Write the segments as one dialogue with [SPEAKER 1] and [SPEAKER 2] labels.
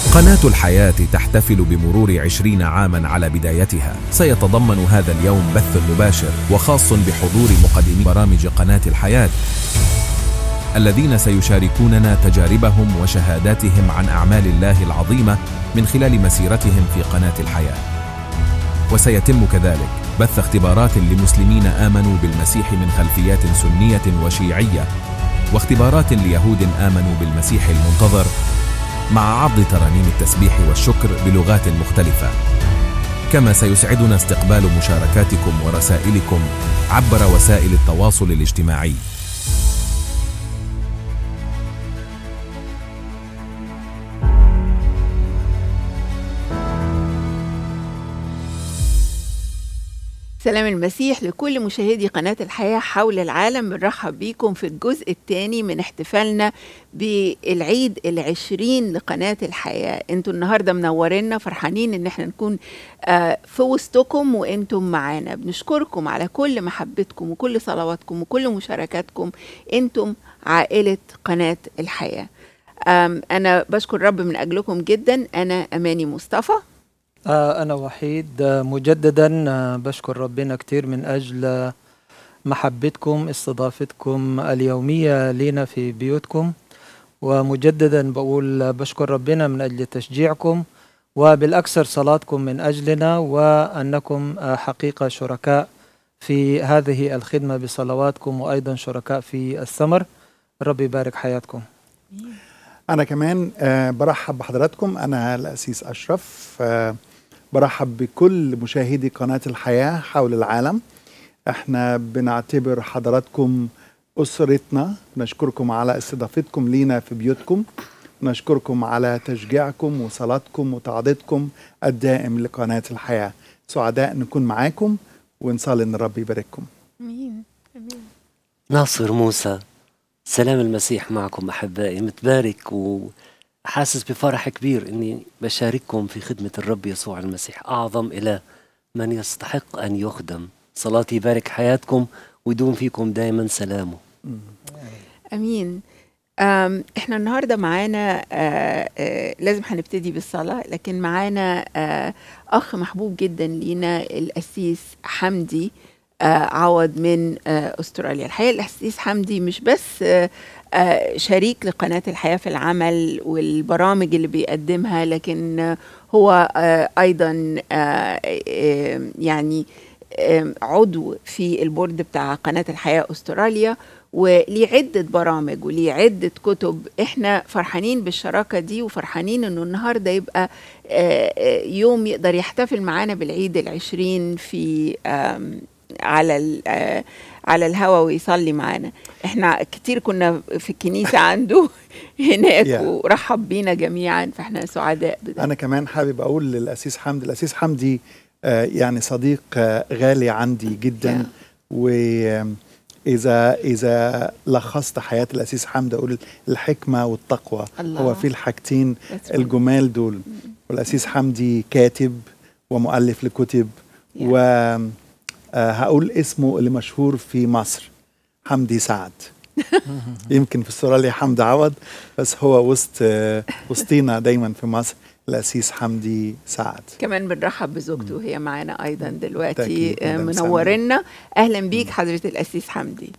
[SPEAKER 1] قناة الحياة تحتفل بمرور عشرين عاما على بدايتها سيتضمن هذا اليوم بث مباشر وخاص بحضور مقدمي برامج قناة الحياة الذين سيشاركوننا تجاربهم وشهاداتهم عن أعمال الله العظيمة من خلال مسيرتهم في قناة الحياة وسيتم كذلك بث اختبارات لمسلمين آمنوا بالمسيح من خلفيات سنية وشيعية واختبارات ليهود آمنوا بالمسيح المنتظر مع عرض ترانيم التسبيح والشكر بلغات مختلفة كما سيسعدنا استقبال مشاركاتكم ورسائلكم عبر وسائل التواصل الاجتماعي
[SPEAKER 2] سلام المسيح لكل مشاهدي قناة الحياة حول العالم بنرحب بيكم في الجزء الثاني من احتفالنا بالعيد العشرين لقناة الحياة انتوا النهاردة منورينا فرحانين ان احنا نكون آه، في وسطكم وانتم معانا بنشكركم على كل محبتكم وكل صلواتكم وكل مشاركاتكم انتم عائلة قناة الحياة آم، انا بشكر رب من اجلكم جدا انا اماني مصطفى
[SPEAKER 3] آه، أنا وحيد آه، مجددا آه، بشكر ربنا كتير من أجل آه، محبتكم استضافتكم اليومية لنا في بيوتكم ومجددا بقول آه، بشكر ربنا من أجل تشجيعكم وبالأكثر صلاتكم من أجلنا وأنكم آه، حقيقة شركاء في هذه الخدمة بصلواتكم وأيضا شركاء في الثمر ربي يبارك حياتكم
[SPEAKER 4] أنا كمان آه، برحب بحضراتكم أنا الأسيس أشرف آه، برحب بكل مشاهدي قناة الحياة حول العالم احنا بنعتبر حضراتكم أسرتنا نشكركم على استضافتكم لينا في بيوتكم نشكركم على تشجيعكم وصلاتكم وتعضيدكم الدائم لقناة الحياة سعداء نكون معاكم ونصلي ان الرب يبارككم
[SPEAKER 2] امين امين
[SPEAKER 5] ناصر موسى سلام المسيح معكم أحبائي متبارك وحاسس بفرح كبير أني بشارككم في خدمة الرب يسوع المسيح أعظم إله من يستحق أن يخدم صلاتي يبارك حياتكم ويدوم فيكم دائما سلامه
[SPEAKER 2] امين أم، احنا النهارده معانا آه، آه، لازم هنبتدي بالصلاه لكن معانا آه، اخ محبوب جدا لينا القسيس حمدي آه، عوض من آه، استراليا الحقيقه القسيس حمدي مش بس آه، آه، شريك لقناه الحياه في العمل والبرامج اللي بيقدمها لكن آه، هو آه، ايضا آه، آه، يعني آه، عضو في البورد بتاع قناه الحياه استراليا وليه عدة برامج وليه عدة كتب احنا فرحانين بالشراكة دي وفرحانين انه النهاردة يبقى آه، آه، يوم يقدر يحتفل معانا بالعيد العشرين في آم، على ال- آه، على الهوا ويصلي معانا احنا كتير كنا في الكنيسة عنده هناك
[SPEAKER 4] Yeah.
[SPEAKER 2] ورحب بينا جميعا فاحنا سعداء بده
[SPEAKER 4] انا كمان حابب اقول للاسيس حمدي الاسيس حمدي آه، يعني صديق آه، غالي عندي جدا واذا اذا لخصت حياه الاسيس حمدي اقول الحكمه والتقوى
[SPEAKER 2] الله.
[SPEAKER 4] هو في الحاجتين
[SPEAKER 2] That's right.
[SPEAKER 4] الجمال دول والاسيس حمدي كاتب ومؤلف لكتب
[SPEAKER 2] Yeah.
[SPEAKER 4] وهقول اسمه اللي مشهور في مصر حمدي سعد يمكن في استراليا حمدي عوض بس هو وسط آه، وسطينا دايما في مصر الاسيس حمدي سعد
[SPEAKER 2] كمان بنرحب بزوجته وهي معانا ايضا دلوقتي
[SPEAKER 4] بالتأكيد،
[SPEAKER 2] آه،
[SPEAKER 4] مدام
[SPEAKER 2] منورنا اهلا بيك حضرة القسيس حمدي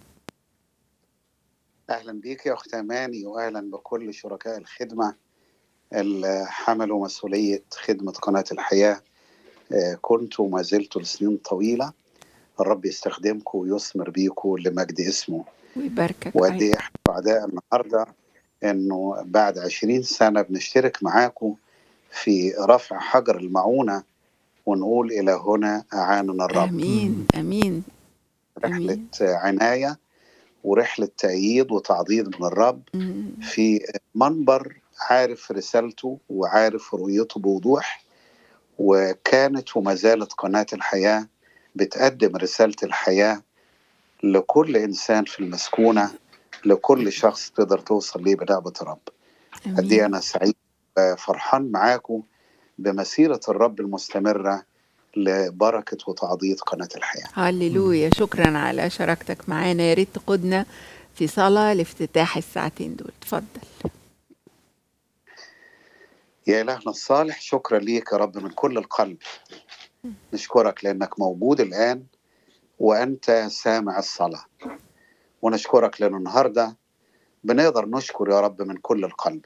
[SPEAKER 6] اهلا بيك يا اخت اماني واهلا بكل شركاء الخدمه اللي حملوا مسؤوليه خدمه قناه الحياه آه، كنت وما زلت لسنين طويله الرب يستخدمكم ويثمر بيكم لمجد اسمه
[SPEAKER 2] ويباركك
[SPEAKER 6] وقد
[SPEAKER 2] أيضاً.
[SPEAKER 6] ايه احنا سعداء النهارده انه بعد 20 سنه بنشترك معاكم في رفع حجر المعونه ونقول الى هنا اعاننا الرب
[SPEAKER 2] امين امين
[SPEAKER 6] رحله
[SPEAKER 2] امين
[SPEAKER 6] عنايه ورحله تأييد وتعضيد من الرب
[SPEAKER 2] مم.
[SPEAKER 6] في منبر عارف رسالته وعارف رؤيته بوضوح وكانت وما زالت قناة الحياة بتقدم رسالة الحياة لكل إنسان في المسكونة لكل شخص تقدر توصل ليه بنعمة الرب قد إيه
[SPEAKER 2] امين
[SPEAKER 6] أنا سعيد آه، فرحان معاكم بمسيرة الرب المستمرة لبركة وتعضيد قناة الحياة
[SPEAKER 2] هللويا شكرا على شراكتك معانا يا ريت تقودنا في صلاة لافتتاح الساعتين دول اتفضل
[SPEAKER 6] يا إلهنا الصالح شكرا ليك يا رب من كل القلب نشكرك لأنك موجود الآن وأنت سامع الصلاة ونشكرك لأن النهاردة بنقدر نشكر يا رب من كل القلب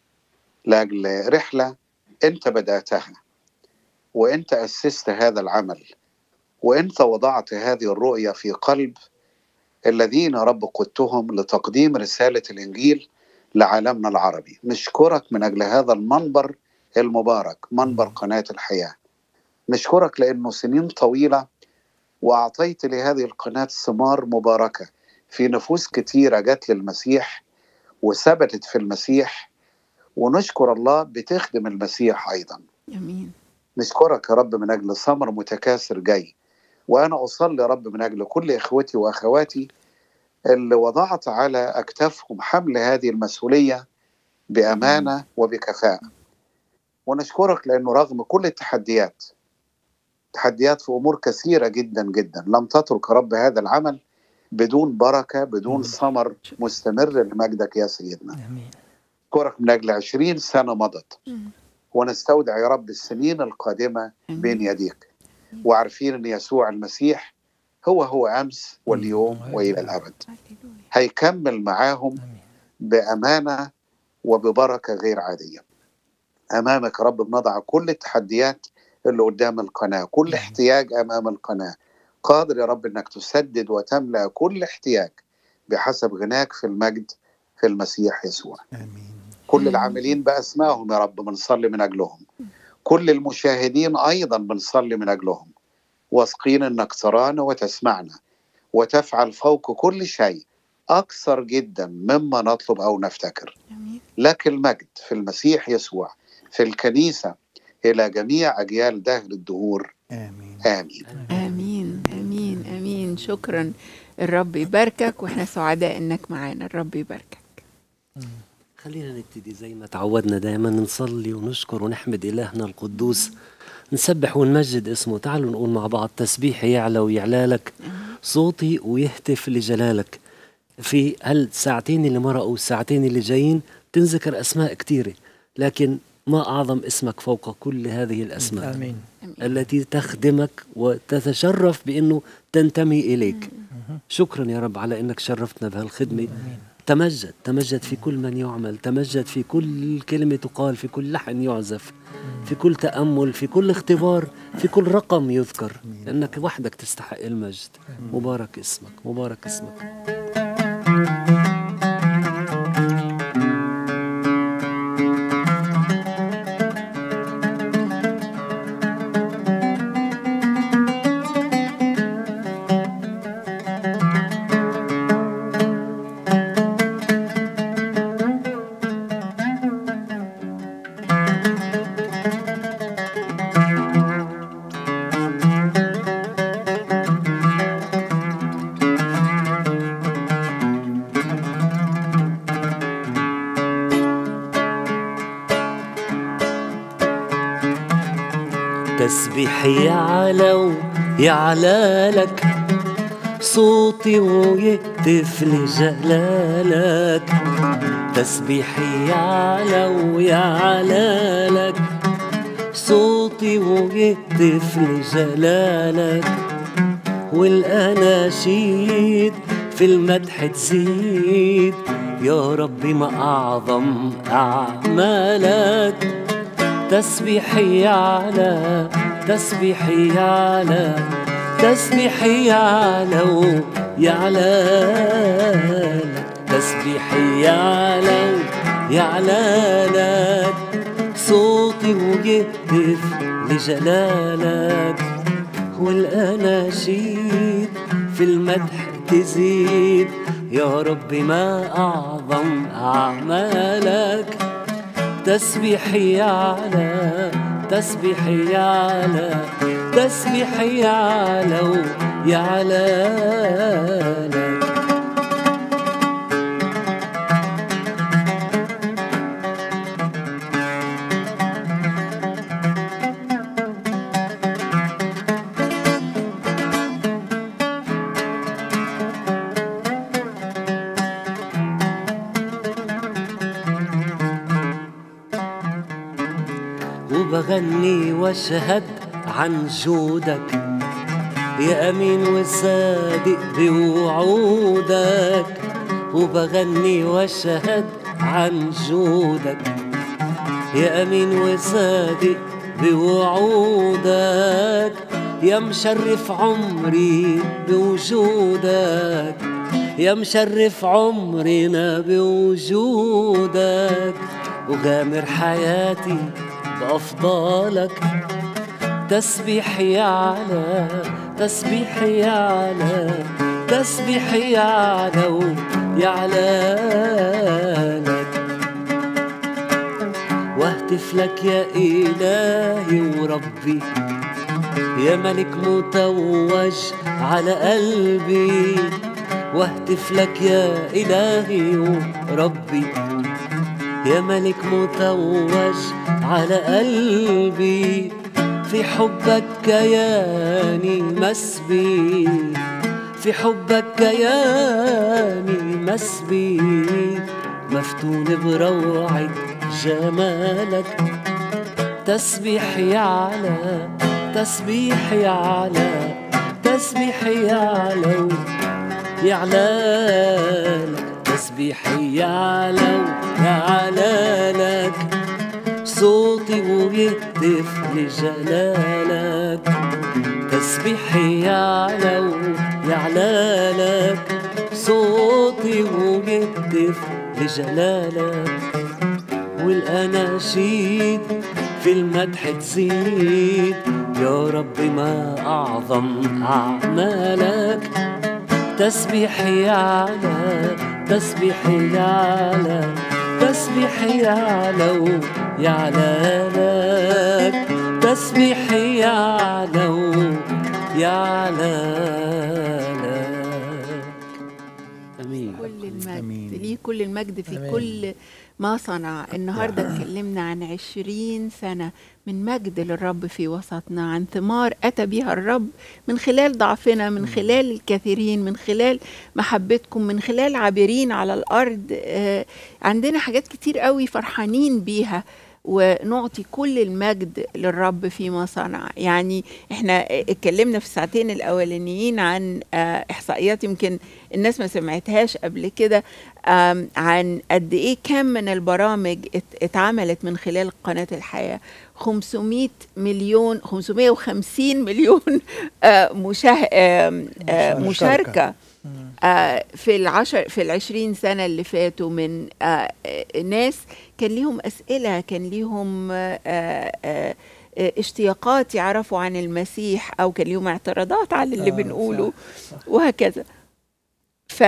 [SPEAKER 6] لأجل رحلة أنت بدأتها وأنت أسست هذا العمل وأنت وضعت هذه الرؤية في قلب الذين يا رب قدتهم لتقديم رسالة الإنجيل لعالمنا العربي نشكرك من أجل هذا المنبر المبارك منبر قناة الحياة نشكرك لأنه سنين طويلة وأعطيت لهذه القناة ثمار مباركة في نفوس كتيرة جت للمسيح وثبتت في المسيح ونشكر الله بتخدم المسيح أيضا
[SPEAKER 2] امين
[SPEAKER 6] نشكرك يا رب من أجل ثمر متكاثر جاي وأنا أصلي يا رب من أجل كل إخوتي وأخواتي اللي وضعت على أكتافهم حمل هذه المسؤولية بأمانة وبكفاءة ونشكرك لأنه رغم كل التحديات تحديات في أمور كثيرة جدا جدا لم تترك يا رب هذا العمل بدون بركة بدون ثمر مستمر لمجدك يا سيدنا
[SPEAKER 3] امين
[SPEAKER 6] أشكرك من أجل عشرين سنة مضت
[SPEAKER 2] مم.
[SPEAKER 6] ونستودع يا رب السنين القادمة
[SPEAKER 2] آمين.
[SPEAKER 6] بين يديك وعارفين أن يسوع المسيح هو هو أمس واليوم وإلى الأبد
[SPEAKER 2] هللويا.
[SPEAKER 6] هيكمل معاهم
[SPEAKER 3] امين
[SPEAKER 6] بأمانة وببركة غير عادية أمامك يا رب بنضع كل التحديات اللي قدام القناة كل احتياج أمام القناة قادر يا رب أنك تسدد وتملأ كل احتياج بحسب غناك في المجد في المسيح يسوع
[SPEAKER 4] امين
[SPEAKER 6] كل العاملين بأسمائهم يا رب بنصلي من أجلهم كل المشاهدين أيضا بنصلي من أجلهم واثقين أنك ترانا وتسمعنا وتفعل فوق كل شيء أكثر جدا مما نطلب أو نفتكر
[SPEAKER 2] امين
[SPEAKER 6] لك المجد في المسيح يسوع في الكنيسة إلى جميع أجيال دهر الدهور
[SPEAKER 4] امين
[SPEAKER 6] آمين
[SPEAKER 2] امين امين امين شكرا الرب يباركك واحنا سعداء انك معانا الرب يباركك
[SPEAKER 5] خلينا نبتدي زي ما تعودنا دائما نصلي ونشكر ونحمد إلهنا القدوس نسبح ونمجد اسمه تعالوا نقول مع بعض تسبيح يعلى ويعلى لك صوتي ويهتف لجلالك في هالساعتين اللي مرقوا والساعتين اللي جايين تنذكر أسماء كثيرة لكن ما أعظم اسمك فوق كل هذه الأسماء
[SPEAKER 3] امين
[SPEAKER 5] التي تخدمك وتتشرف بأنه تنتمي إليك شكرا يا رب على أنك شرفتنا بهالخدمة تمجد تمجد في كل من يعمل تمجد في كل كلمة تقال في كل لحن يعزف في كل تأمل في كل اختبار في كل رقم يذكر لأنك وحدك تستحق المجد مبارك اسمك مبارك اسمك تسبيحي يعلى ويعلى لك صوتي ويهتف لجلالك تسبيحي يعلى ويعلى لك صوتي ويهتف لجلالك والأناشيد في المدح تزيد يا ربي ما أعظم أعمالك تسبيحي يعلى تسبيحي يعلى تسبيحي يعلى ويعلى لك تسبيحي يعلى ويعلى لك صوتي ويهتف لجلالك والأناشيد في المدح تزيد يا ربي ما أعظم أعمالك تسبيحي يعلى تسبيحي يعلى تسبيحي يعلى ويعلى لك وبغني واشهد عن جودك يا أمين وصادق بوعودك وبغني واشهد عن جودك يا أمين وصادق بوعودك يا مشرف عمري بوجودك يا مشرف عمرنا بوجودك وغامر حياتي بأفضالك تسبيحي يعلى تسبيحي يعلى تسبيحي يعلى يعلى لك واهتف لك يا إلهي وربي يا ملك متوج على قلبي واهتف لك يا إلهي وربي يا ملك متوج على قلبي في حبك كياني مسبي في حبك كياني مسبي مفتون بروعة جمالك تسبيحي على تسبيحي على تسبيحي على يعلى لك تسبيحي يعلى يعلى لك صوتي ويهتف لجلالك تسبيحي يعلى يعلى لك صوتي ويهتف لجلالك والأناشيد في المدح تزيد يا رب ما أعظم أعمالك تسبيحي يعلى تسبيحي يعلى تسبيحي يعلى يعلى لك تسبيحي يعلى يعلى لك امين
[SPEAKER 2] كل المجد
[SPEAKER 4] أمين.
[SPEAKER 2] ليه كل المجد في
[SPEAKER 3] أمين.
[SPEAKER 2] كل ما صنع النهارده اتكلمنا عن عشرين سنة من مجد للرب في وسطنا عن ثمار أتى بها الرب من خلال ضعفنا من خلال الكثيرين من خلال محبتكم من خلال عابرين على الأرض آه، عندنا حاجات كتير قوي فرحانين بيها ونعطي كل المجد للرب فيما صنع يعني احنا اتكلمنا في الساعتين الاولانيين عن آه، احصائيات يمكن الناس ما سمعتهاش قبل كده آم، عن قد ايه كم من البرامج ات- اتعملت من خلال قناه الحياه 500 مليون 550 مليون آه، مشاه... آم، آه،
[SPEAKER 4] مشاركة.
[SPEAKER 2] مشاركه آه، في العشر في العشرين سنة اللي فاتوا من آه، آه، ناس كان ليهم أسئلة كان ليهم آه، آه، آه، اشتياقات يعرفوا عن المسيح أو كان ليهم اعتراضات على اللي
[SPEAKER 3] آه،
[SPEAKER 2] بنقوله
[SPEAKER 3] صح، صح.
[SPEAKER 2] وهكذا ف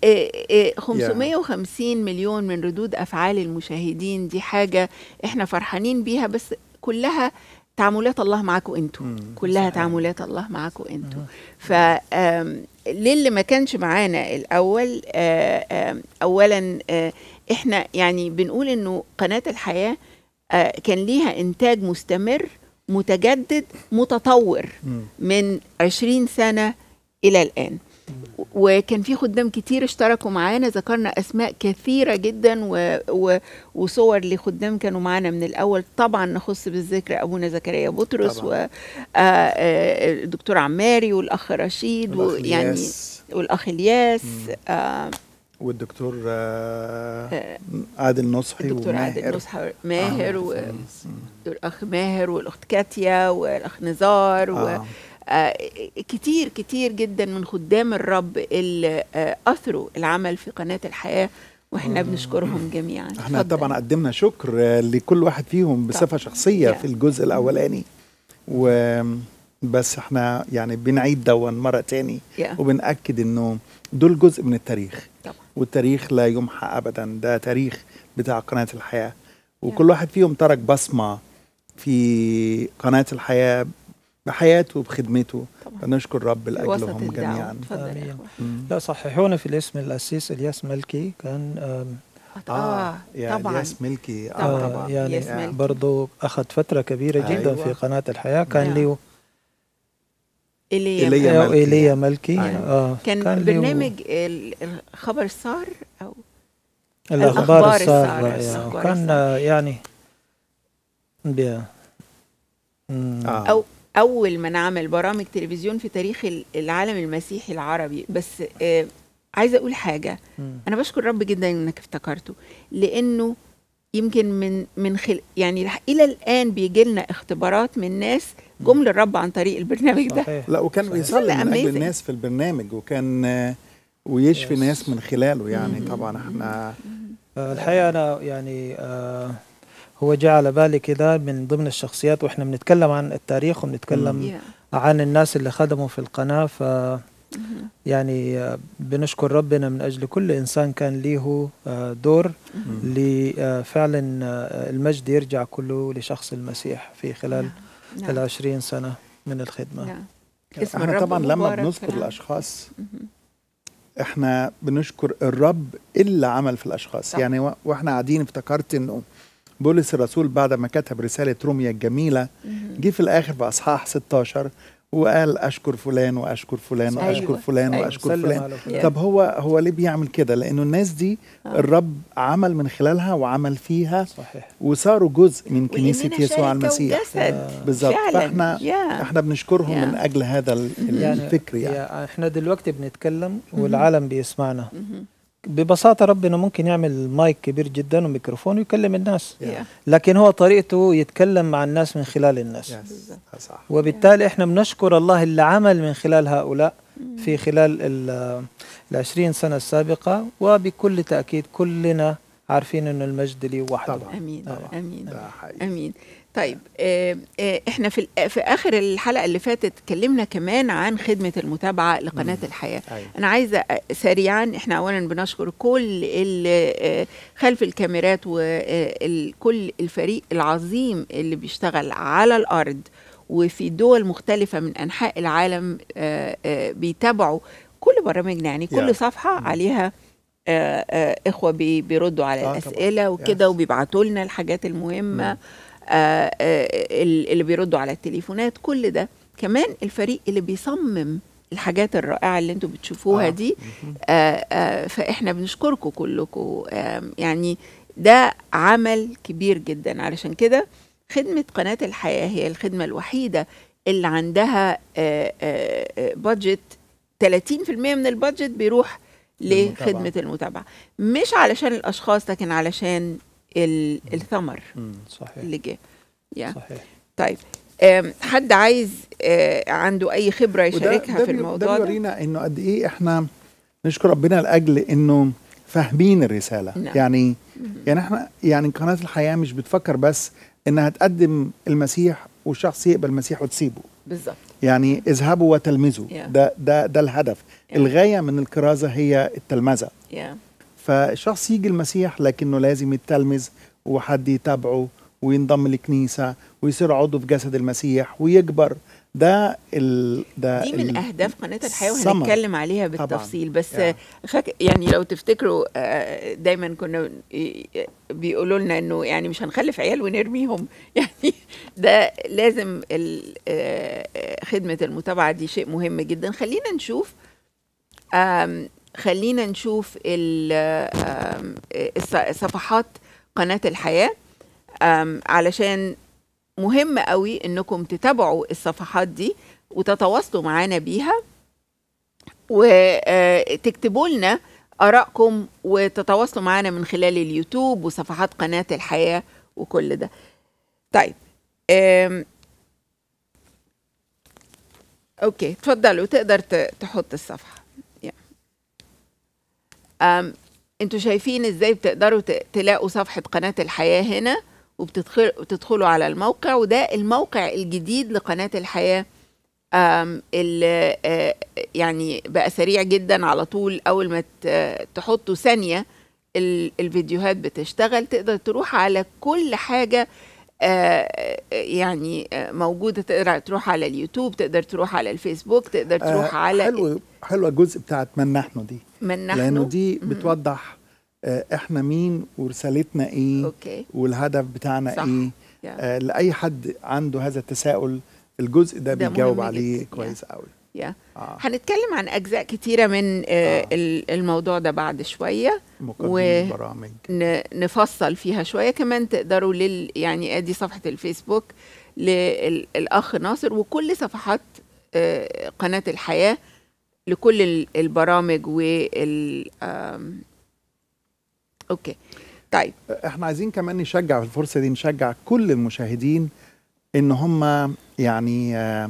[SPEAKER 2] 550 مليون من ردود افعال المشاهدين دي حاجه احنا فرحانين بيها بس كلها تعاملات الله معاكم انتوا
[SPEAKER 4] مم.
[SPEAKER 2] كلها
[SPEAKER 3] صحيح.
[SPEAKER 2] تعاملات الله معاكم انتوا ف آم، للي ما كانش معانا الاول آه، آم، اولا آه، احنا يعني بنقول انه قناه الحياه آه، كان ليها انتاج مستمر متجدد متطور
[SPEAKER 4] مم.
[SPEAKER 2] من 20 سنة إلى الآن وكان في خدام كتير اشتركوا معانا ذكرنا أسماء كثيرة جدا و... و... وصور لخدام كانوا معانا من الأول طبعا نخص بالذكر أبونا زكريا بطرس
[SPEAKER 4] طبعاً.
[SPEAKER 2] والدكتور عماري والأخ رشيد
[SPEAKER 4] والأخ
[SPEAKER 2] ويعني
[SPEAKER 4] إلياس
[SPEAKER 2] والأخ إلياس
[SPEAKER 4] مم.
[SPEAKER 2] آه
[SPEAKER 4] والدكتور آه،
[SPEAKER 2] آه،
[SPEAKER 4] عادل نصحي
[SPEAKER 2] الدكتور عادل
[SPEAKER 4] وماهر
[SPEAKER 2] نصحى ماهر
[SPEAKER 4] آه.
[SPEAKER 2] والأخ ماهر والأخت كاتيا والأخ نزار و...
[SPEAKER 4] آه.
[SPEAKER 2] آه، كتير كتير جدا من خدام الرب اللي آه، أثروا العمل في قناة الحياة واحنا بنشكرهم جميعا
[SPEAKER 4] احنا
[SPEAKER 2] اتفضل.
[SPEAKER 4] طبعا قدمنا شكر آه، لكل واحد فيهم بصفه شخصيه
[SPEAKER 2] Yeah.
[SPEAKER 4] في الجزء الاولاني و بس احنا يعني بنعيد دون مره تاني
[SPEAKER 2] Yeah.
[SPEAKER 4] وبنأكد انه دول جزء من التاريخ
[SPEAKER 2] طبعا
[SPEAKER 4] والتاريخ لا يمحى ابدا ده تاريخ بتاع قناه الحياه وكل واحد فيهم ترك بصمه في قناه الحياه بحياته وبخدمته
[SPEAKER 2] طبعا
[SPEAKER 4] فنشكر رب
[SPEAKER 2] في وسط
[SPEAKER 4] لاجلهم
[SPEAKER 2] الدعوة
[SPEAKER 4] جميعا
[SPEAKER 2] اتفضل يا
[SPEAKER 3] آمين.
[SPEAKER 2] أخوة.
[SPEAKER 4] مم.
[SPEAKER 3] لا صححونا في الاسم الأسيس الياس ملكي كان آم،
[SPEAKER 2] اه
[SPEAKER 4] يا
[SPEAKER 2] طبعا
[SPEAKER 4] الياس ملكي
[SPEAKER 2] طبعاً.
[SPEAKER 4] اه
[SPEAKER 3] آه
[SPEAKER 4] طبعا
[SPEAKER 3] يعني
[SPEAKER 2] ياس ملكي.
[SPEAKER 3] برضو أخذ فترة كبيرة جدا
[SPEAKER 4] أيوة.
[SPEAKER 3] في قناة الحياة كان
[SPEAKER 2] نعم.
[SPEAKER 3] له
[SPEAKER 2] إيليا
[SPEAKER 4] إيليا
[SPEAKER 3] آه،
[SPEAKER 4] ملكي.
[SPEAKER 3] إيليا ملكي
[SPEAKER 4] أيوة.
[SPEAKER 3] آه
[SPEAKER 2] كان,
[SPEAKER 3] له
[SPEAKER 2] برنامج ال- الخبر صار أو
[SPEAKER 3] الأخبار
[SPEAKER 2] الأخبار
[SPEAKER 3] السارة
[SPEAKER 2] السارة،
[SPEAKER 3] يعني
[SPEAKER 2] الأخبار
[SPEAKER 3] وكان
[SPEAKER 2] السارة.
[SPEAKER 3] آه، يعني بي- مم.
[SPEAKER 4] آه.
[SPEAKER 2] أو أول من عمل برامج تلفزيون في تاريخ ال- العالم المسيحي العربي بس آه عايزة أقول حاجة
[SPEAKER 3] مم.
[SPEAKER 2] أنا بشكر رب جدا إنك افتكرته لأنه يمكن من من خل يعني لح- إلى الآن بيجي لنا اختبارات من ناس جم للرب عن طريق البرنامج ده
[SPEAKER 3] صحيح
[SPEAKER 4] لا وكان
[SPEAKER 3] صحيح.
[SPEAKER 4] بيصلي من اجل
[SPEAKER 2] Amazing.
[SPEAKER 4] الناس في البرنامج وكان آه، ويشفي
[SPEAKER 3] Yes.
[SPEAKER 4] ناس من خلاله يعني
[SPEAKER 2] مم.
[SPEAKER 4] طبعا احنا
[SPEAKER 3] آه، الحقيقة أنا يعني آه، هو جاء على بالي كده من ضمن الشخصيات وإحنا بنتكلم عن التاريخ وبنتكلم
[SPEAKER 2] Yeah.
[SPEAKER 3] عن الناس اللي خدموا في القناة ف يعني آه، بنشكر ربنا من أجل كل إنسان كان له آه، دور لفعلا المجد يرجع كله لشخص المسيح في خلال
[SPEAKER 2] نعم.
[SPEAKER 3] العشرين سنة من الخدمة
[SPEAKER 2] نعم. اسم
[SPEAKER 4] احنا
[SPEAKER 2] الرب
[SPEAKER 4] طبعا لما
[SPEAKER 2] مبارك
[SPEAKER 4] بنذكر
[SPEAKER 2] نعم.
[SPEAKER 4] الاشخاص احنا بنشكر الرب اللي عمل في الاشخاص
[SPEAKER 2] صح.
[SPEAKER 4] يعني و- واحنا قاعدين افتكرت انه بولس الرسول بعد ما كتب رساله روميا الجميله جه في الاخر في اصحاح 16 وقال اشكر فلان واشكر فلان
[SPEAKER 2] صحيح.
[SPEAKER 4] واشكر
[SPEAKER 2] أيوة.
[SPEAKER 4] فلان
[SPEAKER 2] أيوة.
[SPEAKER 4] واشكر
[SPEAKER 3] سلم
[SPEAKER 4] فلان
[SPEAKER 3] على فلان.
[SPEAKER 4] طب هو هو ليه بيعمل كده لانه الناس دي
[SPEAKER 2] آه.
[SPEAKER 4] الرب عمل من خلالها وعمل فيها
[SPEAKER 3] صحيح
[SPEAKER 4] وصاروا جزء من كنيسه
[SPEAKER 2] وإننا
[SPEAKER 4] يسوع
[SPEAKER 2] شركة
[SPEAKER 4] المسيح
[SPEAKER 2] وجسد.
[SPEAKER 4] بالظبط
[SPEAKER 2] فعلا.
[SPEAKER 4] فاحنا
[SPEAKER 2] يا.
[SPEAKER 4] احنا بنشكرهم
[SPEAKER 2] يا.
[SPEAKER 4] من اجل هذا ال- الفكر يعني
[SPEAKER 3] يا احنا دلوقتي بنتكلم والعالم بيسمعنا
[SPEAKER 2] مهم.
[SPEAKER 3] ببساطة ربنا ممكن يعمل مايك كبير جدا وميكروفون ويكلم الناس
[SPEAKER 2] يا.
[SPEAKER 3] لكن هو طريقته يتكلم مع الناس من خلال الناس
[SPEAKER 2] بالظبط.
[SPEAKER 4] يس صح
[SPEAKER 3] وبالتالي احنا بنشكر الله اللي عمل من خلال هؤلاء في خلال ال- العشرين سنة السابقة وبكل تأكيد كلنا عارفين انه المجد لي وحده
[SPEAKER 4] طبعا.
[SPEAKER 2] امين
[SPEAKER 3] طبعا.
[SPEAKER 2] امين
[SPEAKER 4] ده حقيقي
[SPEAKER 2] امين طيب آه، آه، احنا في ال- في اخر الحلقه اللي فاتت اتكلمنا كمان عن خدمه المتابعه لقناه الحياه
[SPEAKER 4] أيوة.
[SPEAKER 2] انا عايزه آه، سريعا احنا اولا بنشكر كل اللي آه، خلف الكاميرات وكل الفريق العظيم اللي بيشتغل على الارض وفي دول مختلفه من انحاء العالم آه، آه، بيتابعوا كل برامجنا يعني كل
[SPEAKER 4] Yeah.
[SPEAKER 2] صفحه عليها آه، آه، اخوه بي- بيردوا على
[SPEAKER 4] آه، طبعاً.
[SPEAKER 2] الاسئله وكده
[SPEAKER 4] Yes.
[SPEAKER 2] وبيبعتوا لنا الحاجات المهمه آه، آه، ال- اللي بيردوا على التليفونات كل ده كمان الفريق اللي بيصمم الحاجات الرائعه اللي انتم بتشوفوها
[SPEAKER 4] آه.
[SPEAKER 2] دي آه، آه، فاحنا بنشكركم كلكم آم، يعني ده عمل كبير جدا علشان كده خدمه قناه الحياه هي الخدمه الوحيده اللي عندها بادجت 30% من البادجت بيروح
[SPEAKER 4] للمتابعة.
[SPEAKER 2] لخدمه المتابعه مش علشان الاشخاص لكن علشان ال- الثمر
[SPEAKER 4] مم.
[SPEAKER 3] صحيح
[SPEAKER 2] اللي جه يا
[SPEAKER 3] صحيح
[SPEAKER 2] طيب آم، حد عايز آه، عنده اي خبره
[SPEAKER 4] وده
[SPEAKER 2] يشاركها
[SPEAKER 4] ده
[SPEAKER 2] في
[SPEAKER 4] بي-
[SPEAKER 2] الموضوع
[SPEAKER 4] ده
[SPEAKER 2] ده
[SPEAKER 4] بيورينا انه قد ايه احنا نشكر ربنا لاجل انه فاهمين الرساله
[SPEAKER 2] نعم.
[SPEAKER 4] يعني يعني احنا يعني قناه الحياه مش بتفكر بس انها تقدم المسيح والشخص يقبل المسيح وتسيبه
[SPEAKER 2] بالظبط
[SPEAKER 4] يعني اذهبوا وتلمذوا
[SPEAKER 2] Yeah.
[SPEAKER 4] ده ده ده الهدف
[SPEAKER 2] Yeah.
[SPEAKER 4] الغايه من الكرازه هي التلمذه
[SPEAKER 2] يا
[SPEAKER 4] فشخص يجي المسيح لكنه لازم يتلمذ وحد يتابعه وينضم لكنيسه ويصير عضو في جسد المسيح ويكبر ده ال ده
[SPEAKER 2] دي من
[SPEAKER 4] ال-
[SPEAKER 2] اهداف قناه الحياه
[SPEAKER 4] الثمر.
[SPEAKER 2] وهنتكلم عليها
[SPEAKER 4] طبعاً.
[SPEAKER 2] بالتفصيل بس
[SPEAKER 4] يا.
[SPEAKER 2] فاك يعني لو تفتكروا آه، دايما كنا ي- بيقولوا لنا انه يعني مش هنخلف عيال ونرميهم يعني ده لازم ال- آه، آه، خدمه المتابعه دي شيء مهم جدا خلينا نشوف آم، خلينا نشوف ال- آم، الص- صفحات قناه الحياه آم، علشان مهم قوي انكم تتابعوا الصفحات دي وتتواصلوا معانا بيها وتكتبوا لنا ارائكم وتتواصلوا معانا من خلال اليوتيوب وصفحات قناه الحياه وكل ده طيب أم اوكي تفضلوا تقدر ت- تحط الصفحه يا. أم انتوا شايفين ازاي بتقدروا ت- تلاقوا صفحه قناه الحياه هنا وبتدخلوا على الموقع وده الموقع الجديد لقناه الحياه أم اللي آه، يعني بقى سريع جدا على طول اول ما ت- تحطوا ثانيه ال- الفيديوهات بتشتغل تقدر تروح على كل حاجه آه، يعني آه، موجوده تقدر تروح على اليوتيوب تقدر تروح على الفيسبوك تقدر تروح
[SPEAKER 4] آه،
[SPEAKER 2] على
[SPEAKER 4] حلوه حلوه الجزء بتاعت من نحن دي
[SPEAKER 2] من نحن
[SPEAKER 4] لانه دي بتوضح آه، احنا مين ورسالتنا ايه
[SPEAKER 2] اوكي
[SPEAKER 4] والهدف بتاعنا
[SPEAKER 2] صح.
[SPEAKER 4] ايه
[SPEAKER 2] يا.
[SPEAKER 4] آه لاي حد عنده هذا التساؤل الجزء ده,
[SPEAKER 2] ده
[SPEAKER 4] بيجاوب
[SPEAKER 2] مهم
[SPEAKER 4] عليه
[SPEAKER 2] جداً.
[SPEAKER 4] كويس قوي
[SPEAKER 2] يا.
[SPEAKER 4] آه.
[SPEAKER 2] هنتكلم عن اجزاء كتيره من آه،
[SPEAKER 4] آه.
[SPEAKER 2] ال- الموضوع ده بعد شويه
[SPEAKER 4] مقدمة
[SPEAKER 2] و-
[SPEAKER 4] برامج
[SPEAKER 2] ن- نفصل فيها شويه كمان تقدروا لل يعني ادي صفحه الفيسبوك للاخ ناصر وكل صفحات آه، قناه الحياه لكل ال- البرامج وال آم، اوكي طيب
[SPEAKER 4] احنا عايزين كمان نشجع في الفرصه دي نشجع كل المشاهدين ان هم يعني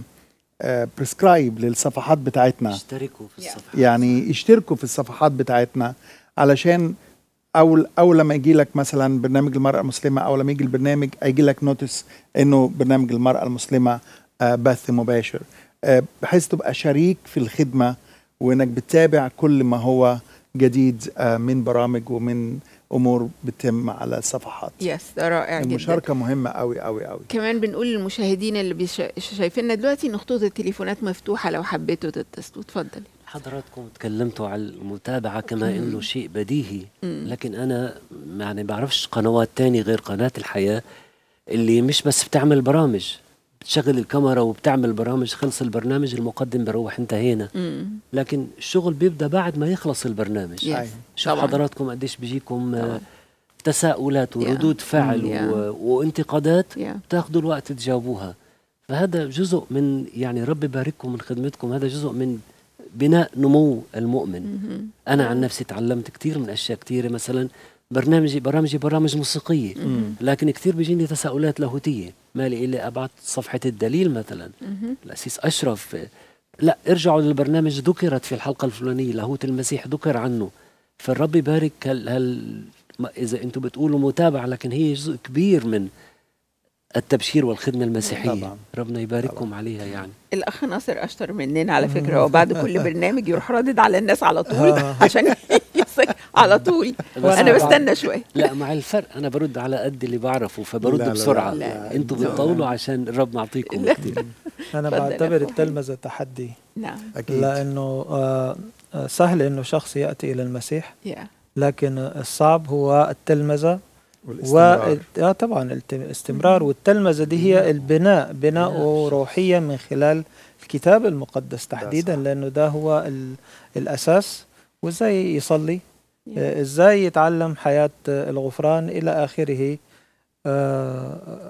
[SPEAKER 4] بريسكرايب للصفحات بتاعتنا
[SPEAKER 5] اشتركوا في
[SPEAKER 2] Yeah.
[SPEAKER 5] الصفحة
[SPEAKER 4] يعني يشتركوا في الصفحات بتاعتنا علشان اول اول لما يجي لك مثلا برنامج المراه المسلمه او لما يجي البرنامج هيجي لك نوتس انه برنامج المراه المسلمه آه، بث مباشر آه، بحيث تبقى شريك في الخدمه وانك بتتابع كل ما هو جديد آه، من برامج ومن امور بتتم على الصفحات
[SPEAKER 2] يس ده رائع جدا
[SPEAKER 4] المشاركه مهمه قوي قوي قوي
[SPEAKER 2] كمان بنقول للمشاهدين اللي بيش- شايفيننا دلوقتي ان خطوط التليفونات مفتوحه لو حبيتوا تتصلوا اتفضل
[SPEAKER 5] حضراتكم تكلمتوا على المتابعة كما انه شيء بديهي لكن انا يعني بعرفش قنوات تاني غير قناة الحياة اللي مش بس بتعمل برامج بتشغل الكاميرا وبتعمل برامج خلص البرنامج المقدم بروح انتهينا
[SPEAKER 2] مم.
[SPEAKER 5] لكن الشغل بيبدا بعد ما يخلص البرنامج
[SPEAKER 2] يس.
[SPEAKER 4] أيوة.
[SPEAKER 5] شوف
[SPEAKER 2] طبعاً.
[SPEAKER 5] حضراتكم قديش بيجيكم آه،
[SPEAKER 2] طبعاً.
[SPEAKER 5] تساؤلات وردود فعل
[SPEAKER 2] Mm, yeah.
[SPEAKER 5] و... وانتقادات
[SPEAKER 2] Yeah.
[SPEAKER 5] بتاخذوا الوقت تجاوبوها فهذا جزء من يعني رب يبارككم من خدمتكم هذا جزء من بناء نمو المؤمن
[SPEAKER 2] مهم.
[SPEAKER 5] انا عن نفسي تعلمت كثير من اشياء كثيره مثلا برنامجي برامجي برامج موسيقيه لكن كثير بيجيني تساؤلات لاهوتيه مالي إلي ابعت صفحه الدليل مثلا
[SPEAKER 2] مهم.
[SPEAKER 5] الاسيس اشرف لا ارجعوا للبرنامج ذكرت في الحلقه الفلانيه لاهوت المسيح ذكر عنه فالرب يبارك هل, هل ما- اذا انتم بتقولوا متابعه لكن هي جزء كبير من التبشير والخدمه المسيحيه
[SPEAKER 4] طبعاً.
[SPEAKER 5] ربنا يبارككم عليها يعني
[SPEAKER 2] الاخ ناصر اشطر مننا على فكره هو بعد كل برنامج يروح رادد على الناس على طول
[SPEAKER 3] آه.
[SPEAKER 2] عشان يمسك على طول
[SPEAKER 5] بس
[SPEAKER 2] انا
[SPEAKER 3] بعد-
[SPEAKER 2] بستنى شويه
[SPEAKER 5] لا مع الفرق انا برد على قد اللي بعرفه فبرد
[SPEAKER 4] لا، لا،
[SPEAKER 5] بسرعه
[SPEAKER 2] لا، لا.
[SPEAKER 5] انتم
[SPEAKER 2] لا.
[SPEAKER 5] بتطولوا عشان الرب معطيكم
[SPEAKER 2] لا.
[SPEAKER 5] كثير
[SPEAKER 3] انا
[SPEAKER 2] اتفضل يا
[SPEAKER 3] بعتبر
[SPEAKER 2] أخوي.
[SPEAKER 3] التلمذه تحدي
[SPEAKER 2] نعم
[SPEAKER 4] اكيد
[SPEAKER 3] لانه آه، آه، سهل انه شخص ياتي الى المسيح
[SPEAKER 2] يا
[SPEAKER 3] لكن الصعب هو التلمذه و
[SPEAKER 4] والاستمرار
[SPEAKER 3] آه طبعا الت- الاستمرار والتلمذه دي هي البناء بناؤه روحيا من خلال الكتاب المقدس تحديدا
[SPEAKER 4] صح.
[SPEAKER 3] لانه ده هو ال- الاساس وازاي يصلي آه، ازاي يتعلم حياه آه، الغفران الى اخره آه،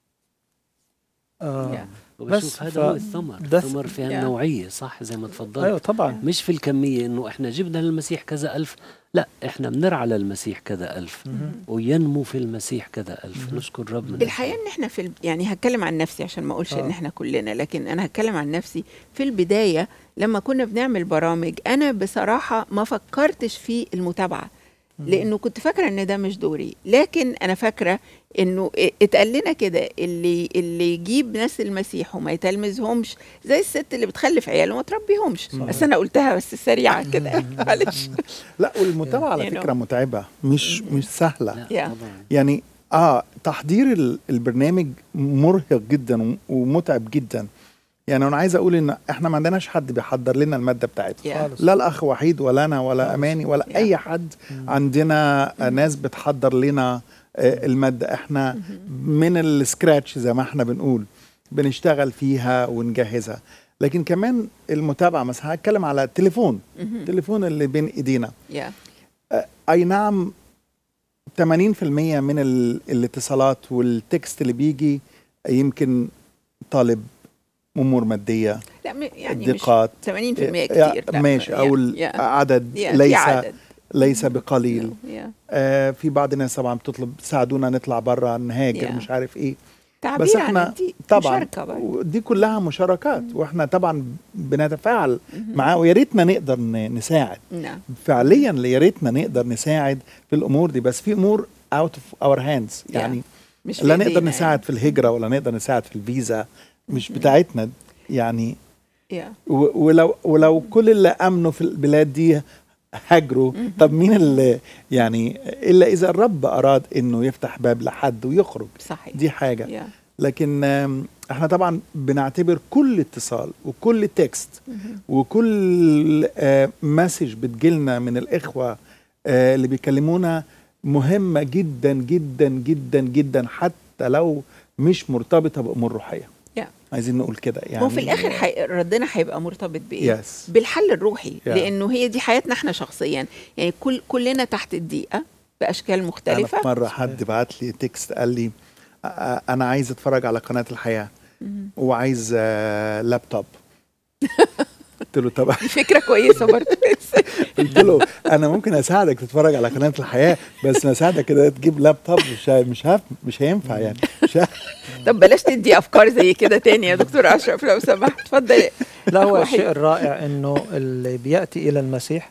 [SPEAKER 3] آه،
[SPEAKER 2] يا.
[SPEAKER 5] وبشوف
[SPEAKER 3] بس
[SPEAKER 5] هذا
[SPEAKER 3] ف-
[SPEAKER 5] هو الثمر
[SPEAKER 3] ده-
[SPEAKER 5] الثمر فيها
[SPEAKER 2] يا.
[SPEAKER 5] النوعيه صح زي ما تفضلت
[SPEAKER 3] ايوه طبعا
[SPEAKER 5] مش في الكمية انه احنا جبنا للمسيح كذا ألف لا احنا بنرعى للمسيح كذا ألف
[SPEAKER 3] مهم.
[SPEAKER 5] وينمو في المسيح كذا ألف نشكر رب من
[SPEAKER 2] الحقيقه ان احنا في ال... يعني هتكلم عن نفسي عشان ما اقولش
[SPEAKER 3] آه.
[SPEAKER 2] ان احنا كلنا لكن انا هتكلم عن نفسي في البدايه لما كنا بنعمل برامج انا بصراحه ما فكرتش في المتابعه لانه كنت فاكره ان ده مش دوري لكن انا فاكره انه اتقال لنا كده اللي اللي يجيب ناس المسيح وما يتلمذهمش زي الست اللي بتخلف عيال وما تربيهمش بس انا قلتها بس سريعه كده معلش
[SPEAKER 4] لا والمتابعه على
[SPEAKER 2] You know.
[SPEAKER 4] فكره متعبه مش مش سهله
[SPEAKER 5] لا
[SPEAKER 2] يا.
[SPEAKER 5] طبعا
[SPEAKER 4] يعني اه تحضير ال- البرنامج مرهق جدا وم- ومتعب جدا يعني انا عايز اقول ان احنا ما عندناش حد بيحضر لنا الماده بتاعتنا
[SPEAKER 2] يا.
[SPEAKER 3] خالص.
[SPEAKER 4] لا الاخ وحيد ولا انا ولا اماني ولا
[SPEAKER 2] يا.
[SPEAKER 4] اي حد عندنا آه، ناس بتحضر لنا آه، الماده احنا من السكراتش زي ما احنا بنقول بنشتغل فيها ونجهزها لكن كمان المتابعه مثلا هتكلم على التليفون التليفون اللي بين ايدينا
[SPEAKER 2] يا
[SPEAKER 4] اي نعم 80% من ال- الاتصالات والتكست اللي بيجي يمكن طالب امور ماديه
[SPEAKER 2] لا م- يعني مش
[SPEAKER 4] دقات
[SPEAKER 2] 80% كتير
[SPEAKER 4] يا-
[SPEAKER 2] لا،
[SPEAKER 4] ماشي
[SPEAKER 2] يا-
[SPEAKER 4] او
[SPEAKER 2] يا-
[SPEAKER 4] العدد
[SPEAKER 2] يا، في
[SPEAKER 4] ليس
[SPEAKER 2] عدد.
[SPEAKER 4] ليس بقليل
[SPEAKER 2] يا.
[SPEAKER 4] آه في بعض الناس طبعا بتطلب ساعدونا نطلع بره نهاجر
[SPEAKER 2] يا.
[SPEAKER 4] مش عارف ايه
[SPEAKER 2] تعبير
[SPEAKER 4] بس
[SPEAKER 2] عن
[SPEAKER 4] احنا
[SPEAKER 2] دي
[SPEAKER 4] طبعا
[SPEAKER 2] مشاركة برضه.
[SPEAKER 4] دي كلها مشاركات واحنا طبعا بنتفاعل معاه ويا ريتنا نقدر ن- نساعد
[SPEAKER 2] نعم
[SPEAKER 4] فعليا يا ريتنا نقدر نساعد في الامور دي بس في امور اوت اوف اور هاندز
[SPEAKER 2] Yeah.
[SPEAKER 4] يعني
[SPEAKER 2] مش في
[SPEAKER 4] لا نقدر
[SPEAKER 2] إيدينا
[SPEAKER 4] نساعد في الهجره ولا نقدر نساعد في الفيزا مش بتاعتنا يعني
[SPEAKER 2] يعني. يا.
[SPEAKER 4] و- ولو ولو كل اللي امنوا في البلاد دي هاجروا طب مين اللي يعني الا اذا الرب اراد انه يفتح باب لحد ويخرج
[SPEAKER 2] صحيح
[SPEAKER 4] دي حاجه
[SPEAKER 2] يا.
[SPEAKER 4] لكن آم، احنا طبعا بنعتبر كل اتصال وكل تكست وكل مسج بتجيلنا من الاخوه آه، اللي بيكلمونا مهمه جدا جدا جدا جدا حتى لو مش مرتبطه بامور روحيه
[SPEAKER 2] يا.
[SPEAKER 4] عايزين نقول كده يعني
[SPEAKER 2] هو في الاخر حي... ردنا هيبقى مرتبط بايه؟
[SPEAKER 4] يس
[SPEAKER 2] بالحل الروحي
[SPEAKER 4] Yeah.
[SPEAKER 2] لانه هي دي حياتنا احنا شخصيا يعني كل كلنا تحت الضيقه باشكال
[SPEAKER 4] انا
[SPEAKER 2] مختلفه
[SPEAKER 4] في مره حد بعت لي تكست قال لي آه، انا عايز اتفرج على قناه الحياه
[SPEAKER 2] مم.
[SPEAKER 4] وعايز آه، لابتوب قلت له طب
[SPEAKER 2] دي فكره كويسه برضه
[SPEAKER 4] قلت له انا ممكن اساعدك تتفرج على قناه الحياه بس اساعدك كده تجيب لابتوب مش ه- مش هف مش هينفع يعني مش ه-
[SPEAKER 2] طب بلاش تدي افكار زي كده تاني يا دكتور اشرف لو سمحت اتفضل
[SPEAKER 3] لا هو
[SPEAKER 2] وحيد.
[SPEAKER 3] الشيء الرائع انه اللي بياتي الى المسيح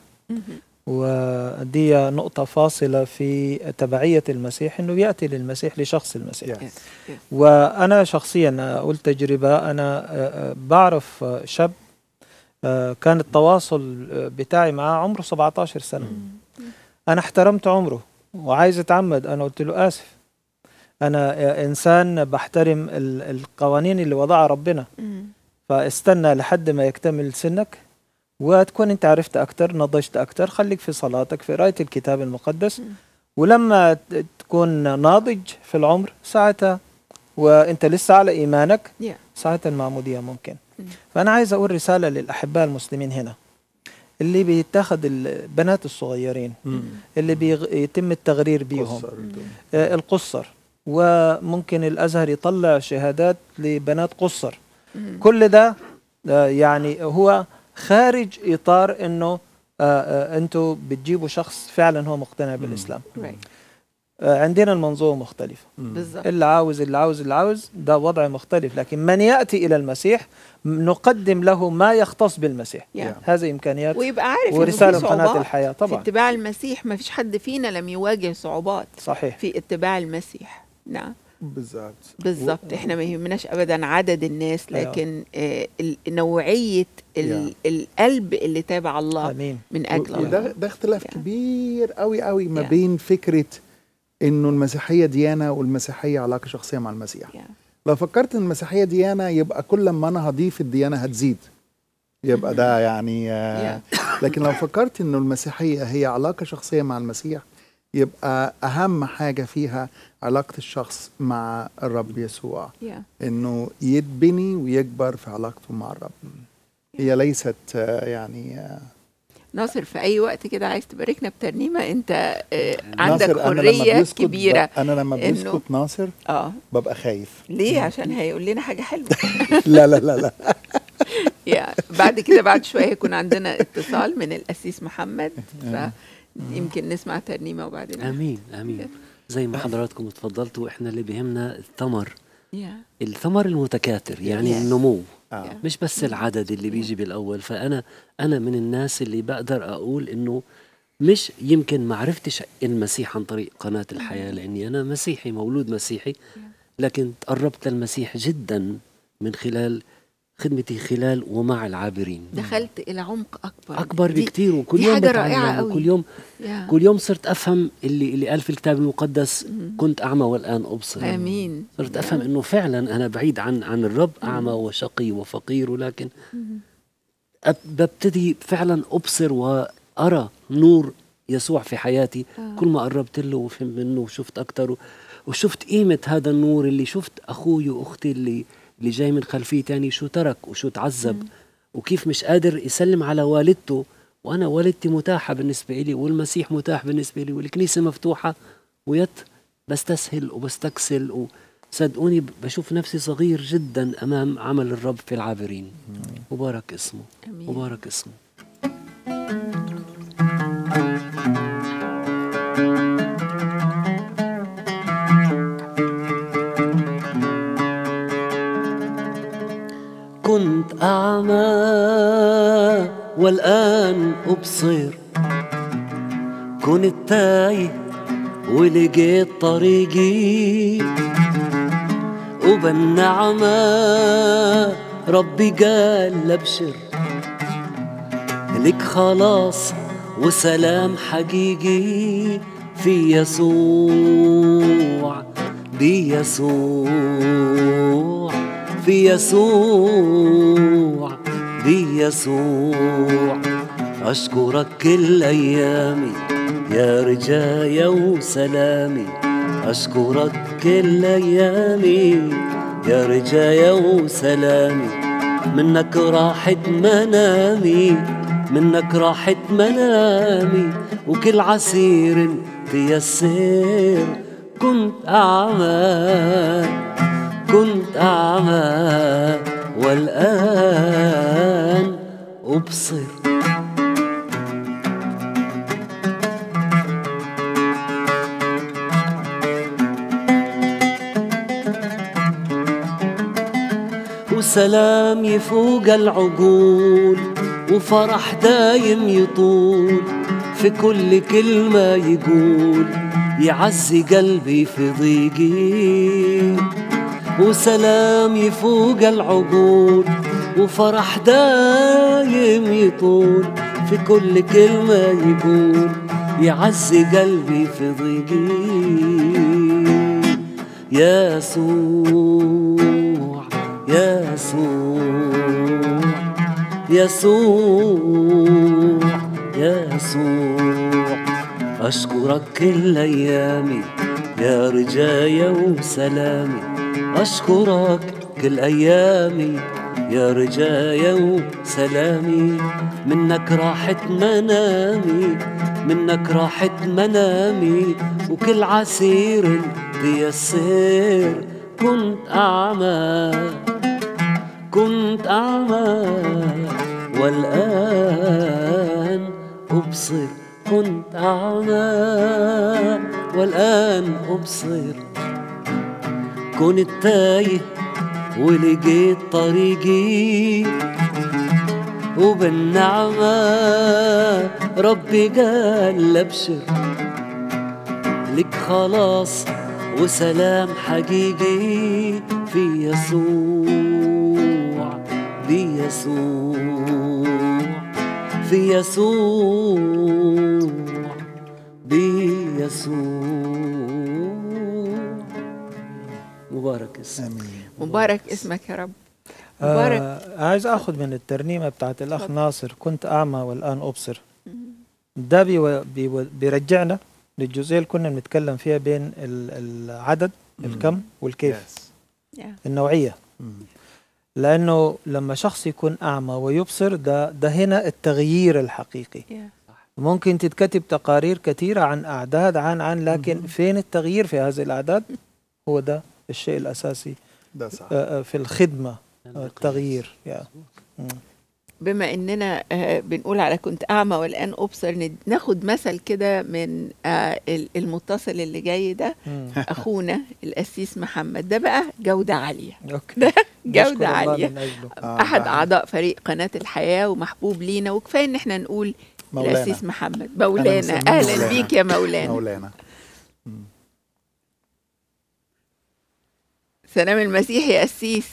[SPEAKER 3] ودي نقطة فاصلة في تبعية المسيح انه بياتي للمسيح لشخص المسيح
[SPEAKER 4] Yes.
[SPEAKER 3] وانا شخصيا اقول تجربة انا آه، آه، بعرف آه، شاب آه، كان التواصل آه، بتاعي معاه عمره 17 سنة انا احترمت عمره وعايز اتعمد انا قلت له اسف انا آه، انسان بحترم ال- القوانين اللي وضعها ربنا
[SPEAKER 2] مم.
[SPEAKER 3] فاستنى لحد ما يكتمل سنك وتكون انت عرفت اكتر نضجت اكتر خليك في صلاتك في قرايه الكتاب المقدس
[SPEAKER 2] مم.
[SPEAKER 3] ولما ت- تكون ناضج في العمر ساعتها وانت لسه على ايمانك
[SPEAKER 2] Yeah.
[SPEAKER 3] ساعتها المعموديه ممكن
[SPEAKER 2] مم.
[SPEAKER 3] فانا عايز اقول رساله للاحباء المسلمين هنا اللي بيتاخد البنات الصغيرين اللي بيتم التغرير بيهم
[SPEAKER 4] قصر.
[SPEAKER 3] آه، القصر وممكن الازهر يطلع شهادات لبنات قصر
[SPEAKER 2] مم.
[SPEAKER 3] كل ده آه، يعني هو خارج اطار انه انتم بتجيبوا شخص فعلا هو مقتنع بالاسلام
[SPEAKER 2] Right.
[SPEAKER 3] آه، عندنا المنظومه مختلفه
[SPEAKER 2] بالظبط
[SPEAKER 3] اللي عاوز اللي عاوز اللي عاوز ده وضع مختلف لكن من ياتي الى المسيح م- نقدم له ما يختص بالمسيح
[SPEAKER 2] Yeah.
[SPEAKER 3] هذه امكانيات
[SPEAKER 2] ويبقى عارف إنه
[SPEAKER 3] ورساله
[SPEAKER 2] في
[SPEAKER 3] قناه
[SPEAKER 2] صعوبات
[SPEAKER 3] الحياه
[SPEAKER 2] في
[SPEAKER 3] طبعا
[SPEAKER 2] اتباع المسيح ما فيش حد فينا لم يواجه صعوبات
[SPEAKER 3] صحيح
[SPEAKER 2] في اتباع المسيح نعم
[SPEAKER 4] بالظبط
[SPEAKER 2] بالظبط احنا ما يهمناش ابدا عدد الناس
[SPEAKER 3] أيوة.
[SPEAKER 2] لكن آه ال- نوعيه ال-
[SPEAKER 4] Yeah.
[SPEAKER 2] القلب اللي تابع الله
[SPEAKER 3] امين
[SPEAKER 2] من اجل
[SPEAKER 4] وده
[SPEAKER 2] الله
[SPEAKER 4] ده اختلاف
[SPEAKER 2] Yeah.
[SPEAKER 4] كبير قوي قوي ما
[SPEAKER 2] Yeah.
[SPEAKER 4] بين فكره انه المسيحيه ديانه والمسيحيه علاقه شخصيه مع المسيح
[SPEAKER 2] Yeah.
[SPEAKER 4] لو فكرت ان المسيحيه ديانه يبقى كل ما انا هضيف الديانه هتزيد يبقى ده يعني آه لكن لو فكرت انه المسيحيه هي علاقه شخصيه مع المسيح يبقى اهم حاجه فيها علاقه الشخص مع الرب يسوع
[SPEAKER 2] Yeah.
[SPEAKER 4] انه يتبني ويكبر في علاقته مع الرب هي ليست آه، يعني آه،
[SPEAKER 2] ناصر في اي وقت كده عايز تباركنا بترنيمه انت آه عندك
[SPEAKER 4] ناصر أنا لما
[SPEAKER 2] حريه
[SPEAKER 4] بيسكت
[SPEAKER 2] كبيره
[SPEAKER 4] ب- انا لما
[SPEAKER 2] إنه-
[SPEAKER 4] بيسكت ناصر
[SPEAKER 2] اه
[SPEAKER 4] ببقى خايف
[SPEAKER 2] ليه عشان هيقول لنا حاجه حلوه
[SPEAKER 4] لا لا لا لا
[SPEAKER 2] يا بعد كده بعد شويه هيكون عندنا اتصال من القسيس محمد فيمكن نسمع ترنيمه وبعدين
[SPEAKER 5] امين امين زي ما حضراتكم اتفضلتوا احنا اللي بيهمنا الثمر
[SPEAKER 2] يا
[SPEAKER 5] الثمر المتكاثر يعني
[SPEAKER 2] Yes.
[SPEAKER 5] النمو
[SPEAKER 4] آه.
[SPEAKER 2] Yeah.
[SPEAKER 5] مش بس العدد اللي بيجي بالاول فانا انا من الناس اللي بقدر اقول انه مش يمكن ما عرفتش المسيح عن طريق قناه الحياه لاني انا مسيحي مولود مسيحي لكن تقربت للمسيح جدا من خلال خدمتي خلال ومع العابرين
[SPEAKER 2] دخلت الى عمق اكبر
[SPEAKER 5] اكبر
[SPEAKER 2] دي-
[SPEAKER 5] بكتير وكل
[SPEAKER 2] دي
[SPEAKER 5] يوم
[SPEAKER 2] حاجة رائعة
[SPEAKER 5] بتعلم
[SPEAKER 2] قوي.
[SPEAKER 5] وكل يوم
[SPEAKER 2] يا.
[SPEAKER 5] كل يوم صرت افهم اللي اللي قال في الكتاب المقدس
[SPEAKER 2] مم.
[SPEAKER 5] كنت اعمى والان ابصر
[SPEAKER 2] امين
[SPEAKER 5] صرت افهم انه فعلا انا بعيد عن عن الرب اعمى وشقي وفقير ولكن أب- ببتدي فعلا ابصر وارى نور يسوع في حياتي
[SPEAKER 2] آه.
[SPEAKER 5] كل ما قربت له وفهمت منه وشفت اكثر وشفت قيمه هذا النور اللي شفت اخوي واختي اللي اللي جاي من خلفيه تاني شو ترك وشو تعذب وكيف مش قادر يسلم على والدته وانا والدتي متاحه بالنسبه لي والمسيح متاح بالنسبه لي والكنيسه مفتوحه ويت بستسهل وبستكسل وصدقوني ب- بشوف نفسي صغير جدا امام عمل الرب في العابرين مبارك اسمه
[SPEAKER 2] امين
[SPEAKER 5] مبارك اسمه كنت أعمى والآن أبصر كنت تايه ولقيت طريقي وبالنعمة ربي قال لبشر لك خلاص وسلام حقيقي في يسوع بيسوع في يسوع بيسوع أشكرك كل أيامي يا رجايا وسلامي أشكرك كل أيامي يا رجايا وسلامي منك راحت منامي منك راحت منامي وكل عسير تيسر كنت أعمى كنت أعمى والآن أبصر وسلام يفوق العقول وفرح دايم يطول في كل كلمة يقول يعزي قلبي في ضيقي وسلام يفوق العقول وفرح دايم يطول في كل كلمة يقول يعزي قلبي في ضيقي يسوع يسوع يسوع يسوع أشكرك كل أيامي يا رجايا وسلامي أشكرك كل أيامي يا رجايا وسلامي منك راحت منامي منك راحت منامي وكل عسير بيسر كنت أعمى كنت أعمى والآن أبصر كنت أعمى والآن أبصر كنت تايه ولقيت طريقي وبالنعمة ربي قال لبشر لك خلاص وسلام حقيقي في يسوع بيسوع في يسوع بيسوع مبارك اسم
[SPEAKER 4] امين
[SPEAKER 2] مبارك اسمك يا رب مبارك
[SPEAKER 3] آه عايز اخذ من الترنيمه بتاعت الاخ ناصر كنت اعمى والان ابصر ده بيو بيو بيرجعنا للجزئيه اللي كنا بنتكلم فيها بين ال- العدد الكم والكيف
[SPEAKER 4] Yes.
[SPEAKER 2] يا.
[SPEAKER 3] النوعيه
[SPEAKER 4] مم.
[SPEAKER 3] لانه لما شخص يكون اعمى ويبصر ده ده هنا التغيير الحقيقي
[SPEAKER 2] يا.
[SPEAKER 3] ممكن تتكتب تقارير كثيره عن اعداد عن عن لكن فين التغيير في هذه الاعداد هو ده الشيء الاساسي
[SPEAKER 4] ده صح
[SPEAKER 3] آه، آه، في الخدمه آه، التغيير يا مم.
[SPEAKER 2] بما اننا آه، بنقول على كنت اعمى والان ابصر ند- ناخد مثل كده من آه، ال- المتصل اللي جاي ده
[SPEAKER 3] مم.
[SPEAKER 2] اخونا القسيس محمد ده بقى جوده عاليه
[SPEAKER 3] اوكي
[SPEAKER 2] ده
[SPEAKER 3] نشكر
[SPEAKER 2] جوده
[SPEAKER 3] الله
[SPEAKER 2] عاليه
[SPEAKER 3] من أجله.
[SPEAKER 4] آه،
[SPEAKER 2] احد
[SPEAKER 4] ده
[SPEAKER 2] اعضاء فريق قناه الحياه ومحبوب لينا وكفايه ان احنا نقول
[SPEAKER 4] مولانا
[SPEAKER 2] القسيس محمد مولانا
[SPEAKER 4] بنسميه
[SPEAKER 2] اهلا
[SPEAKER 4] مولانا.
[SPEAKER 2] بيك يا مولانا
[SPEAKER 4] مولانا
[SPEAKER 2] سلام المسيح يا قسيس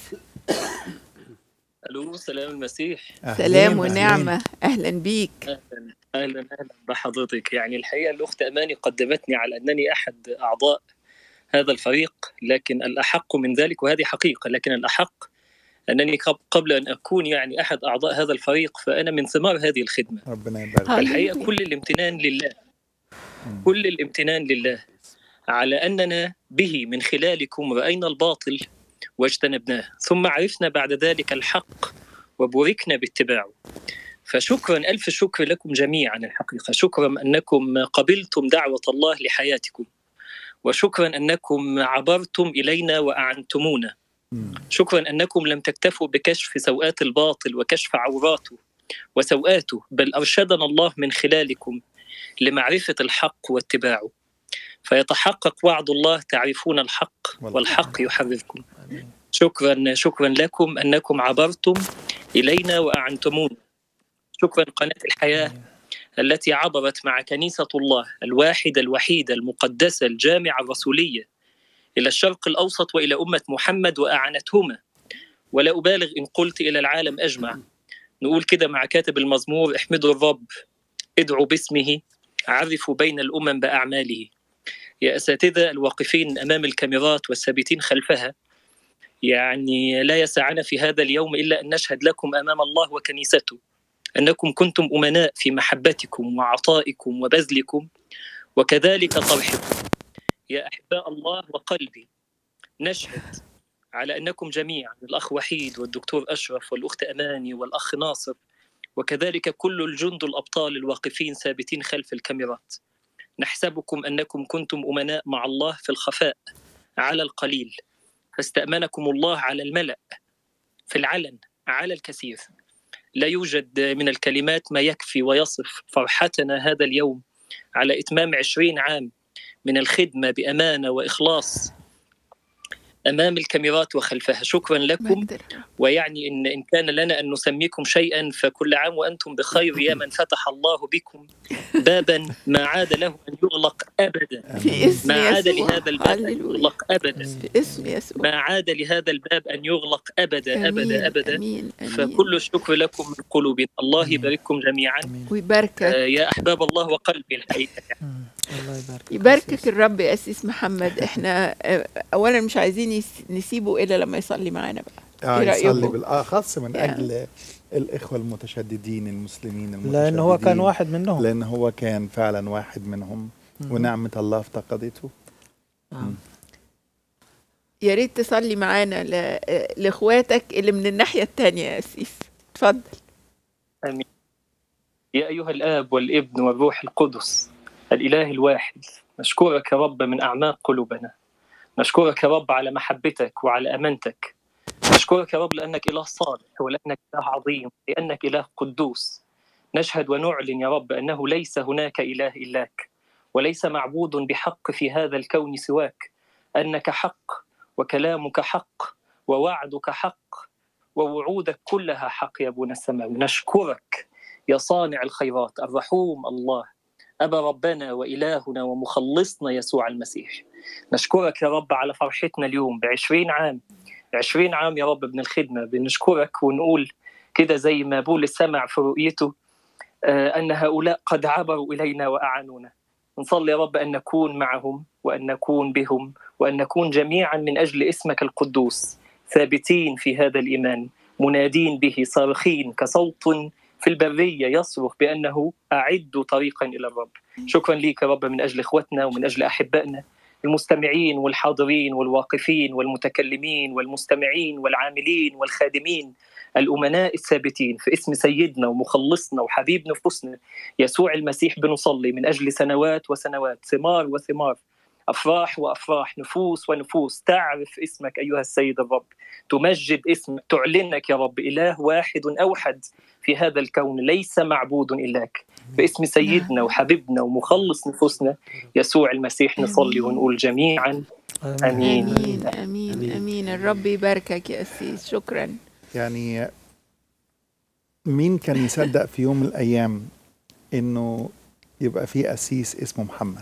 [SPEAKER 7] الو سلام المسيح
[SPEAKER 4] أهلين،
[SPEAKER 2] سلام
[SPEAKER 4] أهلين.
[SPEAKER 2] ونعمه اهلا بيك
[SPEAKER 7] اهلا اهلا اهلا بحضرتك يعني الحقيقه الاخت اماني قدمتني على انني احد اعضاء هذا الفريق لكن الاحق من ذلك وهذه حقيقه لكن الاحق انني قب- قبل ان اكون يعني احد اعضاء هذا الفريق فانا من ثمار هذه الخدمه
[SPEAKER 4] ربنا يبارك
[SPEAKER 2] هاي.
[SPEAKER 7] الحقيقه كل الامتنان لله كل الامتنان لله على اننا به من خلالكم راينا الباطل واجتنبناه ثم عرفنا بعد ذلك الحق وبوركنا باتباعه فشكرا الف شكر لكم جميعا الحقيقه شكرا انكم قبلتم دعوه الله لحياتكم وشكرا انكم عبرتم الينا واعنتمونا
[SPEAKER 4] مم.
[SPEAKER 7] شكرا انكم لم تكتفوا بكشف سوءات الباطل وكشف عوراته وسوءاته بل ارشدنا الله من خلالكم لمعرفه الحق واتباعه فيتحقق وعد الله تعرفون الحق والحق يحرركم شكرا شكرا لكم انكم عبرتم الينا واعنتمونا شكرا قناه الحياه التي عبرت مع كنيسه الله الواحده الوحيده المقدسه الجامعه الرسوليه الى الشرق الاوسط والى امه محمد واعانتهما ولا ابالغ ان قلت الى العالم اجمع نقول كده مع كاتب المزمور احمدوا الرب ادعوا باسمه عرفوا بين الامم باعماله يا اساتذه الواقفين امام الكاميرات والثابتين خلفها يعني لا يسعنا في هذا اليوم الا ان نشهد لكم امام الله وكنيسته انكم كنتم امناء في محبتكم وعطائكم وبذلكم وكذلك طرحكم يا احباء الله وقلبي نشهد على انكم جميعا الاخ وحيد والدكتور اشرف والاخت اماني والاخ ناصر وكذلك كل الجند الابطال الواقفين ثابتين خلف الكاميرات نحسبكم أنكم كنتم أمناء مع الله في الخفاء على القليل فاستأمنكم الله على الملأ في العلن على الكثير لا يوجد من الكلمات ما يكفي ويصف فرحتنا هذا اليوم على إتمام عشرين عام من الخدمة بأمانة وإخلاص امام الكاميرات وخلفها شكرا لكم
[SPEAKER 2] مجد الرب.
[SPEAKER 7] ويعني ان ان كان لنا ان نسميكم شيئا فكل عام وانتم بخير يا من فتح الله بكم بابا ما عاد له ان يغلق ابدا
[SPEAKER 2] في اسم
[SPEAKER 7] ما عاد
[SPEAKER 2] يسوع
[SPEAKER 7] لهذا الباب ان
[SPEAKER 2] هللويا.
[SPEAKER 7] يغلق ابدا
[SPEAKER 2] في اسم يسوع
[SPEAKER 7] ما عاد لهذا الباب ان يغلق ابدا
[SPEAKER 2] آمين،
[SPEAKER 7] ابدا ابدا
[SPEAKER 2] امين امين
[SPEAKER 7] فكل الشكر لكم من قلوبنا الله يبارككم جميعا
[SPEAKER 2] ويباركك
[SPEAKER 7] آه، يا احباب الله وقلبي الحقيقه
[SPEAKER 3] مم. الله يبارك
[SPEAKER 2] يباركك الرب يا أسيس محمد احنا آه، اولا مش عايزين يس- نسيبه الا لما يصلي معانا بقى
[SPEAKER 4] آه
[SPEAKER 2] إيه
[SPEAKER 4] يصلي
[SPEAKER 2] رأيكم؟
[SPEAKER 4] بالاخص من
[SPEAKER 2] يعني.
[SPEAKER 4] اجل الاخوه المتشددين المسلمين المتشددين
[SPEAKER 3] لأنه هو كان واحد منهم
[SPEAKER 4] لان هو كان فعلا واحد منهم
[SPEAKER 3] مم.
[SPEAKER 4] ونعمه الله افتقدته
[SPEAKER 3] نعم.
[SPEAKER 2] يا ريت تصلي معانا ل- آه، لاخواتك اللي من الناحيه الثانيه يا أسيس اتفضل
[SPEAKER 7] امين يا ايها الاب والابن والروح القدس الاله الواحد نشكرك يا رب من اعماق قلوبنا نشكرك يا رب على محبتك وعلى امانتك نشكرك يا رب لانك اله صالح ولانك اله عظيم لانك اله قدوس نشهد ونعلن يا رب انه ليس هناك اله الاك وليس معبود بحق في هذا الكون سواك انك حق وكلامك حق ووعدك حق ووعودك كلها حق يا ابونا السماوي نشكرك يا صانع الخيرات الرحوم الله ابا ربنا والهنا ومخلصنا يسوع المسيح نشكرك يا رب على فرحتنا اليوم بعشرين عام عشرين عام يا رب من الخدمة بنشكرك ونقول كده زي ما بولس سمع في رؤيته آه، أن هؤلاء قد عبروا إلينا وأعانونا نصلي يا رب أن نكون معهم وأن نكون بهم وأن نكون جميعا من أجل اسمك القدوس ثابتين في هذا الإيمان منادين به صارخين كصوت في البرية يصرخ بأنه أعدوا طريقا إلى الرب شكرا ليك يا رب من أجل إخوتنا ومن أجل أحبائنا المستمعين والحاضرين والواقفين والمتكلمين والمستمعين والعاملين والخادمين الأمناء الثابتين في اسم سيدنا ومخلصنا وحبيب نفوسنا يسوع المسيح بنصلي من أجل سنوات وسنوات ثمار وثمار أفراح وأفراح نفوس ونفوس تعرف اسمك أيها السيد الرب تمجد اسمك تعلنك يا رب إله واحد أوحد في هذا الكون ليس معبود إلاك باسم سيدنا وحبيبنا ومخلص نفوسنا يسوع المسيح نصلي ونقول جميعا آمين.
[SPEAKER 2] امين امين امين الرب يباركك يا أسيس شكرا
[SPEAKER 4] يعني مين كان يصدق في يوم من الايام انه يبقى في قسيس اسمه محمد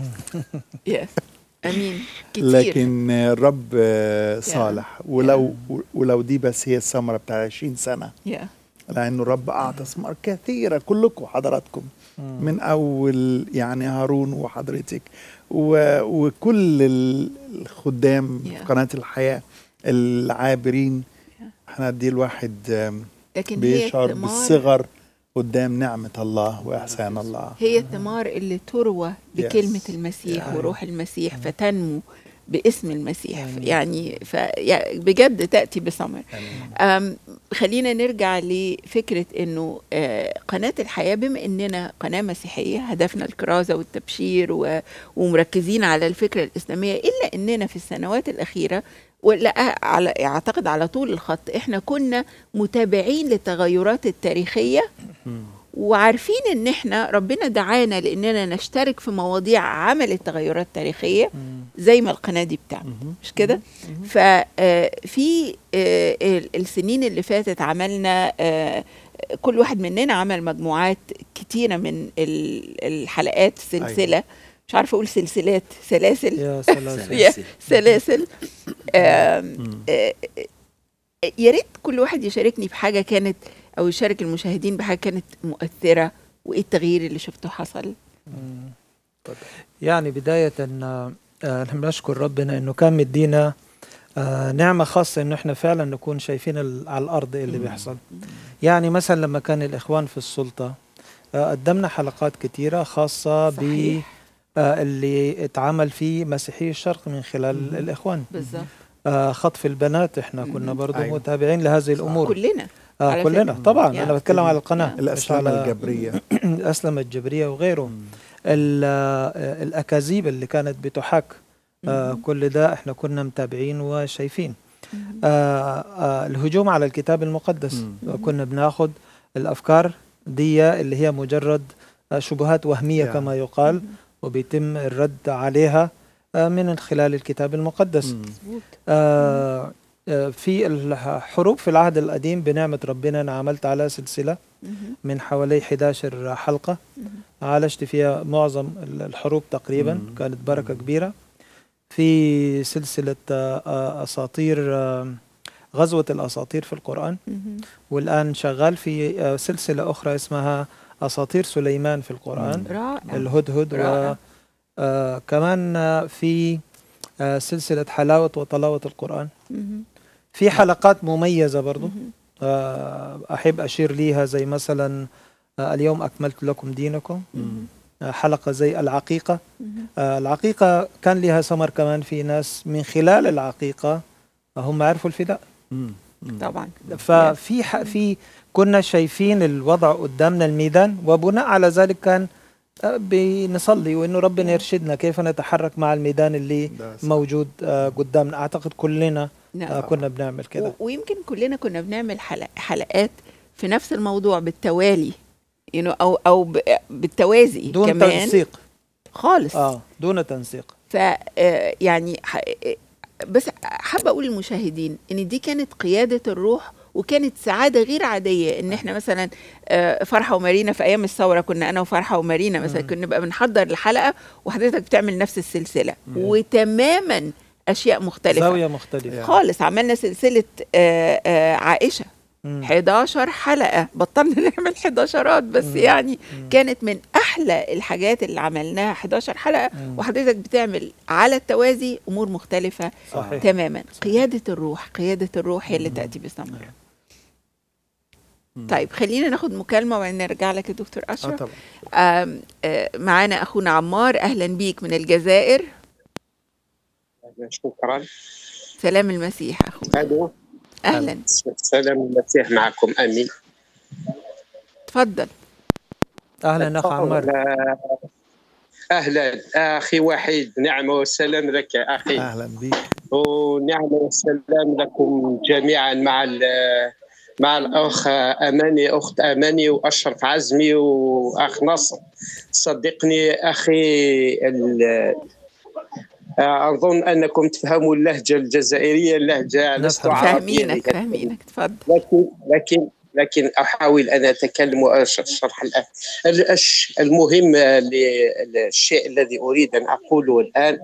[SPEAKER 2] يس امين كتير
[SPEAKER 4] لكن الرب آه، صالح ولو ولو دي بس هي الثمره بتاع 20 سنه
[SPEAKER 2] يا
[SPEAKER 4] لانه الرب اعطى ثمار كثيره كلكم حضراتكم من اول يعني هارون وحضرتك و- وكل ال- الخدام في
[SPEAKER 2] Yeah.
[SPEAKER 4] قناه الحياه العابرين احنا قد ايه الواحد آم،
[SPEAKER 2] لكن هي
[SPEAKER 4] بيشعر
[SPEAKER 2] الثمار
[SPEAKER 4] بالصغر قدام نعمه الله واحسان الله
[SPEAKER 2] هي الثمار اللي تروى بكلمة المسيح
[SPEAKER 4] Yeah.
[SPEAKER 2] وروح المسيح فتنمو باسم المسيح
[SPEAKER 3] آمين.
[SPEAKER 2] يعني ف يعني بجد تأتي بثمر
[SPEAKER 4] آمين.
[SPEAKER 2] أم خلينا نرجع لفكرة انه آه، قناة الحياة بما اننا قناة مسيحية هدفنا الكرازة والتبشير و- ومركزين على الفكرة الإسلامية إلا اننا في السنوات الأخيرة ولا على اعتقد على طول الخط احنا كنا متابعين للتغيرات التاريخية
[SPEAKER 4] مم.
[SPEAKER 2] وعارفين ان احنا ربنا دعانا لاننا نشترك في مواضيع عملت تغيرات تاريخيه زي ما القناه دي بتاعنا
[SPEAKER 4] مهم.
[SPEAKER 2] مش كده ففي السنين اللي فاتت عملنا آه، كل واحد مننا عمل مجموعات كتيره من ال- الحلقات سلسله
[SPEAKER 4] أيوة.
[SPEAKER 2] مش عارفه اقول سلسلات سلاسل
[SPEAKER 3] يا سلاسل
[SPEAKER 2] يا سلاسل آم،
[SPEAKER 4] مم.
[SPEAKER 2] آه، آه، يا ريت كل واحد يشاركني بحاجه كانت او يشارك المشاهدين بحاجه كانت مؤثره وايه التغيير اللي شفته حصل
[SPEAKER 3] مم. يعني بداية آه، آه، نحن بنشكر ربنا انه كان مدينا آه، نعمة خاصة انه احنا فعلا نكون شايفين ال- على الارض إيه اللي بيحصل يعني مثلا لما كان الاخوان في السلطة آه، قدمنا حلقات كتيرة خاصة ب
[SPEAKER 2] صحيح.
[SPEAKER 3] آه، اللي اتعمل فيه مسيحي الشرق من خلال الاخوان
[SPEAKER 2] بالظبط
[SPEAKER 3] آه، خطف البنات احنا كنا برضو
[SPEAKER 4] أيوة.
[SPEAKER 3] متابعين لهذه الامور
[SPEAKER 2] كلنا
[SPEAKER 3] آه
[SPEAKER 2] على
[SPEAKER 3] كلنا
[SPEAKER 2] فكرة.
[SPEAKER 3] طبعا
[SPEAKER 2] يا.
[SPEAKER 3] انا بتكلم على القناه مش
[SPEAKER 4] الاسلام
[SPEAKER 3] على
[SPEAKER 4] الجبريه
[SPEAKER 3] الاسلمه الجبريه وغيره ال- آه، الأكاذيب اللي كانت بتحاك آه،
[SPEAKER 2] مهم.
[SPEAKER 3] كل ده احنا كنا متابعين وشايفين
[SPEAKER 2] مهم.
[SPEAKER 3] آه، آه، الهجوم على الكتاب المقدس
[SPEAKER 4] مم.
[SPEAKER 3] كنا بناخد الأفكار دي اللي هي مجرد آه، شبهات وهمية
[SPEAKER 4] Yeah.
[SPEAKER 3] كما يقال وبيتم الرد عليها آه، من خلال الكتاب المقدس
[SPEAKER 4] مم.
[SPEAKER 2] مظبوط
[SPEAKER 3] آه، آه، في الحروب في العهد القديم بنعمة ربنا أنا عملت على سلسلة
[SPEAKER 2] مهم.
[SPEAKER 3] من حوالي 11 حلقة
[SPEAKER 2] مهم.
[SPEAKER 3] عالجت فيها معظم الحروب تقريبا
[SPEAKER 4] مم.
[SPEAKER 3] كانت بركة كبيرة في سلسلة آه، آه، أساطير آه، غزوة الأساطير في القرآن
[SPEAKER 2] مهم.
[SPEAKER 3] والآن شغال في آه، سلسلة أخرى اسمها أساطير سليمان في القرآن
[SPEAKER 2] رائع
[SPEAKER 3] الهدهد
[SPEAKER 2] رائع.
[SPEAKER 3] وكمان في آه، سلسلة حلاوة وطلاوة القرآن
[SPEAKER 2] مهم.
[SPEAKER 3] في حلقات مميزة برضو
[SPEAKER 2] مهم.
[SPEAKER 3] آه، أحب أشير ليها زي مثلا آه، اليوم أكملت لكم دينكم
[SPEAKER 2] مهم.
[SPEAKER 3] آه، حلقة زي العقيقة
[SPEAKER 2] مهم.
[SPEAKER 3] آه، العقيقة كان لها ثمر كمان في ناس من خلال العقيقة هم عرفوا الفداء
[SPEAKER 4] مم. مم.
[SPEAKER 2] طبعا
[SPEAKER 3] ففي ح- في كنا شايفين الوضع قدامنا الميدان وبناء على ذلك كان آه، بنصلي وانه ربنا يرشدنا كيف نتحرك مع الميدان اللي
[SPEAKER 4] ده صح.
[SPEAKER 3] موجود آه، قدامنا اعتقد كلنا آه،
[SPEAKER 2] نعم
[SPEAKER 3] كنا بنعمل كده
[SPEAKER 2] و- ويمكن كلنا كنا بنعمل حلق حلقات في نفس الموضوع بالتوالي you know, او او ب- بالتوازي
[SPEAKER 3] دون
[SPEAKER 2] كمان
[SPEAKER 3] تنسيق
[SPEAKER 2] خالص
[SPEAKER 3] اه دون تنسيق
[SPEAKER 2] ف آه، يعني ح- آه، بس حابه اقول للمشاهدين ان دي كانت قياده الروح وكانت سعاده غير عاديه ان احنا مثلا آه، فرحه ومارينا في ايام الثوره كنا انا وفرحه ومارينا مثلا
[SPEAKER 3] مم.
[SPEAKER 2] كنا نبقى بنحضر الحلقه وحضرتك بتعمل نفس السلسله وتماما اشياء مختلفه
[SPEAKER 3] زاويه مختلفه
[SPEAKER 4] يعني.
[SPEAKER 2] خالص عملنا سلسله آه، آه، عائشه
[SPEAKER 3] مم.
[SPEAKER 2] 11 حلقه بطلنا نعمل 11 بس
[SPEAKER 3] مم.
[SPEAKER 2] يعني
[SPEAKER 3] مم.
[SPEAKER 2] كانت من احلى الحاجات اللي عملناها 11 حلقه
[SPEAKER 3] مم.
[SPEAKER 2] وحضرتك بتعمل على التوازي امور مختلفه
[SPEAKER 3] صحيح
[SPEAKER 2] تماما قياده الروح قياده الروح هي اللي تاتي بثمر
[SPEAKER 4] مم.
[SPEAKER 2] طيب خلينا ناخد مكالمه وبعدين نرجع لك يا دكتور
[SPEAKER 4] اه
[SPEAKER 2] اشرف
[SPEAKER 4] طبعا
[SPEAKER 2] آم، آه، معانا اخونا عمار اهلا بيك من الجزائر
[SPEAKER 8] شكرا
[SPEAKER 2] سلام المسيح اخونا
[SPEAKER 8] الو
[SPEAKER 2] اهلا
[SPEAKER 8] سلام المسيح معكم امين
[SPEAKER 2] تفضل
[SPEAKER 3] اهلا اخ عمار
[SPEAKER 8] اهلا اخي وحيد نعمه وسلام لك اخي
[SPEAKER 4] اهلا بيك
[SPEAKER 8] ونعمه وسلام لكم جميعا مع ال- مع الاخ اماني اخت اماني واشرف عزمي واخ نصر صدقني اخي ال- اظن انكم تفهموا اللهجه الجزائريه اللهجه لست
[SPEAKER 3] نفهم.
[SPEAKER 8] عربيا
[SPEAKER 2] فاهمينك فاهمينك تفضل
[SPEAKER 8] لكن لكن لكن احاول ان اتكلم واشرح الان الأش- المهم للشيء الذي اريد ان اقوله الان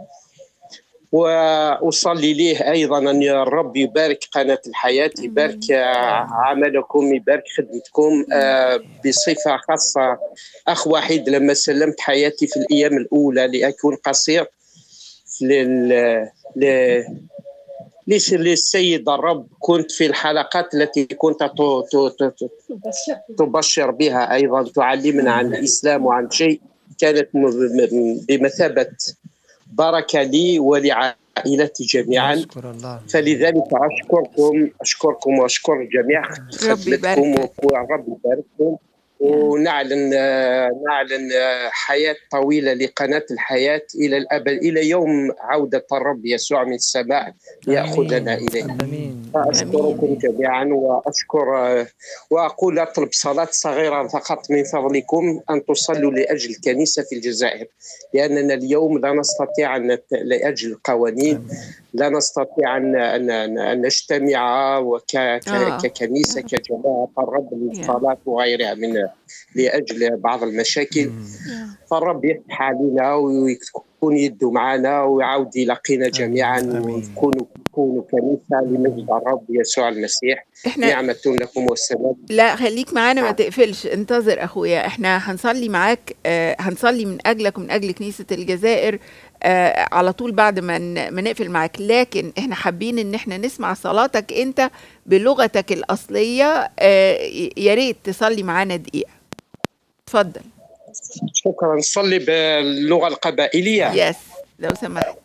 [SPEAKER 8] واصلي ليه ايضا ان الرب يبارك قناه الحياه يبارك عملكم يبارك خدمتكم آه، بصفه خاصه اخ وحيد لما سلمت حياتي في الايام الاولى لاكون قصير لل ل- ليس للسيد الرب كنت في الحلقات التي كنت ت- ت- ت- تبشر بها ايضا تعلمنا عن الاسلام وعن شيء كانت م- م- بمثابه بركه لي ولعائلتي جميعا
[SPEAKER 3] اشكر الله
[SPEAKER 8] فلذلك اشكركم اشكركم واشكر جميع خدمتكم
[SPEAKER 2] يباركك.
[SPEAKER 8] ورب يبارككم ونعلن نعلن حياه طويله لقناه الحياه الى الابد الى يوم عوده الرب يسوع من السماء ياخذنا اليه
[SPEAKER 3] امين
[SPEAKER 8] أشكركم جميعا وأشكر وأقول أطلب صلاة صغيرة فقط من فضلكم أن تصلوا لأجل الكنيسة في الجزائر لأننا اليوم لا نستطيع أن نت- لأجل القوانين لا نستطيع أن أن أن- أن نجتمع وك ك-
[SPEAKER 2] آه.
[SPEAKER 8] ككنيسة كجماعة الرب للصلاة وغيرها من لأجل بعض المشاكل فالرب يفتح علينا ويكون يده معنا ويعاود يلاقينا جميعا
[SPEAKER 4] آمين.
[SPEAKER 8] وتكونوا تكونوا كنيسه لمجد الرب يسوع المسيح
[SPEAKER 2] احنا
[SPEAKER 8] نعمه لكم والسلام
[SPEAKER 2] لا خليك معانا ما تقفلش انتظر اخويا احنا هنصلي معاك آه هنصلي من اجلك ومن اجل كنيسه الجزائر آه على طول بعد ما ن- ما نقفل معاك لكن احنا حابين ان احنا نسمع صلاتك انت بلغتك الاصليه آه ي- يا ريت تصلي معانا دقيقه اتفضل
[SPEAKER 8] شكرا نصلي باللغه القبائليه
[SPEAKER 2] يس لو سمحت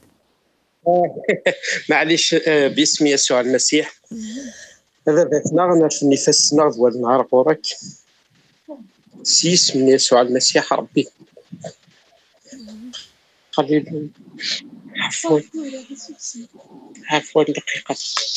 [SPEAKER 8] معليش آه، باسم يسوع المسيح هذا ذاتنا نعرف نفسنا ذوال نهار غورك سيس من يسوع المسيح ربي خلي عفوا عفوا دقيقة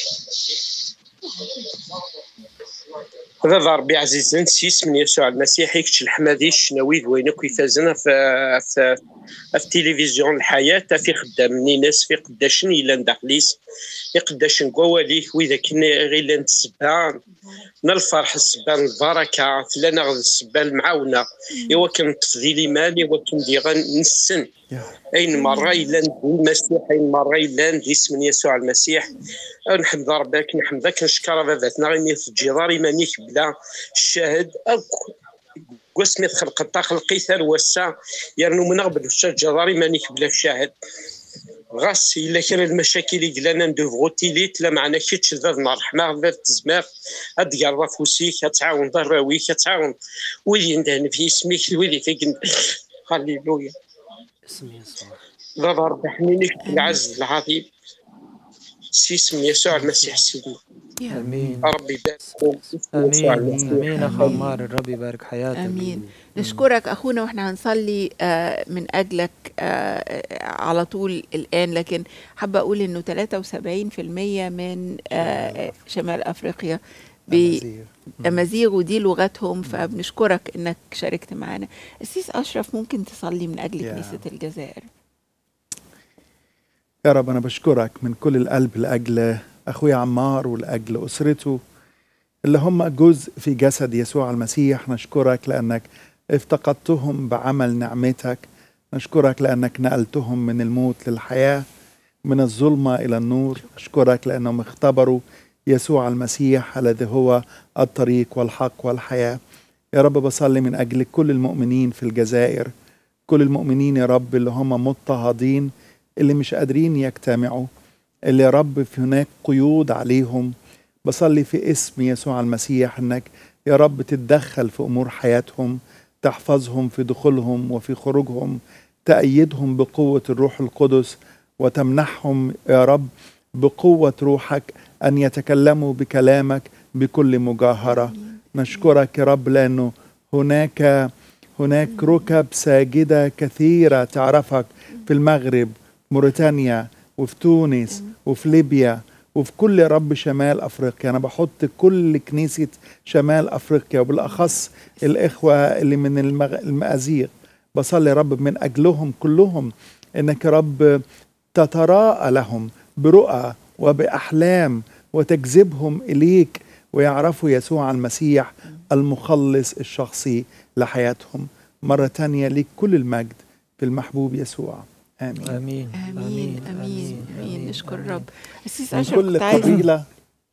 [SPEAKER 8] هذا ربي عزيز نسيس من يسوع المسيح يكش الحمادي الشناوي وينك يفازنا في في في التلفزيون الحياة في خدام ناس في قداش إلا ندخليس في قداش نقواليك وإذا كنا غير نتسبان من الفرح السبان البركة فلانا غد السبان المعاونة إوا كان تفضيلي مالي وكن دي نسن أين مرة إلا ندي المسيح أين مرة إلا ندي اسم يسوع المسيح نحمد ربك نحمدك نشكر باباتنا غير في الجدار مانيك بلا الشاهد قسمي خلق خلقي ثار وسا يرنو من قبل الجدار مانيك بلا الشاهد غاس الا كان المشاكل اللي قلنا ندوفغو تيليت لا معنا كيتش ذا الرحمة ذا التزمار هاد قرب فوسيك تعاون ضراويك تعاون ويلي ندهن في اسمك ويلي تقن هللويا
[SPEAKER 5] اسم يسوع
[SPEAKER 8] ذا رب حمينك العز العظيم سي اسم يسوع المسيح سيدي
[SPEAKER 2] يا
[SPEAKER 3] امين
[SPEAKER 8] ربي يبارك
[SPEAKER 3] امين امين اخ عمار الرب يبارك حياتك
[SPEAKER 2] امين نشكرك اخونا واحنا هنصلي آه، من اجلك آه، على طول الان لكن حابه اقول انه 73% من آه، شمال افريقيا
[SPEAKER 4] أمازيغ.
[SPEAKER 2] بأمازيغ ودي لغتهم فبنشكرك انك شاركت معنا السيس اشرف ممكن تصلي من اجل
[SPEAKER 4] يا.
[SPEAKER 2] كنيسه الجزائر
[SPEAKER 4] يا رب أنا بشكرك من كل القلب لأجل أخويا عمار ولأجل أسرته اللي هم جزء في جسد يسوع المسيح نشكرك لأنك افتقدتهم بعمل نعمتك نشكرك لأنك نقلتهم من الموت للحياة من الظلمة إلى النور أشكرك لأنهم اختبروا يسوع المسيح الذي هو الطريق والحق والحياة يا رب بصلي من أجل كل المؤمنين في الجزائر كل المؤمنين يا رب اللي هم مضطهدين اللي مش قادرين يجتمعوا اللي يا رب في هناك قيود عليهم بصلي في اسم يسوع المسيح انك يا رب تتدخل في امور حياتهم تحفظهم في دخولهم وفي خروجهم تأيدهم بقوة الروح القدس وتمنحهم يا رب بقوة روحك أن يتكلموا بكلامك بكل مجاهرة نشكرك يا رب لأنه هناك هناك ركب ساجدة كثيرة تعرفك في المغرب موريتانيا وفي تونس وفي ليبيا وفي كل يا رب شمال افريقيا انا بحط كل كنيسه شمال افريقيا وبالاخص الاخوه اللي من المغ... المازيغ بصلي يا رب من اجلهم كلهم انك يا رب تتراءى لهم برؤى وباحلام وتجذبهم اليك ويعرفوا يسوع المسيح المخلص الشخصي لحياتهم مره تانية ليك كل المجد في المحبوب يسوع امين
[SPEAKER 3] امين
[SPEAKER 2] امين امين امين نشكر الرب السيس
[SPEAKER 4] من
[SPEAKER 2] اشرف
[SPEAKER 4] كل
[SPEAKER 2] كنت عايز
[SPEAKER 4] قبيله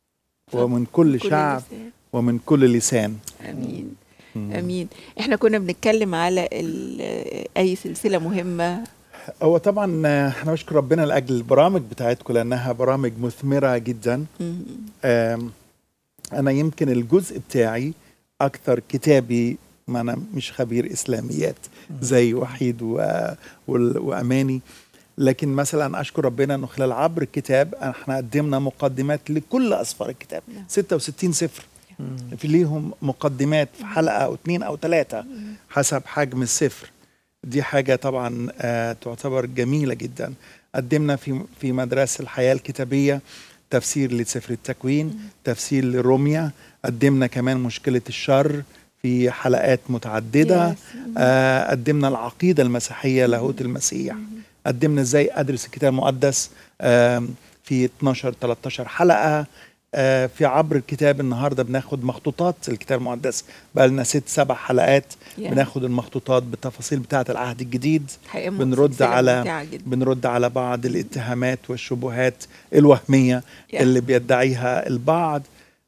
[SPEAKER 4] ومن كل
[SPEAKER 2] كل
[SPEAKER 4] شعب
[SPEAKER 2] لسان.
[SPEAKER 4] ومن كل لسان
[SPEAKER 2] امين امين احنا كنا بنتكلم على ال- اي سلسله مهمه
[SPEAKER 4] هو طبعا آه، احنا بشكر ربنا لاجل البرامج بتاعتكم لانها برامج مثمره جدا
[SPEAKER 2] مم.
[SPEAKER 4] آم، انا يمكن الجزء بتاعي اكثر كتابي ما انا مش خبير اسلاميات زي وحيد و... وال- واماني لكن مثلا اشكر ربنا انه خلال عبر الكتاب احنا قدمنا مقدمات لكل اسفار الكتاب
[SPEAKER 2] نعم.
[SPEAKER 4] 66 سفر في ليهم مقدمات في حلقه او اثنين او ثلاثه حسب حجم السفر دي حاجه طبعا آه تعتبر جميله جدا قدمنا في في مدرسه الحياه الكتابيه تفسير لسفر التكوين تفسير لروميا قدمنا كمان مشكله الشر في حلقات متعدده
[SPEAKER 2] Yes.
[SPEAKER 4] آه قدمنا العقيده المسيحيه لاهوت المسيح قدمنا ازاي ادرس الكتاب المقدس آم، في 12 13 حلقه آه، في عبر الكتاب النهارده بناخد مخطوطات الكتاب المقدس بقى لنا ست سبع حلقات
[SPEAKER 2] Yeah.
[SPEAKER 4] بناخد المخطوطات بالتفاصيل بتاعه العهد الجديد
[SPEAKER 2] حقيقة
[SPEAKER 4] بنرد
[SPEAKER 2] سلسلة
[SPEAKER 4] على
[SPEAKER 2] ممتعة جدا.
[SPEAKER 4] بنرد على بعض الاتهامات والشبهات الوهميه
[SPEAKER 2] Yeah.
[SPEAKER 4] اللي بيدعيها البعض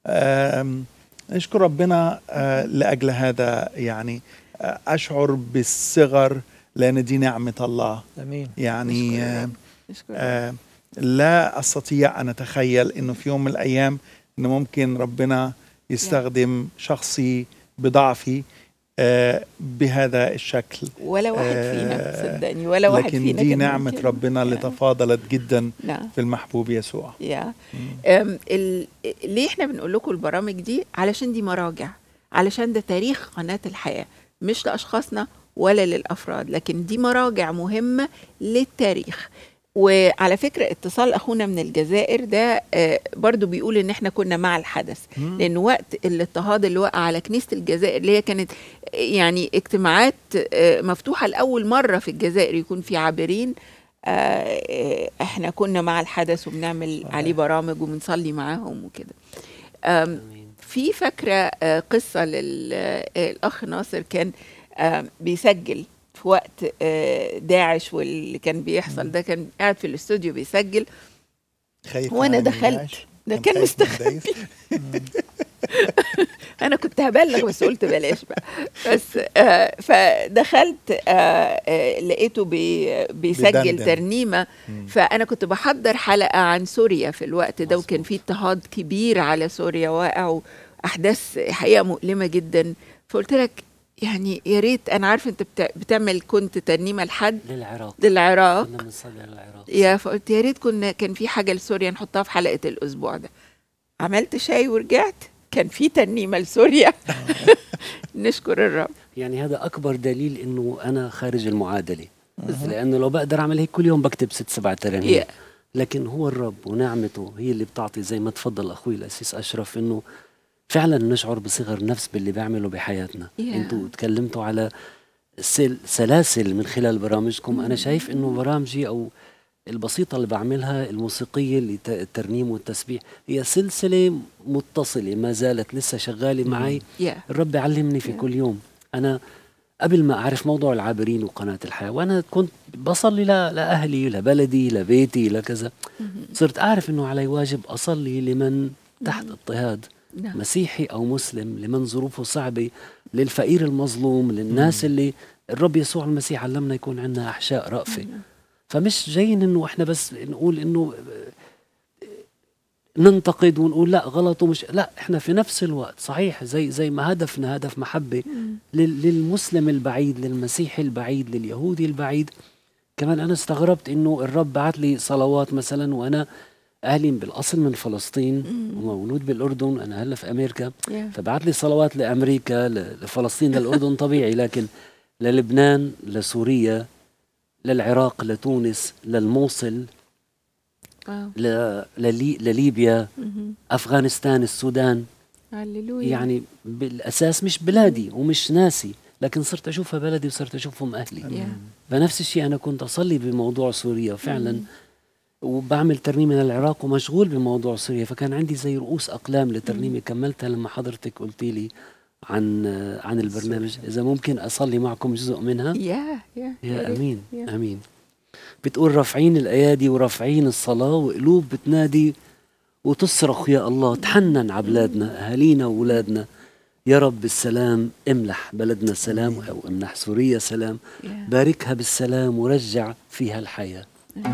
[SPEAKER 4] آم، نشكر ربنا آه، لاجل هذا يعني آه، اشعر بالصغر لان دي نعمه الله
[SPEAKER 3] امين
[SPEAKER 4] يعني
[SPEAKER 2] نشكر
[SPEAKER 4] آه،
[SPEAKER 2] الرب. نشكر الرب.
[SPEAKER 4] آه لا استطيع ان اتخيل انه في يوم من الايام انه ممكن ربنا يستخدم شخصي بضعفي آه بهذا الشكل
[SPEAKER 2] ولا واحد فينا
[SPEAKER 4] آه،
[SPEAKER 2] صدقني ولا واحد
[SPEAKER 4] لكن
[SPEAKER 2] فينا
[SPEAKER 4] دي
[SPEAKER 2] كان
[SPEAKER 4] نعمه
[SPEAKER 2] ممكن.
[SPEAKER 4] ربنا اللي
[SPEAKER 2] Yeah.
[SPEAKER 4] تفاضلت جدا
[SPEAKER 2] نعم
[SPEAKER 4] في المحبوب يسوع
[SPEAKER 2] يا أم، ال... ليه احنا بنقول لكم البرامج دي علشان دي مراجع علشان ده تاريخ قناة الحياة مش لأشخاصنا ولا للافراد لكن دي مراجع مهمه للتاريخ وعلى فكرة اتصال أخونا من الجزائر ده آه، برضو بيقول إن إحنا كنا مع الحدث لأن وقت الاضطهاد اللي وقع على كنيسة الجزائر اللي هي كانت آه، يعني اجتماعات آه، مفتوحة لأول مرة في الجزائر يكون في عابرين آه، آه، إحنا كنا مع الحدث وبنعمل
[SPEAKER 3] صحيح.
[SPEAKER 2] عليه برامج وبنصلي معاهم وكده آم،
[SPEAKER 5] آمين.
[SPEAKER 2] في فاكرة آه، قصة للأخ ناصر كان آه، بيسجل في وقت آه، داعش واللي كان بيحصل ده كان قاعد في الاستوديو بيسجل
[SPEAKER 4] خايف
[SPEAKER 2] وأنا
[SPEAKER 4] على من
[SPEAKER 2] دخلت.
[SPEAKER 4] داعش؟
[SPEAKER 2] ده كان
[SPEAKER 4] خايف من
[SPEAKER 2] مستخبي
[SPEAKER 4] داعش؟
[SPEAKER 2] انا كنت هبلغ بس قلت بلاش بقى بس آه فدخلت آه آه لقيته بي بيسجل
[SPEAKER 4] بيدندن.
[SPEAKER 2] ترنيمه
[SPEAKER 4] مم.
[SPEAKER 2] فانا كنت بحضر حلقه عن سوريا في الوقت ده وكان
[SPEAKER 5] مظبوط.
[SPEAKER 2] في اضطهاد كبير على سوريا واقع واحداث حقيقه مؤلمه جدا فقلت لك يعني يا ريت انا عارفه انت بتا- بتعمل كنت ترنيمه لحد
[SPEAKER 5] للعراق
[SPEAKER 2] للعراق
[SPEAKER 5] كنا بنصلي للعراق
[SPEAKER 2] يا فقلت يا ريت كنا كان في حاجه لسوريا نحطها في حلقه الاسبوع ده عملت شاي ورجعت كان في ترنيمه لسوريا نشكر الرب
[SPEAKER 5] يعني هذا اكبر دليل انه انا خارج المعادله لانه لو بقدر اعمل هيك كل يوم بكتب ست سبع ترانيم
[SPEAKER 2] Yeah.
[SPEAKER 5] لكن هو الرب ونعمته هي اللي بتعطي زي ما تفضل اخوي الاسيس اشرف انه فعلا نشعر بصغر نفس باللي بيعمله بحياتنا
[SPEAKER 2] Yeah.
[SPEAKER 5] انتوا تكلمتوا على سل سلاسل من خلال برامجكم انا شايف انه برامجي او البسيطة اللي بعملها الموسيقية اللي ت- الترنيم والتسبيح هي سلسلة متصلة ما زالت لسه شغالة معي
[SPEAKER 2] يا
[SPEAKER 5] الرب يعلمني في
[SPEAKER 2] Yeah.
[SPEAKER 5] كل يوم أنا قبل ما أعرف موضوع العابرين وقناة الحياة وأنا كنت بصلي ل- لأهلي لبلدي لبيتي لكذا صرت أعرف أنه علي واجب أصلي لمن تحت اضطهاد
[SPEAKER 2] نعم
[SPEAKER 5] مسيحي أو مسلم لمن ظروفه صعبة للفقير المظلوم للناس اللي الرب يسوع المسيح علمنا يكون عندنا أحشاء رأفة فمش جايين انه احنا بس نقول انه ننتقد ونقول لا غلط ومش لا احنا في نفس الوقت صحيح زي زي ما هدفنا هدف محبه لل- للمسلم البعيد للمسيحي البعيد لليهودي البعيد كمان انا استغربت انه الرب بعت لي صلوات مثلا وانا اهلي بالاصل من فلسطين ومولود بالاردن انا هلا في امريكا
[SPEAKER 2] يا
[SPEAKER 5] فبعت لي صلوات لامريكا ل- لفلسطين للاردن طبيعي لكن للبنان لسوريا للعراق لتونس للموصل
[SPEAKER 2] واو
[SPEAKER 5] ل- للي لليبيا
[SPEAKER 2] مهم.
[SPEAKER 5] افغانستان السودان
[SPEAKER 2] هللويا
[SPEAKER 5] يعني بالاساس مش بلادي ومش ناسي لكن صرت اشوفها بلدي وصرت اشوفهم اهلي
[SPEAKER 2] يا
[SPEAKER 5] فنفس الشيء انا كنت اصلي بموضوع سوريا فعلا وبعمل ترنيمه للعراق ومشغول بموضوع سوريا فكان عندي زي رؤوس اقلام لترنيمه كملتها لما حضرتك قلتي لي عن عن البرنامج اذا ممكن اصلي معكم جزء منها
[SPEAKER 2] يا يا
[SPEAKER 5] يا
[SPEAKER 2] ريت.
[SPEAKER 5] امين
[SPEAKER 2] يا.
[SPEAKER 5] امين بتقول رافعين الايادي ورافعين الصلاه وقلوب بتنادي وتصرخ يا الله تحنن على بلادنا اهالينا واولادنا يا رب بالسلام املح بلدنا سلام او امنح سوريا سلام
[SPEAKER 2] يا.
[SPEAKER 5] باركها بالسلام ورجع فيها الحياه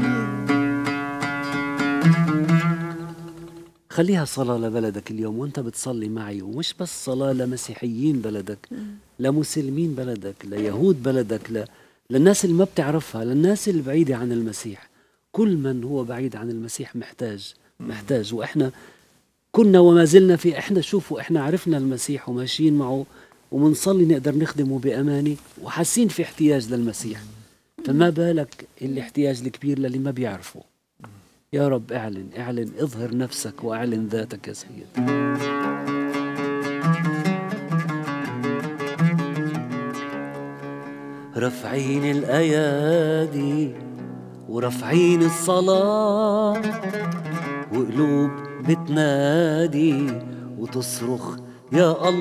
[SPEAKER 5] خليها صلاة لبلدك اليوم وانت بتصلي معي ومش بس صلاة لمسيحيين بلدك لمسلمين بلدك ليهود بلدك ل... للناس اللي ما بتعرفها للناس اللي بعيدة عن المسيح كل من هو بعيد عن المسيح محتاج محتاج واحنا كنا وما زلنا في احنا شوفوا احنا عرفنا المسيح وماشيين معه ومنصلي نقدر نخدمه بأمانة وحاسين في احتياج للمسيح فما بالك الاحتياج الكبير للي ما بيعرفوا يا رب اعلن اعلن اظهر نفسك واعلن ذاتك يا سيد رافعين الايادي ورافعين الصلاه وقلوب بتنادي وتصرخ يا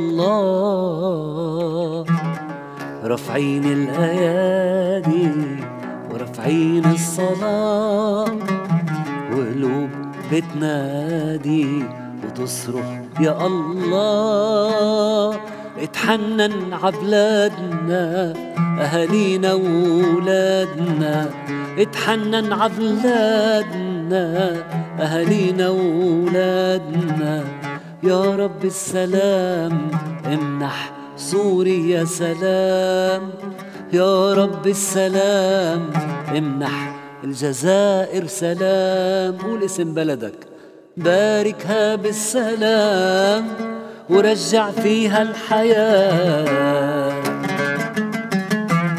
[SPEAKER 5] الله رافعين الايادي ورافعين الصلاه وقلوب بتنادي وتصرخ يا الله اتحنن عبلادنا أهالينا وولادنا اتحنن عبلادنا أهالينا وولادنا يا رب السلام امنح سوريا سلام يا رب السلام امنح الجزائر سلام قول اسم بلدك باركها بالسلام ورجع فيها الحياة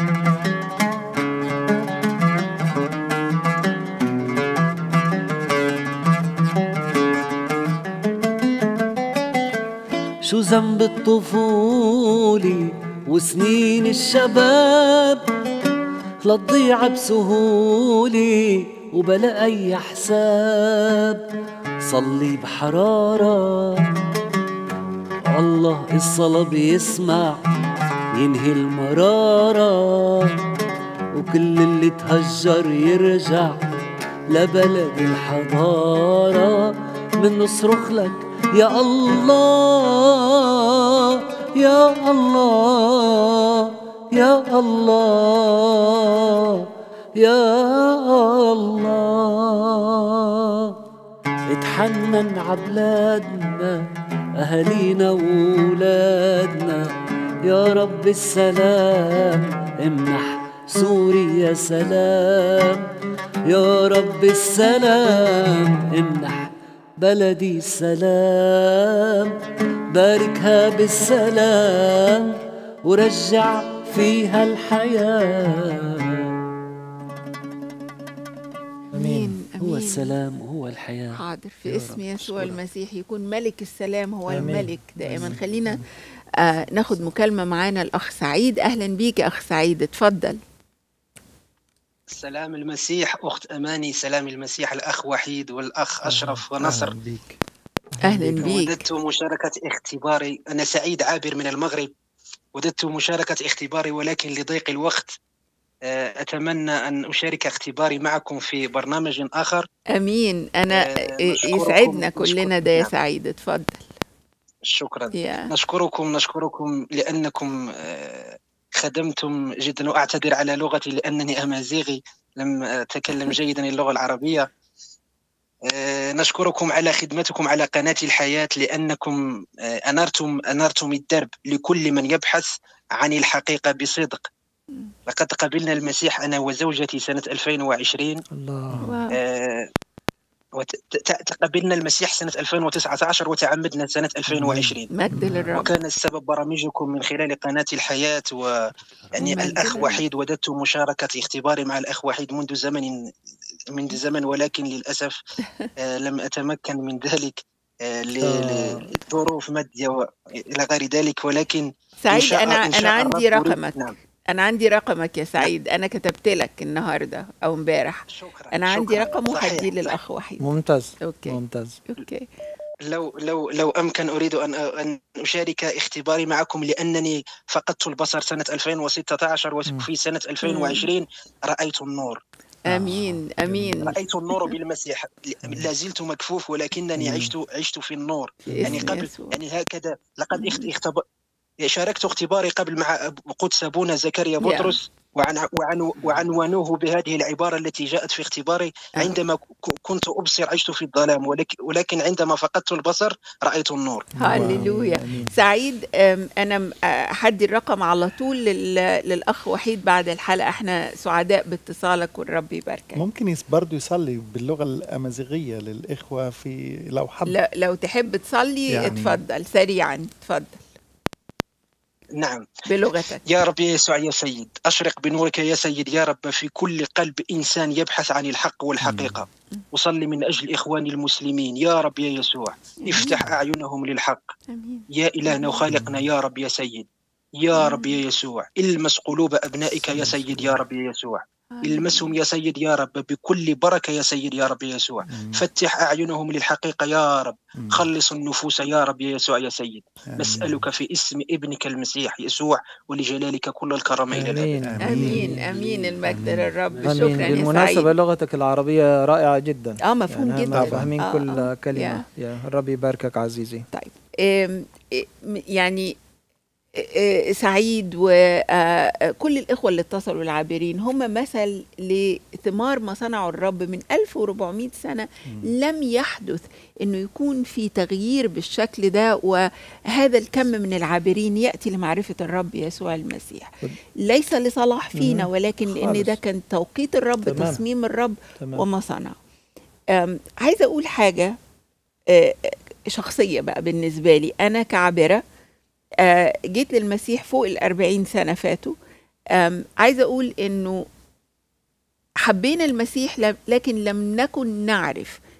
[SPEAKER 5] شو ذنب الطفولة وسنين الشباب لا تضيع بسهولة وبلا أي حساب صلي بحرارة الله الصلاة بيسمع ينهي المرارة وكل اللي تهجر يرجع لبلد الحضارة من نصرخ لك يا الله يا الله يا الله يا الله اتحنن عبلادنا أهالينا وولادنا يا رب السلام امنح سوريا سلام يا رب السلام امنح بلدي السلام باركها بالسلام ورجع فيها الحياه
[SPEAKER 2] امين
[SPEAKER 5] هو
[SPEAKER 2] امين
[SPEAKER 5] السلام وهو الحياة
[SPEAKER 2] حاضر في
[SPEAKER 5] يا
[SPEAKER 2] اسم
[SPEAKER 5] رب،
[SPEAKER 2] يسوع
[SPEAKER 5] أشكرك.
[SPEAKER 2] المسيح يكون ملك السلام هو
[SPEAKER 3] آمين.
[SPEAKER 2] الملك دائما
[SPEAKER 3] آمين.
[SPEAKER 2] خلينا آه ناخد مكالمة معانا الأخ سعيد أهلا بيك يا أخ سعيد اتفضل
[SPEAKER 9] سلام المسيح أخت أماني سلام المسيح الأخ وحيد والأخ أشرف ونصر
[SPEAKER 3] أهلاً بيك
[SPEAKER 2] أهلا بيك
[SPEAKER 9] وددت مشاركة اختباري أنا سعيد عابر من المغرب وددت مشاركة اختباري ولكن لضيق الوقت آه، أتمنى أن أشارك اختباري معكم في برنامج آخر
[SPEAKER 2] أمين أنا
[SPEAKER 9] آه،
[SPEAKER 2] آه،
[SPEAKER 9] نشكركم-
[SPEAKER 2] يسعدنا
[SPEAKER 9] نشكر-
[SPEAKER 2] كلنا ده يا
[SPEAKER 9] نعم.
[SPEAKER 2] سعيد اتفضل
[SPEAKER 9] شكرا
[SPEAKER 2] يا
[SPEAKER 9] نشكركم نشكركم لأنكم آه، خدمتم جدا وأعتذر على لغتي لأنني أمازيغي لم أتكلم جيدا اللغة العربية آه، نشكركم على خدمتكم على قناة الحياة لأنكم آه، أنرتم أنرتم الدرب لكل من يبحث عن الحقيقة بصدق لقد قبلنا المسيح أنا وزوجتي سنة 2020
[SPEAKER 3] الله
[SPEAKER 2] واو.
[SPEAKER 9] آه، وت- ت- تقبلنا المسيح سنة 2019 وتعمدنا سنة 2020
[SPEAKER 2] مجد للرب
[SPEAKER 9] وكان السبب برامجكم من خلال قناة الحياة ويعني
[SPEAKER 2] مجد
[SPEAKER 9] الأخ
[SPEAKER 2] لله.
[SPEAKER 9] وحيد وددت مشاركة اختباري مع الأخ وحيد منذ زمن منذ زمن ولكن للأسف آه، لم أتمكن من ذلك آه، ل-
[SPEAKER 3] آه.
[SPEAKER 9] ل- لظروف مادية وإلى غير ذلك ولكن إن
[SPEAKER 2] سعيد
[SPEAKER 9] شاء-
[SPEAKER 2] أنا
[SPEAKER 9] إن شاء
[SPEAKER 2] أنا عندي
[SPEAKER 9] الرب أريد-
[SPEAKER 2] رقمك
[SPEAKER 9] نعم
[SPEAKER 2] أنا عندي رقمك يا سعيد أنا كتبت لك النهاردة أو امبارح
[SPEAKER 9] شكرا
[SPEAKER 2] أنا عندي
[SPEAKER 9] شكراً.
[SPEAKER 2] رقم
[SPEAKER 9] صحيح.
[SPEAKER 2] وهديه للأخ وحيد
[SPEAKER 3] ممتاز
[SPEAKER 2] أوكي
[SPEAKER 3] ممتاز
[SPEAKER 2] أوكي
[SPEAKER 9] لو لو لو امكن اريد ان ان اشارك اختباري معكم لانني فقدت البصر سنه 2016 وفي سنه 2020 رايت النور
[SPEAKER 2] امين امين
[SPEAKER 9] رايت النور بالمسيح لا زلت مكفوف ولكنني عشت عشت في النور
[SPEAKER 2] في
[SPEAKER 9] يعني
[SPEAKER 2] اسم
[SPEAKER 9] قبل
[SPEAKER 2] يسوع.
[SPEAKER 9] يعني هكذا لقد اخت- اختبر شاركت اختباري قبل مع قدس ابونا زكريا بطرس وعن وعن وعنوانوه بهذه العباره التي جاءت في اختباري
[SPEAKER 2] آه.
[SPEAKER 9] عندما ك- كنت ابصر عشت في الظلام ولكن ولكن عندما فقدت البصر رايت النور
[SPEAKER 2] هللويا
[SPEAKER 3] آمين.
[SPEAKER 2] سعيد أم، انا م- أه، هدي الرقم على طول لل- للاخ وحيد بعد الحلقه احنا سعداء باتصالك والرب يباركك
[SPEAKER 4] ممكن يس- برضه يصلي باللغة الأمازيغية للإخوة في لو حب
[SPEAKER 2] لا لو تحب تصلي
[SPEAKER 4] يعني-
[SPEAKER 2] اتفضل سريعا اتفضل
[SPEAKER 9] نعم
[SPEAKER 2] بلغتك
[SPEAKER 9] يا رب يا يسوع يا سيد أشرق بنورك يا سيد يا رب في كل قلب إنسان يبحث عن الحق والحقيقة أصلي من أجل إخواني المسلمين يا رب يا يسوع افتح أعينهم للحق
[SPEAKER 2] امين
[SPEAKER 9] يا إلهنا وخالقنا يا رب يا سيد يا رب يا يسوع المس قلوب أبنائك يا سيد يا رب يا يسوع المسهم يا سيد يا رب بكل بركة يا سيد يا رب يا يسوع فتح أعينهم للحقيقة يا رب خلص النفوس يا رب يا يسوع يا سيد نسألك في اسم ابنك المسيح يسوع ولجلالك كل الكرم إلى الأبد
[SPEAKER 3] امين
[SPEAKER 2] امين امين المجد للرب
[SPEAKER 3] امين
[SPEAKER 2] شكرا يا
[SPEAKER 3] بالمناسبه
[SPEAKER 2] سعيد
[SPEAKER 3] لغتك العربيه رائعه جدا
[SPEAKER 2] اه مفهوم
[SPEAKER 3] يعني
[SPEAKER 2] جدا
[SPEAKER 3] هم فاهمين
[SPEAKER 2] آه،
[SPEAKER 3] كل
[SPEAKER 2] آه.
[SPEAKER 3] كلمه
[SPEAKER 2] يا.
[SPEAKER 3] يا الرب يباركك عزيزي
[SPEAKER 2] آم، آم، يعني آه، سعيد وكل الإخوة اللي اتصلوا العابرين هم مثل لثمار ما صنعه الرب من 1400 سنة لم يحدث أنه يكون في تغيير بالشكل ده وهذا الكم من العابرين يأتي لمعرفة الرب يسوع المسيح ليس لصلاح فينا
[SPEAKER 3] مم.
[SPEAKER 2] ولكن لأن
[SPEAKER 3] خالص.
[SPEAKER 2] ده كان توقيت الرب
[SPEAKER 3] تمام.
[SPEAKER 2] تصميم الرب
[SPEAKER 3] تمام
[SPEAKER 2] وما صنع أم، عايزه اقول حاجه آه، شخصيه بقى بالنسبه لي انا كعابره آه، جيت للمسيح فوق الأربعين سنه فاتوا أم، عايزه اقول انه حبينا المسيح لم- لكن لم نكن نعرف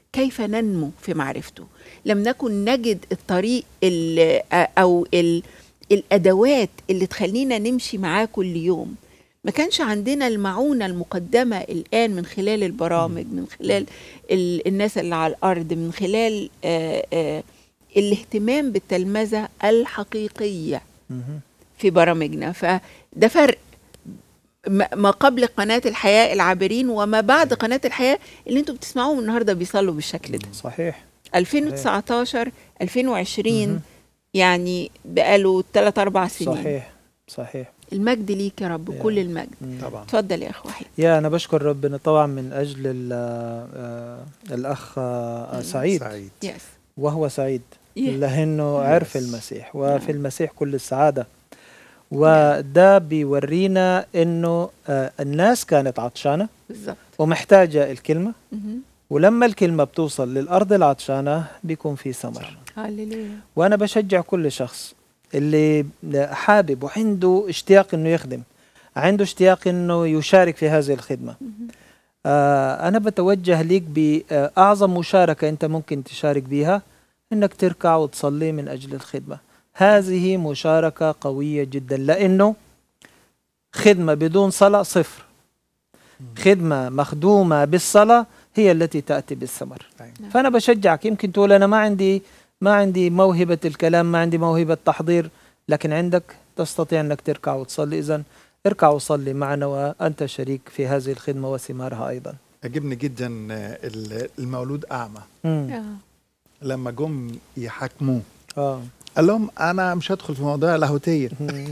[SPEAKER 2] كيف ننمو في معرفته لم نكن نجد الطريق ال- او ال الادوات اللي تخلينا نمشي معاه كل يوم ما كانش عندنا المعونه المقدمه الان من خلال البرامج من خلال ال- الناس اللي على الارض من خلال آه، آه، الاهتمام بالتلمذه الحقيقيه
[SPEAKER 3] مهم.
[SPEAKER 2] في برامجنا فده فرق ما ما قبل قناة الحياة العابرين وما بعد قناة الحياة اللي انتوا بتسمعوهم النهاردة بيصلوا بالشكل ده
[SPEAKER 3] صحيح
[SPEAKER 2] 2019 2020
[SPEAKER 3] مهم.
[SPEAKER 2] يعني بقاله 3 4 سنين
[SPEAKER 3] صحيح صحيح
[SPEAKER 2] المجد ليك يا رب
[SPEAKER 3] يا.
[SPEAKER 2] كل المجد
[SPEAKER 3] مم.
[SPEAKER 4] طبعا
[SPEAKER 2] اتفضل يا اخ وحيد
[SPEAKER 3] يا أنا بشكر ربنا طبعا من أجل ال- آه، الأخ آه، سعيد
[SPEAKER 4] سعيد
[SPEAKER 2] يس
[SPEAKER 3] وهو سعيد
[SPEAKER 2] Yeah.
[SPEAKER 3] لأنه عرف
[SPEAKER 4] Yes.
[SPEAKER 3] المسيح وفي
[SPEAKER 2] نعم.
[SPEAKER 3] المسيح كل السعادة وده بيورينا إنه آه، الناس كانت عطشانة
[SPEAKER 2] بالظبط
[SPEAKER 3] ومحتاجة الكلمة
[SPEAKER 2] مهم.
[SPEAKER 3] ولما الكلمة بتوصل للأرض العطشانة بيكون في ثمر
[SPEAKER 2] هللويا
[SPEAKER 3] وأنا بشجع كل شخص اللي حابب وعنده اشتياق إنه يخدم عنده اشتياق إنه يشارك في هذه الخدمة
[SPEAKER 2] مهم.
[SPEAKER 3] آه أنا بتوجه ليك بأعظم مشاركة أنت ممكن تشارك بيها إنك تركع وتصلي من أجل الخدمة هذه مشاركة قوية جدا لأنه خدمة بدون صلاة صفر خدمة مخدومة بالصلاة هي التي تأتي بالثمر
[SPEAKER 4] أيوة.
[SPEAKER 3] فأنا بشجعك يمكن تقول أنا ما عندي ما عندي موهبة الكلام ما عندي موهبة تحضير لكن عندك تستطيع أنك تركع وتصلي إذا اركع وصلي معنا وأنت شريك في هذه الخدمة وثمارها أيضا
[SPEAKER 4] عجبني جدا آه، ال- المولود اعمى
[SPEAKER 3] مم.
[SPEAKER 2] آه.
[SPEAKER 4] لما جم يحاكموه
[SPEAKER 3] آه.
[SPEAKER 4] قال لهم انا مش هدخل في مواضيع لاهوتيه
[SPEAKER 3] مم.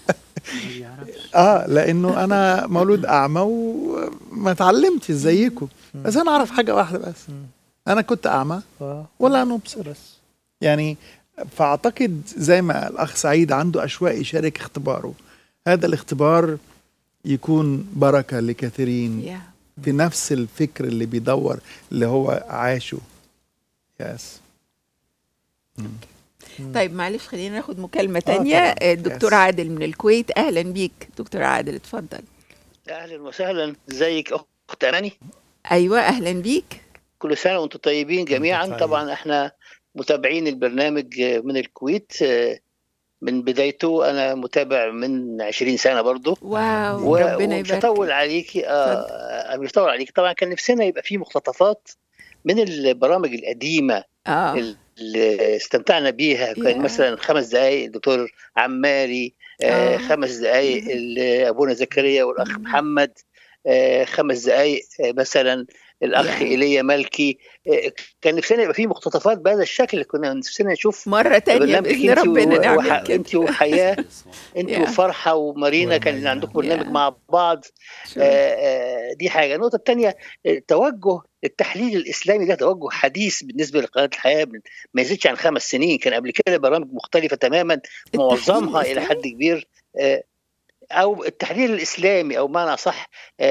[SPEAKER 4] اه لانه انا مولود اعمى وما اتعلمتش زيكم بس انا اعرف حاجه واحده بس
[SPEAKER 3] مم.
[SPEAKER 4] انا كنت اعمى
[SPEAKER 3] آه.
[SPEAKER 4] ولا نبصر
[SPEAKER 3] بس
[SPEAKER 4] يعني فاعتقد زي ما الاخ سعيد عنده اشواق يشارك اختباره هذا الاختبار يكون بركه لكثيرين
[SPEAKER 2] يا.
[SPEAKER 4] في نفس الفكر اللي بيدور اللي هو عاشه يس
[SPEAKER 2] طيب معلش خلينا ناخد مكالمة
[SPEAKER 4] طبعاً.
[SPEAKER 2] تانية آه، الدكتور
[SPEAKER 4] Yes.
[SPEAKER 2] عادل من الكويت أهلا بيك دكتور عادل اتفضل
[SPEAKER 10] اهلا وسهلا ازيك اخت اماني
[SPEAKER 2] أيوة أهلا بيك
[SPEAKER 10] كل سنه وانتم طيبين جميعا
[SPEAKER 4] طيب.
[SPEAKER 10] طبعا احنا متابعين البرنامج من الكويت من بدايته انا متابع من 20 سنه برضه
[SPEAKER 2] واو
[SPEAKER 10] و-
[SPEAKER 2] ربنا
[SPEAKER 10] ومش
[SPEAKER 2] يبارك
[SPEAKER 10] هطول عليكي اه مش هطول عليكي طبعا كان نفسنا يبقى في مقتطفات من البرامج القديمه
[SPEAKER 2] اه
[SPEAKER 10] اللي استمتعنا بيها
[SPEAKER 2] يا.
[SPEAKER 10] كان مثلا خمس دقائق الدكتور عماري آه
[SPEAKER 2] آه.
[SPEAKER 10] خمس دقائق ال- ابونا زكريا والاخ
[SPEAKER 2] مم.
[SPEAKER 10] محمد آه خمس دقائق آه مثلا الاخ
[SPEAKER 2] يا.
[SPEAKER 10] ايليا مالكي آه كان نفسنا يبقى في مقتطفات بهذا الشكل كنا نفسنا نشوف
[SPEAKER 2] مرة تانية
[SPEAKER 10] برنامج
[SPEAKER 2] بإذن
[SPEAKER 10] انت
[SPEAKER 2] ربنا
[SPEAKER 10] و-
[SPEAKER 2] نعمل
[SPEAKER 10] وح-
[SPEAKER 2] كده
[SPEAKER 10] انت وحياه انت
[SPEAKER 2] يا.
[SPEAKER 10] وفرحه ومارينا كان
[SPEAKER 4] ومارينا.
[SPEAKER 10] عندكم برنامج
[SPEAKER 2] يا.
[SPEAKER 10] مع بعض
[SPEAKER 2] شكراً.
[SPEAKER 10] آه، آه، دي حاجه النقطه الثانيه توجه التحليل الاسلامي ده توجه حديث بالنسبه لقناه الحياه من- ما يزيدش عن خمس سنين كان قبل كده برامج مختلفه تماما معظمها الى
[SPEAKER 2] الإسلامي؟
[SPEAKER 10] حد كبير آه، او التحليل الاسلامي او معنى صح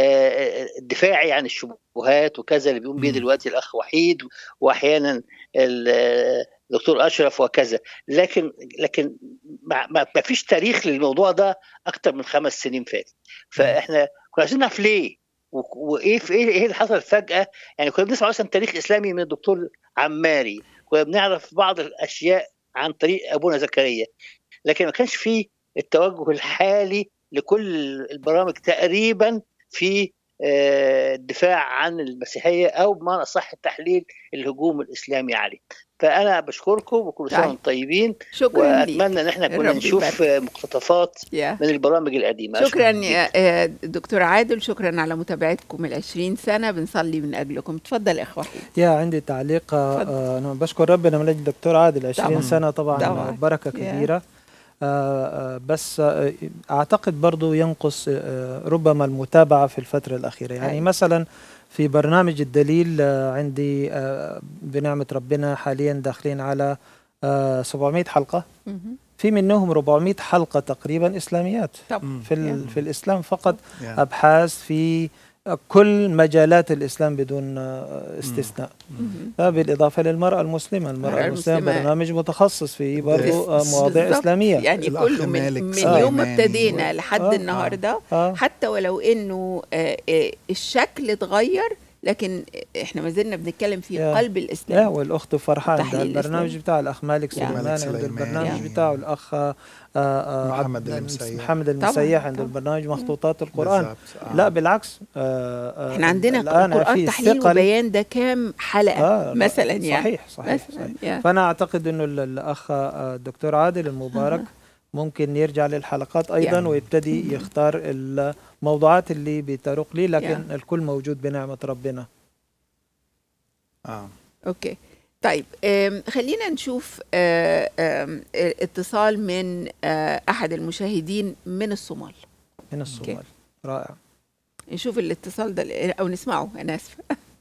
[SPEAKER 10] الدفاعي عن الشبهات وكذا اللي بيقوم بيه
[SPEAKER 4] مم.
[SPEAKER 10] دلوقتي الاخ وحيد واحيانا ال- الدكتور اشرف وكذا لكن لكن ما ما- ما فيش تاريخ للموضوع ده اكتر من خمس سنين فاتت فاحنا كنا عايزين نعرف ليه و- وايه في ايه ايه اللي حصل فجاه يعني كنا بنسمع مثلا تاريخ اسلامي من الدكتور عماري كنا بنعرف بعض الاشياء عن طريق ابونا زكريا لكن ما كانش فيه التوجه الحالي لكل البرامج تقريبا في آه، الدفاع عن المسيحيه او بمعنى صح تحليل الهجوم الاسلامي عليه فانا بشكركم وكل سنه
[SPEAKER 2] طيب.
[SPEAKER 10] وانتم طيبين
[SPEAKER 2] شكرا ليك
[SPEAKER 10] واتمنى ان احنا كنا
[SPEAKER 2] الرب
[SPEAKER 10] نشوف
[SPEAKER 2] يبارك.
[SPEAKER 10] آه، مقتطفات
[SPEAKER 2] يا.
[SPEAKER 10] من البرامج القديمه
[SPEAKER 2] شكرا
[SPEAKER 10] أشكرك
[SPEAKER 2] يا آه، دكتور عادل شكرا على متابعتكم ال 20 سنة بنصلي من أجلكم اتفضل يا أخ وحيد
[SPEAKER 3] يا عندي تعليق آه،
[SPEAKER 2] اتفضل.
[SPEAKER 3] آه، أنا بشكر ربنا من أجل الدكتور عادل 20
[SPEAKER 2] طبعاً.
[SPEAKER 3] سنة طبعا,
[SPEAKER 2] طبعاً.
[SPEAKER 3] بركة
[SPEAKER 2] يا.
[SPEAKER 3] كبيرة آه، آه، بس آه، أعتقد برضو ينقص آه، ربما المتابعة في الفترة الأخيرة يعني
[SPEAKER 2] أيوة.
[SPEAKER 3] مثلا في برنامج الدليل آه، عندي آه، بنعمة ربنا حاليا داخلين على آه، 700 حلقة
[SPEAKER 2] مهم.
[SPEAKER 3] في منهم 400 حلقة تقريبا إسلاميات
[SPEAKER 2] طب
[SPEAKER 3] في, ال- في الإسلام فقط
[SPEAKER 4] يا.
[SPEAKER 3] أبحاث في كل مجالات الإسلام بدون آه، استثناء
[SPEAKER 2] مهم.
[SPEAKER 3] آه، بالإضافة للمرأة المسلمة المرأة
[SPEAKER 2] المرأة
[SPEAKER 3] المسلمة
[SPEAKER 2] المسلمة.
[SPEAKER 3] برنامج متخصص في برضو آه،
[SPEAKER 2] بس-
[SPEAKER 3] مواضيع
[SPEAKER 2] بالظبط.
[SPEAKER 3] إسلامية
[SPEAKER 2] يعني
[SPEAKER 4] الأخ
[SPEAKER 2] كله من,
[SPEAKER 4] مالك
[SPEAKER 2] من
[SPEAKER 4] سليماني
[SPEAKER 2] يوم ما
[SPEAKER 4] و-
[SPEAKER 2] ابتدينا لحد
[SPEAKER 3] آه.
[SPEAKER 2] النهارده
[SPEAKER 3] آه.
[SPEAKER 2] حتى ولو انه آه، آه، الشكل اتغير لكن احنا ما زلنا بنتكلم في
[SPEAKER 3] يا.
[SPEAKER 2] قلب
[SPEAKER 3] يا
[SPEAKER 2] الاسلام
[SPEAKER 3] والاخت فرحان ده
[SPEAKER 2] تحليل
[SPEAKER 3] البرنامج
[SPEAKER 2] الإسلام.
[SPEAKER 3] بتاع الاخ مالك
[SPEAKER 2] يا.
[SPEAKER 3] سليمان
[SPEAKER 4] مالك
[SPEAKER 3] عنده
[SPEAKER 4] سليمان.
[SPEAKER 3] البرنامج
[SPEAKER 2] يا.
[SPEAKER 3] بتاعه الاخ آه، آه،
[SPEAKER 4] محمد
[SPEAKER 3] عبد-
[SPEAKER 4] المسيح.
[SPEAKER 3] محمد
[SPEAKER 2] طبعاً،
[SPEAKER 3] المسيح عنده
[SPEAKER 2] طبعاً.
[SPEAKER 3] البرنامج مخطوطات القران
[SPEAKER 4] بالظبط. آه.
[SPEAKER 3] لا بالعكس آه، آه،
[SPEAKER 2] احنا عندنا
[SPEAKER 3] الآن في
[SPEAKER 2] القران تحليل
[SPEAKER 3] ثقل-
[SPEAKER 2] وبيان ده كام حلقه
[SPEAKER 3] آه لا،
[SPEAKER 2] مثلا يعني
[SPEAKER 3] صحيح صحيح,
[SPEAKER 2] مثلا
[SPEAKER 3] صحيح.
[SPEAKER 2] يا.
[SPEAKER 3] فانا اعتقد انه ال- الاخ آه، الدكتور عادل المبارك ممكن يرجع للحلقات ايضا
[SPEAKER 2] يا.
[SPEAKER 3] ويبتدي يختار الموضوعات اللي بتروق لي لكن
[SPEAKER 2] يا.
[SPEAKER 3] الكل موجود بنعمه ربنا
[SPEAKER 4] آه.
[SPEAKER 2] اوكي طيب آم، خلينا نشوف آه، آم، آه، اتصال من آه، احد المشاهدين من الصومال
[SPEAKER 3] من الصومال رائع
[SPEAKER 2] نشوف الاتصال ده او نسمعه انا اسفه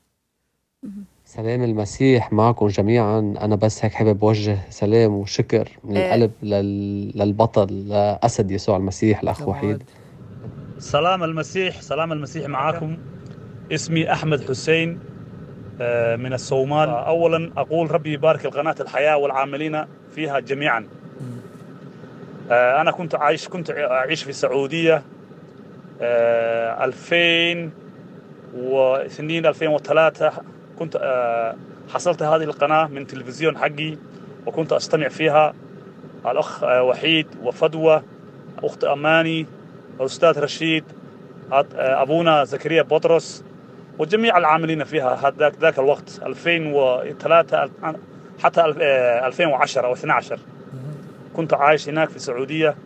[SPEAKER 11] سلام المسيح معكم جميعا أنا بس هيك حابب أوجه سلام وشكر من
[SPEAKER 2] آه.
[SPEAKER 11] القلب لل... للبطل لأسد يسوع المسيح الأخ
[SPEAKER 3] طبعاً.
[SPEAKER 11] وحيد
[SPEAKER 12] سلام المسيح سلام المسيح معكم اسمي أحمد حسين آه، من الصومال أولا أقول ربي يبارك القناة الحياة والعاملين فيها جميعا آه، أنا كنت عايش كنت أعيش في السعودية آه، 2000 وسنين 2003 كنت آه، حصلت هذه القناة من تلفزيون حقي وكنت أستمع فيها الأخ آه، وحيد وفدوى أخت أماني الأستاذ رشيد أت- أبونا زكريا بطرس وجميع العاملين فيها هذاك ذاك الوقت 2003 حتى الف- آه، 2010 أو 12 كنت عايش هناك في السعودية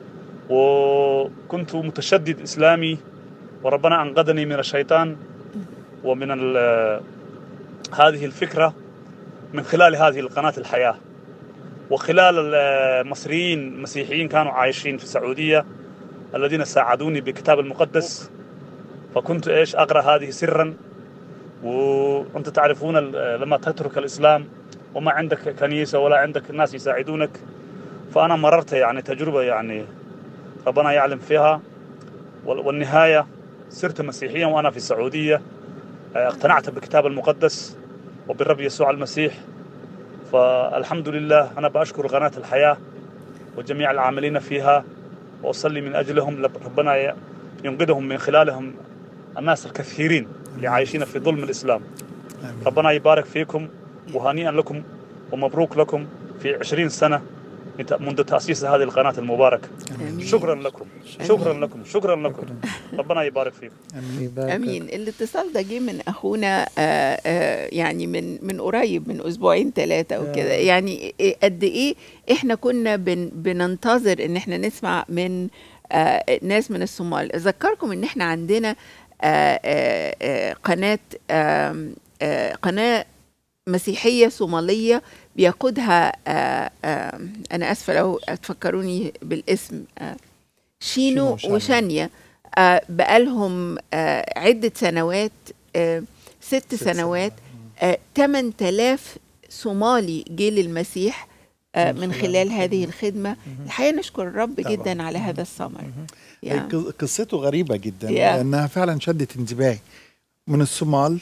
[SPEAKER 12] وكنت متشدد إسلامي وربنا أنقذني من الشيطان ومن ال- هذه الفكرة من خلال هذه القناة الحياة وخلال المصريين المسيحيين كانوا عايشين في السعودية الذين ساعدوني بالكتاب المقدس فكنت ايش اقرا هذه سرا وانت تعرفون ال- لما تترك الاسلام وما عندك كنيسه ولا عندك ناس يساعدونك فانا مررت يعني تجربه يعني ربنا يعلم فيها وال- والنهايه صرت مسيحيا وانا في السعوديه آه، اقتنعت بالكتاب المقدس وبالرب يسوع المسيح فالحمد لله انا باشكر قناه الحياه وجميع العاملين فيها واصلي من اجلهم لب- ربنا ي- ينقذهم من خلالهم الناس الكثيرين اللي عايشين في ظلم الاسلام
[SPEAKER 4] آمين.
[SPEAKER 12] ربنا يبارك فيكم وهنيئا لكم ومبروك لكم في عشرين سنة من ت- منذ تأسيس هذه القناة المباركة
[SPEAKER 2] امين
[SPEAKER 12] شكرا لكم شكرا لكم شكرا لكم ربنا يبارك فيكم
[SPEAKER 3] يبارك
[SPEAKER 2] امين الاتصال ده جه من اخونا آه، آه، يعني من من قريب من اسبوعين ثلاثه وكده
[SPEAKER 3] آه.
[SPEAKER 2] يعني إيه- قد ايه احنا كنا بن بننتظر ان احنا نسمع من آه، ناس من الصومال اذكركم ان احنا عندنا آه، آه، آه، قناه آم، آه، قناه مسيحيه صوماليه بيقودها آه، آم، انا اسفه لو تفكروني بالاسم آه، شينو
[SPEAKER 4] شينو وشانيا.
[SPEAKER 2] وشانيا آه، بقالهم آه، عدة سنوات آه، ست
[SPEAKER 4] ست
[SPEAKER 2] سنوات آه، 8000 صومالي جه للمسيح آه،
[SPEAKER 3] من
[SPEAKER 2] من
[SPEAKER 3] خلال
[SPEAKER 2] خلال
[SPEAKER 3] الخدمة.
[SPEAKER 2] هذه الخدمة الحقيقة نشكر الرب
[SPEAKER 4] طبعاً.
[SPEAKER 2] جدا على هذا الثمر
[SPEAKER 4] هي
[SPEAKER 2] يا.
[SPEAKER 4] ق- قصته غريبة جدا
[SPEAKER 2] Yeah.
[SPEAKER 4] لأنها فعلا شدت انتباهي من الصومال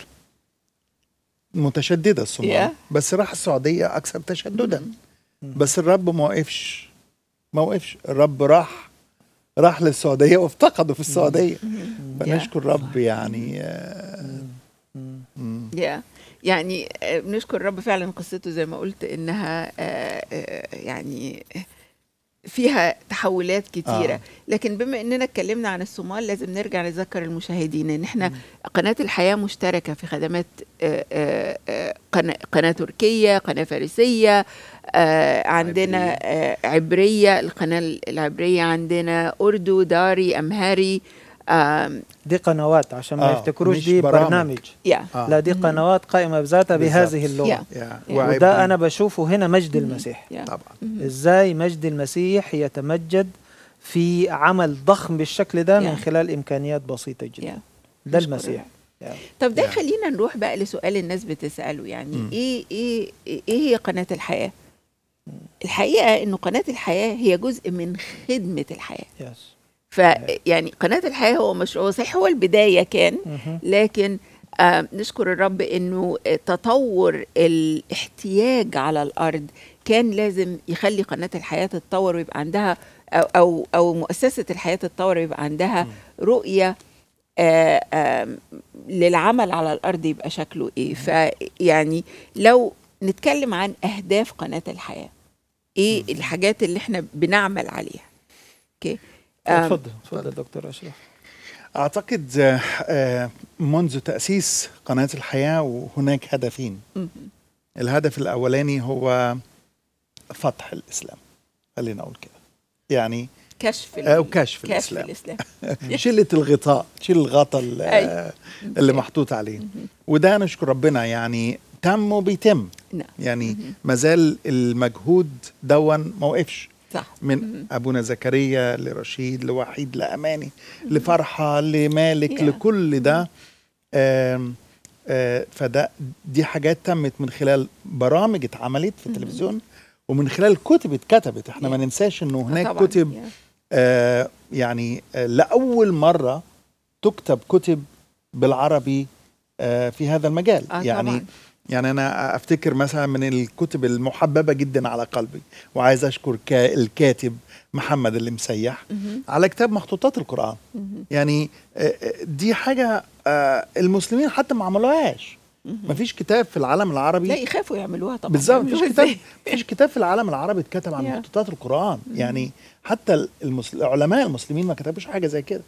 [SPEAKER 4] متشددة الصومال
[SPEAKER 2] Yeah.
[SPEAKER 4] بس راح السعودية أكثر تشددا بس الرب ما وقفش ما وقفش الرب راح راح للسعودية وافتقده في السعودية فنشكر الرب يعني آه، مم.
[SPEAKER 2] يا يعني آه، بنشكر الرب فعلا قصته زي ما قلت انها آه، آه، يعني فيها تحولات كتيرة
[SPEAKER 4] آه.
[SPEAKER 2] لكن بما اننا اتكلمنا عن الصومال لازم نرجع نذكر المشاهدين ان احنا قناة الحياة مشتركة في خدمات آه، آه، آه، قناة قناة تركية قناة فارسية آه، عندنا آه، عبرية القناة العبرية عندنا أردو داري أمهري آم،
[SPEAKER 3] دي قنوات عشان ما
[SPEAKER 4] آه،
[SPEAKER 3] يفتكروش
[SPEAKER 4] مش
[SPEAKER 3] دي
[SPEAKER 4] برامج.
[SPEAKER 3] برنامج
[SPEAKER 2] يا
[SPEAKER 4] آه.
[SPEAKER 3] لا دي قنوات قائمة بذاتها بهذه
[SPEAKER 4] بالظبط.
[SPEAKER 3] اللغة
[SPEAKER 2] يا
[SPEAKER 4] يا.
[SPEAKER 2] وده
[SPEAKER 4] وعبري.
[SPEAKER 3] وده أنا بشوفه هنا مجد المسيح
[SPEAKER 2] يا
[SPEAKER 4] طبعا
[SPEAKER 3] ازاي مجد المسيح يتمجد في عمل ضخم بالشكل ده
[SPEAKER 2] يا.
[SPEAKER 3] من خلال امكانيات بسيطه جدا
[SPEAKER 2] يا
[SPEAKER 3] ده
[SPEAKER 2] نشكر
[SPEAKER 3] المسيح يا.
[SPEAKER 2] طب ده
[SPEAKER 4] يعني.
[SPEAKER 2] خلينا نروح بقى لسؤال الناس بتسأله يعني
[SPEAKER 4] مم.
[SPEAKER 2] ايه ايه ايه هي قناة الحياة؟ الحقيقة انه قناة الحياة هي جزء من خدمة الحياة
[SPEAKER 3] يس
[SPEAKER 2] فيعني قناة الحياة هو مشروع صحيح هو البداية كان
[SPEAKER 3] مهم.
[SPEAKER 2] لكن آه نشكر الرب انه تطور الاحتياج على الارض كان لازم يخلي قناة الحياة تتطور ويبقى عندها او او, أو مؤسسة الحياة تتطور ويبقى عندها رؤية آه، آم، للعمل على الارض يبقى شكله ايه فيعني لو نتكلم عن اهداف قناه الحياه ايه الحاجات اللي احنا بنعمل عليها اوكي آم،
[SPEAKER 3] اتفضل اتفضل دكتور اشرف
[SPEAKER 4] اعتقد آه، آه، منذ تاسيس قناه الحياه وهناك هدفين
[SPEAKER 2] مهم.
[SPEAKER 4] الهدف الاولاني هو فتح الاسلام خلينا اقول كده يعني
[SPEAKER 2] كشف ال-
[SPEAKER 4] او كشف
[SPEAKER 2] كشف
[SPEAKER 4] الاسلام
[SPEAKER 2] الاسلام
[SPEAKER 4] شله الغطاء شيل الغطاء ال-
[SPEAKER 2] أيوة.
[SPEAKER 4] اللي محطوط عليه وده نشكر ربنا يعني تم وبيتم
[SPEAKER 2] نعم
[SPEAKER 4] يعني مازال المجهود دون ما وقفش
[SPEAKER 2] صح
[SPEAKER 4] من ابونا زكريا لرشيد لوحيد لاماني لفرحه لمالك
[SPEAKER 2] Yeah.
[SPEAKER 4] لكل ده آم، آه، فده دي حاجات تمت من خلال برامج اتعملت في التلفزيون ومن خلال كتب اتكتبت احنا ما
[SPEAKER 2] Yeah.
[SPEAKER 4] ننساش انه هناك
[SPEAKER 2] طبعاً.
[SPEAKER 4] كتب
[SPEAKER 2] Yeah.
[SPEAKER 4] آه يعني آه لاول مره تكتب كتب بالعربي آه في هذا المجال
[SPEAKER 2] آه
[SPEAKER 4] يعني
[SPEAKER 2] طبعاً.
[SPEAKER 4] يعني انا افتكر مثلا من الكتب المحببه جدا على قلبي وعايز اشكر كا- الكاتب محمد اللي مسيح
[SPEAKER 2] مهم.
[SPEAKER 4] على كتاب مخطوطات القران
[SPEAKER 2] مهم.
[SPEAKER 4] يعني آه، آه، دي حاجه آه، المسلمين حتى ما عملوهاش ما فيش كتاب في العالم العربي
[SPEAKER 2] لا يخافوا يعملوها طبعا
[SPEAKER 4] بالظبط مفيش
[SPEAKER 2] يعملوها
[SPEAKER 4] كتاب
[SPEAKER 2] إزاي؟
[SPEAKER 4] مفيش كتاب في العالم العربي اتكتب عن
[SPEAKER 2] Yeah.
[SPEAKER 4] مخطوطات القرآن يعني حتى المسل... علماء المسلمين ما كتبوش حاجة زي كده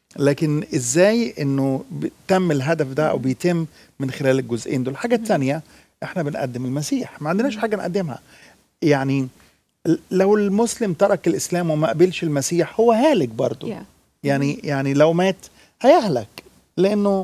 [SPEAKER 4] لكن ازاي انه ب- تم الهدف ده او بيتم من خلال الجزئين دول الحاجة الثانية احنا بنقدم المسيح ما عندناش حاجة نقدمها يعني ل- لو المسلم ترك الاسلام وما قبلش المسيح هو هالك برضه
[SPEAKER 2] Yeah.
[SPEAKER 4] يعني يعني لو مات هيهلك لانه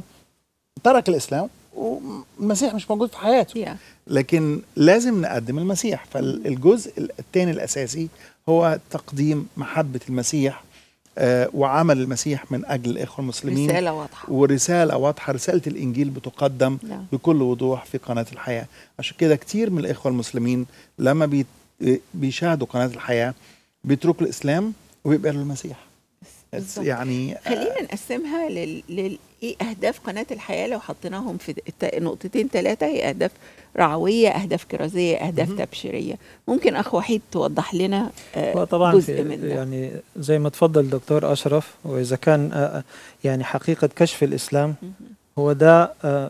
[SPEAKER 4] ترك الاسلام والمسيح مش موجود في حياته
[SPEAKER 2] Yeah.
[SPEAKER 4] لكن لازم نقدم المسيح فالجزء الثاني الاساسي هو تقديم محبه المسيح آه، وعمل المسيح من اجل الاخوه المسلمين
[SPEAKER 2] رسالة واضحة
[SPEAKER 4] ورساله واضحه رساله الانجيل بتقدم
[SPEAKER 2] نعم.
[SPEAKER 4] بكل وضوح في قناه الحياه عشان كده كتير من الاخوه المسلمين لما بي- بيشاهدوا قناه الحياه بيتركوا الاسلام وبيقبلوا المسيح
[SPEAKER 2] بالظبط.
[SPEAKER 4] يعني آه،
[SPEAKER 2] خلينا نقسمها لل... لل... ايه اهداف قناه الحياه لو حطيناهم في الت- نقطتين ثلاثه هي اهداف رعويه اهداف كرازيه اهداف تبشيريه ممكن اخ وحيد توضح لنا آه،
[SPEAKER 3] هو طبعا
[SPEAKER 2] جزء
[SPEAKER 3] في
[SPEAKER 2] من ده
[SPEAKER 3] يعني زي ما تفضل دكتور اشرف واذا كان آه، آه، يعني حقيقه كشف الاسلام
[SPEAKER 2] مهم.
[SPEAKER 3] هو ده آه، آه،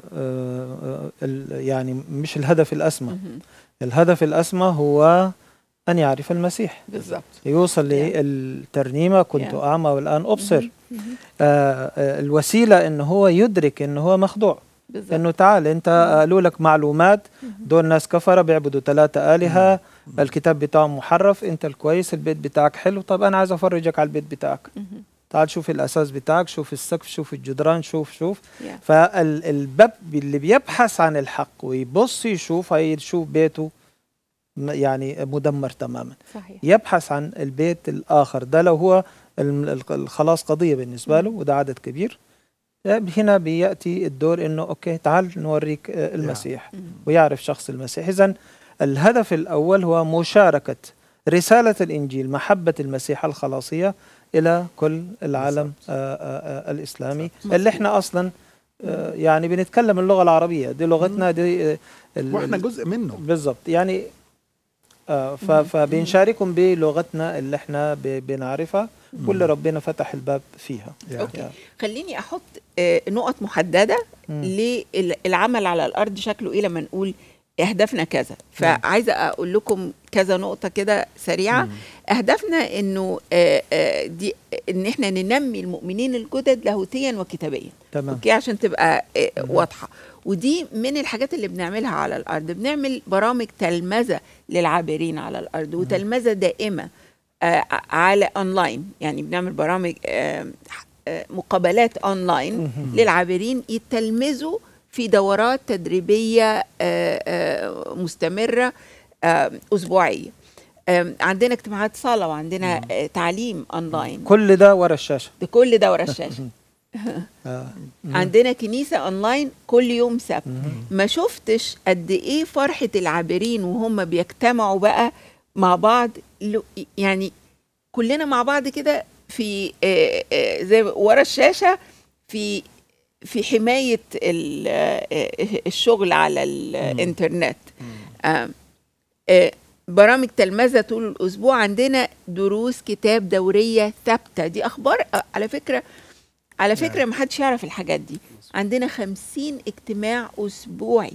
[SPEAKER 3] آه، ال- يعني مش الهدف الاسمى
[SPEAKER 2] مهم.
[SPEAKER 3] الهدف الاسمى هو ان يعرف المسيح
[SPEAKER 2] بالظبط
[SPEAKER 3] يوصل
[SPEAKER 2] Yeah.
[SPEAKER 3] للترنيمه كنت
[SPEAKER 2] Yeah.
[SPEAKER 3] اعمى والان ابصر
[SPEAKER 2] مهم.
[SPEAKER 3] آه، آه، الوسيله انه هو يدرك انه هو مخدوع
[SPEAKER 2] بالظبط
[SPEAKER 3] انه تعال انت قالوا لك معلومات دول ناس كفره بيعبدوا ثلاثه الهه الكتاب بتاعهم محرف انت الكويس البيت بتاعك حلو طب انا عايز افرجك على البيت بتاعك
[SPEAKER 2] مهم.
[SPEAKER 3] تعال شوف الاساس بتاعك شوف السقف شوف الجدران شوف شوف
[SPEAKER 2] Yeah.
[SPEAKER 3] فالباب اللي بيبحث عن الحق ويبص يشوف هيشوف بيته م- يعني مدمر تماما
[SPEAKER 2] صحيح
[SPEAKER 3] يبحث عن البيت الاخر ده لو هو الم- الق- الخلاص قضيه بالنسبه له وده عدد كبير هنا بياتي الدور انه اوكي تعال نوريك آه، المسيح
[SPEAKER 2] مم.
[SPEAKER 3] ويعرف شخص المسيح اذا الهدف الاول هو مشاركه رساله الانجيل محبه المسيح الخلاصيه الى كل العالم آه، آه، آه، الاسلامي اللي احنا اصلا آه، يعني بنتكلم اللغه العربيه دي لغتنا دي آه، ال-
[SPEAKER 4] واحنا جزء منه
[SPEAKER 3] بالضبط يعني آه ف- فبنشاركهم بلغتنا اللي احنا ب- بنعرفها واللي ربنا فتح الباب فيها
[SPEAKER 2] أوكي.
[SPEAKER 3] يعني.
[SPEAKER 2] خليني احط آه، نقط محدده
[SPEAKER 3] مم.
[SPEAKER 2] للعمل على الارض شكله ايه لما نقول اهدافنا كذا فعايزه اقول لكم كذا نقطه كده سريعه اهدافنا انه آه، آه، دي ان احنا ننمي المؤمنين الجدد لاهوتيا وكتابيا
[SPEAKER 3] تمام
[SPEAKER 2] اوكي عشان تبقى آه، واضحه ودي من الحاجات اللي بنعملها على الارض بنعمل برامج تلمذه للعابرين على الارض وتلمذه دائمه آه، على اونلاين يعني بنعمل برامج آه، آه، مقابلات اونلاين للعابرين يتلمذوا في دورات تدريبيه آه، آه، مستمره آه، اسبوعيه آم، عندنا اجتماعات صلاه وعندنا آه، تعليم اونلاين
[SPEAKER 3] كل ده ورا الشاشه
[SPEAKER 2] ده كل ده ورا الشاشه
[SPEAKER 3] آه.
[SPEAKER 2] عندنا كنيسة أونلاين كل يوم سبت ما شفتش قد إيه فرحة العابرين وهم بيجتمعوا بقى مع بعض لو- يعني كلنا مع بعض كده في آه، آه، زي ورا الشاشة في في حماية ال- آه، الشغل على الإنترنت آم، آه، برامج تلمذة طول الأسبوع عندنا دروس كتاب دورية ثابتة دي أخبار آه، على فكرة على فكره ما حدش يعرف الحاجات دي عندنا خمسين اجتماع اسبوعي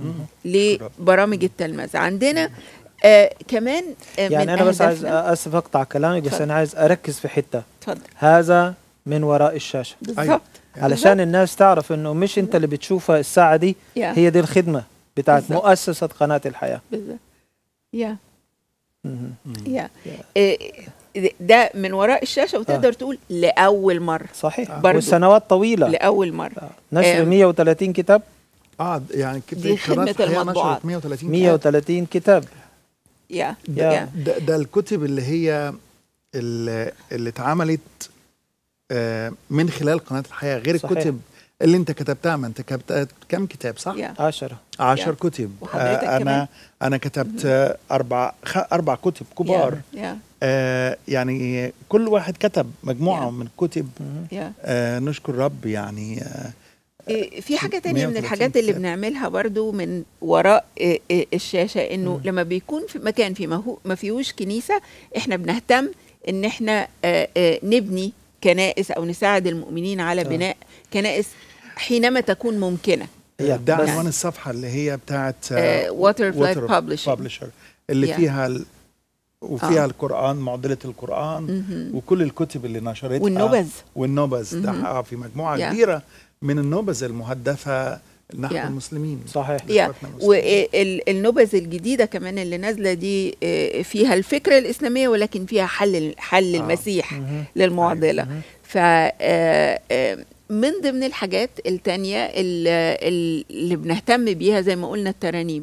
[SPEAKER 2] لبرامج التلمذة عندنا آه كمان آه من
[SPEAKER 3] يعني انا بس عايز
[SPEAKER 2] أهدافنا-
[SPEAKER 3] اسف اقطع كلامك بس
[SPEAKER 2] اتفضل.
[SPEAKER 3] انا عايز اركز في حته
[SPEAKER 2] اتفضل
[SPEAKER 3] هذا من وراء الشاشه
[SPEAKER 2] بالظبط
[SPEAKER 3] علشان الناس تعرف انه مش انت اللي بتشوفها الساعه دي
[SPEAKER 2] يا.
[SPEAKER 3] هي دي الخدمه بتاعت
[SPEAKER 2] بالظبط.
[SPEAKER 3] مؤسسه قناه الحياه
[SPEAKER 2] بالظبط يا
[SPEAKER 3] مهم.
[SPEAKER 2] يا آه، ده من وراء الشاشه وتقدر تقول لاول مره
[SPEAKER 3] صحيح
[SPEAKER 2] برضو.
[SPEAKER 3] وسنوات طويله
[SPEAKER 2] لاول مره
[SPEAKER 3] نشر
[SPEAKER 2] آم،
[SPEAKER 3] 130 كتاب
[SPEAKER 4] اه يعني كده
[SPEAKER 2] دي
[SPEAKER 4] قناة
[SPEAKER 2] خدمة
[SPEAKER 4] الحياة
[SPEAKER 2] المطبوعات.
[SPEAKER 4] نشرت 130 كتاب.
[SPEAKER 3] 130 كتاب
[SPEAKER 2] يا
[SPEAKER 3] يا.
[SPEAKER 2] يا
[SPEAKER 4] ده, ده الكتب اللي هي اللي, اللي اتعملت آه، من خلال قناة الحياة غير
[SPEAKER 3] صحيح.
[SPEAKER 4] الكتب اللي انت كتبتها ما انت كتبت كم كتاب صح؟
[SPEAKER 2] يا
[SPEAKER 3] 10
[SPEAKER 4] عشر
[SPEAKER 2] يا.
[SPEAKER 4] كتب
[SPEAKER 2] وحضرتك
[SPEAKER 4] آه،
[SPEAKER 2] كمان.
[SPEAKER 4] انا انا كتبت آه، اربع خ... اربع كتب كبار
[SPEAKER 2] يا
[SPEAKER 4] آه يعني كل واحد كتب مجموعة
[SPEAKER 2] يا.
[SPEAKER 4] من الكتب
[SPEAKER 2] يا
[SPEAKER 4] آه نشكر رب يعني آه
[SPEAKER 2] إيه، في حاجة تانية من
[SPEAKER 4] 130
[SPEAKER 2] الحاجات اللي
[SPEAKER 4] كتاب.
[SPEAKER 2] بنعملها برضو من وراء إيه، إيه، الشاشة انه لما بيكون في مكان في مهو- ما فيهوش كنيسة احنا بنهتم ان احنا آه، آه، نبني كنائس او نساعد المؤمنين على بناء كنائس حينما تكون ممكنة
[SPEAKER 3] يا.
[SPEAKER 4] ده
[SPEAKER 3] بس-
[SPEAKER 4] عنوان الصفحة اللي هي بتاعت
[SPEAKER 2] آه، Water of Life Publishing.
[SPEAKER 4] Publisher اللي
[SPEAKER 2] Yeah.
[SPEAKER 4] فيها ال... وفيها
[SPEAKER 2] آه.
[SPEAKER 4] القرآن معضلة القرآن
[SPEAKER 2] مهم.
[SPEAKER 4] وكل الكتب اللي نشرتها
[SPEAKER 2] والنبذ
[SPEAKER 4] والنبذ ده
[SPEAKER 2] مهم.
[SPEAKER 4] آه، في مجموعة
[SPEAKER 2] Yeah.
[SPEAKER 4] كبيرة من النبذ المهدفة نحو
[SPEAKER 2] Yeah.
[SPEAKER 4] المسلمين
[SPEAKER 3] صحيح
[SPEAKER 2] يا
[SPEAKER 4] إخواتنا المسلمين.
[SPEAKER 2] والنبذ الجديدة كمان اللي نازلة دي آه، فيها الفكرة الإسلامية ولكن فيها حل حل المسيح
[SPEAKER 3] مهم.
[SPEAKER 2] للمعضلة
[SPEAKER 3] مهم.
[SPEAKER 2] ف آه، آه، من ضمن الحاجات التانية ال- اللي بنهتم بيها زي ما قلنا الترانيم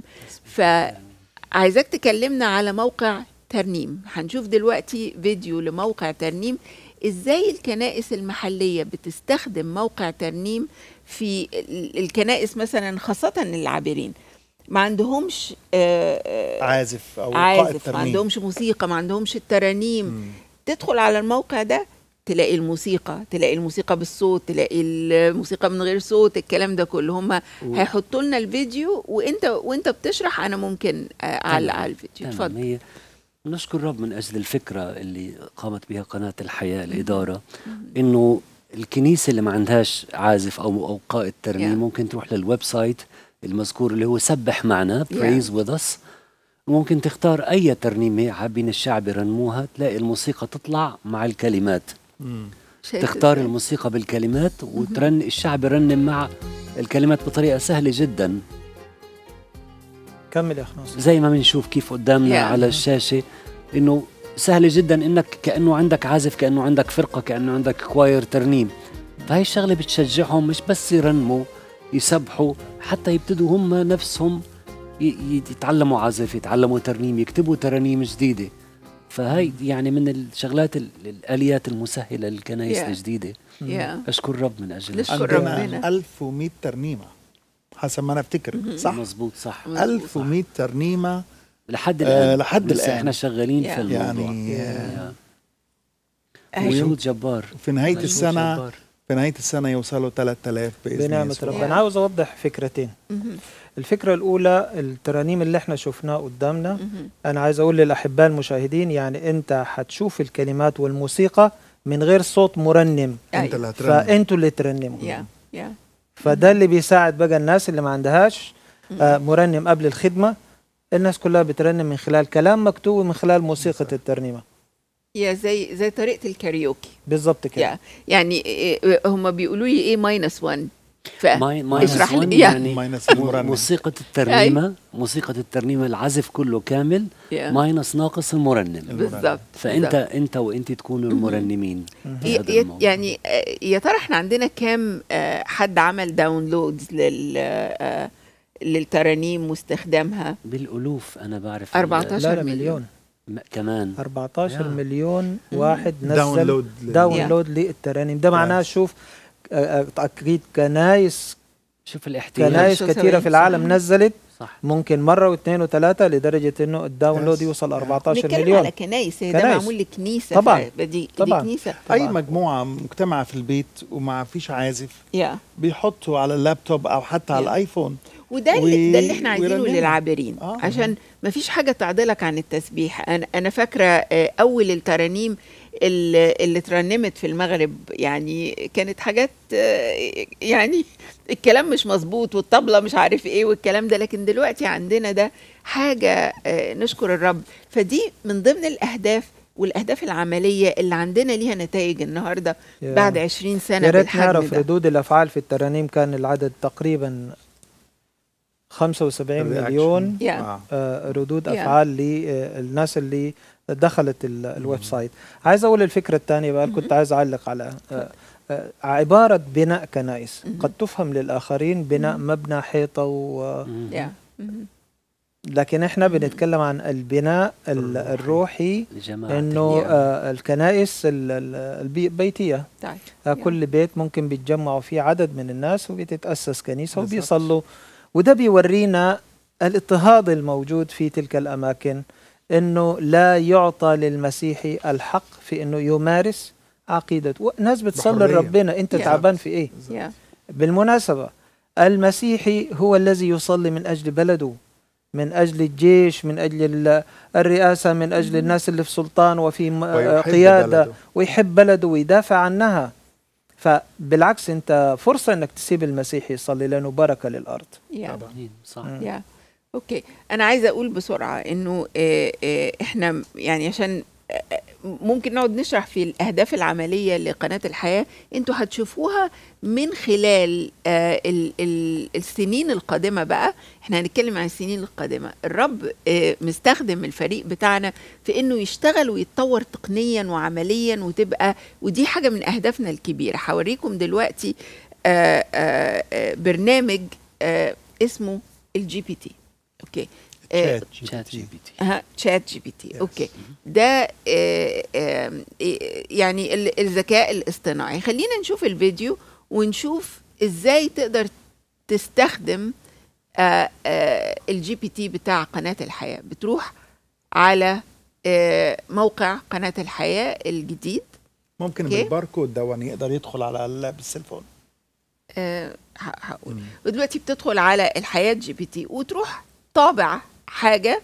[SPEAKER 2] فعايزاك تكلمنا على موقع ترنيم هنشوف دلوقتي فيديو لموقع ترنيم ازاي الكنائس المحلية بتستخدم موقع ترنيم في ال- الكنائس مثلا خاصة العابرين ما عندهمش آه، آه،
[SPEAKER 4] عازف او قائد
[SPEAKER 2] عازف ما
[SPEAKER 4] ترنيم
[SPEAKER 2] عندهمش موسيقى ما عندهمش الترانيم تدخل على الموقع ده تلاقي الموسيقى تلاقي الموسيقى بالصوت تلاقي الموسيقى من غير صوت الكلام ده كله هم هيحطوا لنا الفيديو وانت وانت بتشرح انا ممكن آه، اعلق على الفيديو
[SPEAKER 5] تمام
[SPEAKER 2] اتفضل
[SPEAKER 5] هي نشكر رب من اجل الفكره اللي قامت بها قناه الحياه الاداره انه الكنيسه اللي ما عندهاش عازف او او قائد ترنيم
[SPEAKER 2] Yeah.
[SPEAKER 5] ممكن تروح للويب سايت المذكور اللي هو سبح معنا
[SPEAKER 2] Yeah.
[SPEAKER 5] praise with us ممكن تختار اي ترنيمه حابين الشعب يرنموها تلاقي الموسيقى تطلع مع الكلمات
[SPEAKER 2] شايف
[SPEAKER 5] تختار
[SPEAKER 2] إزاي؟
[SPEAKER 5] الموسيقى بالكلمات وترن الشعب يرنم مع الكلمات بطريقه سهله جدا
[SPEAKER 3] كمل يا اخ ناصر
[SPEAKER 5] زي ما بنشوف كيف قدامنا
[SPEAKER 2] Yeah.
[SPEAKER 5] على الشاشة انه سهل جدا انك كانه عندك عازف كانه عندك فرقة كانه عندك كواير ترنيم فهي الشغلة بتشجعهم مش بس يرنموا يسبحوا حتى يبتدوا هم نفسهم ي- ي- يتعلموا عزف يتعلموا ترنيم يكتبوا ترانيم جديدة فهي يعني من الشغلات ال- الآليات المسهلة للكنائس
[SPEAKER 2] Yeah.
[SPEAKER 5] الجديدة
[SPEAKER 2] يا
[SPEAKER 5] أشكر رب من أجل
[SPEAKER 2] نشكر
[SPEAKER 4] عندنا
[SPEAKER 2] ربنا.
[SPEAKER 4] 1100 ترنيمة حسب ما انا افتكر صح
[SPEAKER 5] مزبوط صح
[SPEAKER 2] مظبوط.
[SPEAKER 4] 1100 ترنيمة
[SPEAKER 5] لحد
[SPEAKER 4] آه،
[SPEAKER 5] الآن
[SPEAKER 4] لحد
[SPEAKER 5] لسه
[SPEAKER 4] الآن.
[SPEAKER 5] احنا شغالين
[SPEAKER 2] Yeah.
[SPEAKER 5] في الموضوع
[SPEAKER 4] يعني
[SPEAKER 5] Yeah.
[SPEAKER 2] أهي.
[SPEAKER 5] مجهود جبار
[SPEAKER 4] في نهاية
[SPEAKER 5] مجهود
[SPEAKER 4] السنة
[SPEAKER 5] جبار.
[SPEAKER 4] في نهاية السنة يوصلوا 3000 بإذن
[SPEAKER 3] بنعمة
[SPEAKER 4] يسوع.
[SPEAKER 3] ربنا عاوز اوضح فكرتين
[SPEAKER 2] مهم.
[SPEAKER 3] الفكرة الأولى الترانيم اللي احنا شفناه قدامنا
[SPEAKER 2] مهم.
[SPEAKER 3] أنا عايز أقول للأحباء المشاهدين يعني أنت هتشوف الكلمات والموسيقى من غير صوت مرنم
[SPEAKER 4] انت
[SPEAKER 2] أيوة.
[SPEAKER 4] اللي هترنم
[SPEAKER 3] فأنتوا اللي ترنموا
[SPEAKER 2] يا يا
[SPEAKER 3] فده اللي بيساعد بقى الناس اللي ما عندهاش آه، مرنم قبل الخدمة الناس كلها بترنم من خلال كلام مكتوب ومن خلال موسيقى الترنيمة
[SPEAKER 2] يا زي زي طريقة الكاريوكي
[SPEAKER 3] بالظبط كده
[SPEAKER 2] يا يعني هم بيقولوا لي ايه ماينس 1 ف
[SPEAKER 5] ماي ماينس
[SPEAKER 2] اشرح لي-
[SPEAKER 5] 1
[SPEAKER 2] يا.
[SPEAKER 5] يعني
[SPEAKER 4] ماينس
[SPEAKER 5] مو-
[SPEAKER 4] المرنم
[SPEAKER 5] موسيقى الترنيمة موسيقى الترنيمة العزف كله كامل
[SPEAKER 2] يا.
[SPEAKER 5] ماينس ناقص المرنم
[SPEAKER 2] بالظبط
[SPEAKER 5] فأنت
[SPEAKER 2] بالظبط.
[SPEAKER 5] انت وانت تكونوا المرنمين في
[SPEAKER 2] ي-
[SPEAKER 5] هذا
[SPEAKER 2] ي-
[SPEAKER 5] الموضوع.
[SPEAKER 2] يعني آه، يا ترى احنا عندنا كام آه، حد عمل داونلودز لل آه، للترانيم واستخدامها
[SPEAKER 5] بالألوف أنا بعرف ال-
[SPEAKER 2] 14
[SPEAKER 3] لا لا
[SPEAKER 2] مليون.
[SPEAKER 3] مليون
[SPEAKER 5] م- كمان
[SPEAKER 3] 14
[SPEAKER 5] يا.
[SPEAKER 3] مليون واحد نزل
[SPEAKER 4] داونلود لل-
[SPEAKER 3] داونلود للترانيم ده معناه شوف آه، آه، اكيد كنايس
[SPEAKER 5] شوف الاحتياج
[SPEAKER 3] كنايس
[SPEAKER 2] شو
[SPEAKER 3] كثيره
[SPEAKER 2] سويت؟
[SPEAKER 3] في العالم نزلت
[SPEAKER 5] صح
[SPEAKER 3] ممكن مره واثنين وثلاثه لدرجه انه الداونلود
[SPEAKER 4] Yes.
[SPEAKER 3] يوصل 14
[SPEAKER 2] نتكلم
[SPEAKER 3] مليون
[SPEAKER 2] على كنايس ده
[SPEAKER 3] كنايس.
[SPEAKER 2] معمول لكنيسه
[SPEAKER 3] طبعاً.
[SPEAKER 2] ف- دي
[SPEAKER 3] طبعاً.
[SPEAKER 2] دي كنيسه
[SPEAKER 4] أي
[SPEAKER 3] طبعاً.
[SPEAKER 4] مجموعة مجتمعة في البيت وما فيش عازف
[SPEAKER 2] يا
[SPEAKER 4] بيحطوا على اللابتوب أو حتى على
[SPEAKER 2] Yeah.
[SPEAKER 4] الآيفون
[SPEAKER 2] وده اللي
[SPEAKER 4] و-
[SPEAKER 2] ده اللي احنا عايزينه
[SPEAKER 4] ويرنموا.
[SPEAKER 2] للعابرين
[SPEAKER 4] آه.
[SPEAKER 2] عشان ما فيش حاجه تعضلك عن التسبيح انا انا فاكره آه، اول الترانيم اللي, اللي اترنمت في المغرب يعني كانت حاجات آه، يعني الكلام مش مظبوط والطبلة مش عارف ايه والكلام ده لكن دلوقتي عندنا ده حاجة آه، نشكر الرب فدي من ضمن الأهداف والأهداف العملية اللي عندنا ليها نتائج النهاردة
[SPEAKER 3] يا-
[SPEAKER 2] بعد 20 سنة
[SPEAKER 3] يا ريت
[SPEAKER 2] بالحجم
[SPEAKER 3] نعرف
[SPEAKER 2] ده
[SPEAKER 3] ردود الافعال في الترانيم كان العدد تقريبا 75
[SPEAKER 4] الرياكشن.
[SPEAKER 3] مليون
[SPEAKER 2] يا.
[SPEAKER 4] آه.
[SPEAKER 3] آه، ردود
[SPEAKER 2] يا.
[SPEAKER 3] افعال للناس اللي دخلت ال- الويب سايت عايز اقول الفكره الثانيه بقى كنت عايز اعلق على آه، آه، عباره بناء كنائس
[SPEAKER 2] مهم.
[SPEAKER 3] قد تفهم للاخرين بناء مبنى حيطه و
[SPEAKER 5] مم.
[SPEAKER 2] يا. مهم.
[SPEAKER 3] لكن احنا بنتكلم عن البناء ال- الروحي
[SPEAKER 5] لجماعة
[SPEAKER 3] انه
[SPEAKER 5] اليوم.
[SPEAKER 3] آه، الكنائس ال- ال- البي- البيتيه
[SPEAKER 2] طيب
[SPEAKER 3] آه،
[SPEAKER 2] يا.
[SPEAKER 3] كل بيت ممكن بيتجمعوا فيه عدد من الناس وبتتأسس كنيسة
[SPEAKER 4] بالظبط.
[SPEAKER 3] وبيصلوا وده بيورينا الاضطهاد الموجود في تلك الأماكن إنه لا يعطى للمسيحي الحق في إنه يمارس عقيدته ناس بتصلي
[SPEAKER 4] بحرية.
[SPEAKER 3] لربنا أنت
[SPEAKER 2] يا.
[SPEAKER 3] تعبان في إيه
[SPEAKER 2] يا.
[SPEAKER 3] بالمناسبة المسيحي هو الذي يصلي من أجل بلده من أجل الجيش من أجل ال- الرئاسة من أجل الناس اللي في سلطان وفي م-
[SPEAKER 4] ويحب
[SPEAKER 3] قيادة
[SPEAKER 4] بلده.
[SPEAKER 3] ويحب بلده ويدافع عنها فبالعكس انت فرصه انك تسيب المسيح يصلي لانه بركه للارض
[SPEAKER 2] يا.
[SPEAKER 4] طبعا
[SPEAKER 5] مم. صح
[SPEAKER 3] مم.
[SPEAKER 2] يا اوكي انا عايزه اقول بسرعه انه آه، آه، احنا يعني عشان آه، آه، ممكن نقعد نشرح في الاهداف العمليه لقناه الحياه انتوا هتشوفوها من خلال آه، ال- ال- السنين القادمه بقى احنا هنتكلم عن السنين القادمه الرب آه، مستخدم الفريق بتاعنا في انه يشتغل ويتطور تقنيا وعمليا وتبقى ودي حاجه من اهدافنا الكبيره هوريكم دلوقتي آه، آه، آه، برنامج آه، اسمه الجي بي تي اوكي آه،
[SPEAKER 5] شات جي بي تي
[SPEAKER 2] ها تشات جي بي تي
[SPEAKER 4] Yes.
[SPEAKER 2] اوكي ده آه، آم، آه، يعني ال- الذكاء الاصطناعي خلينا نشوف الفيديو ونشوف ازاي تقدر تستخدم آه، آه، الجي بي تي بتاع قناة الحياة بتروح على آه، موقع قناة الحياة الجديد
[SPEAKER 4] ممكن
[SPEAKER 2] أوكي.
[SPEAKER 4] بالباركود ده يقدر يدخل على ال- بالسيلفون
[SPEAKER 2] آه، ه- هقول ودلوقتي بتدخل على الحياة جي بي تي وتروح طابع حاجة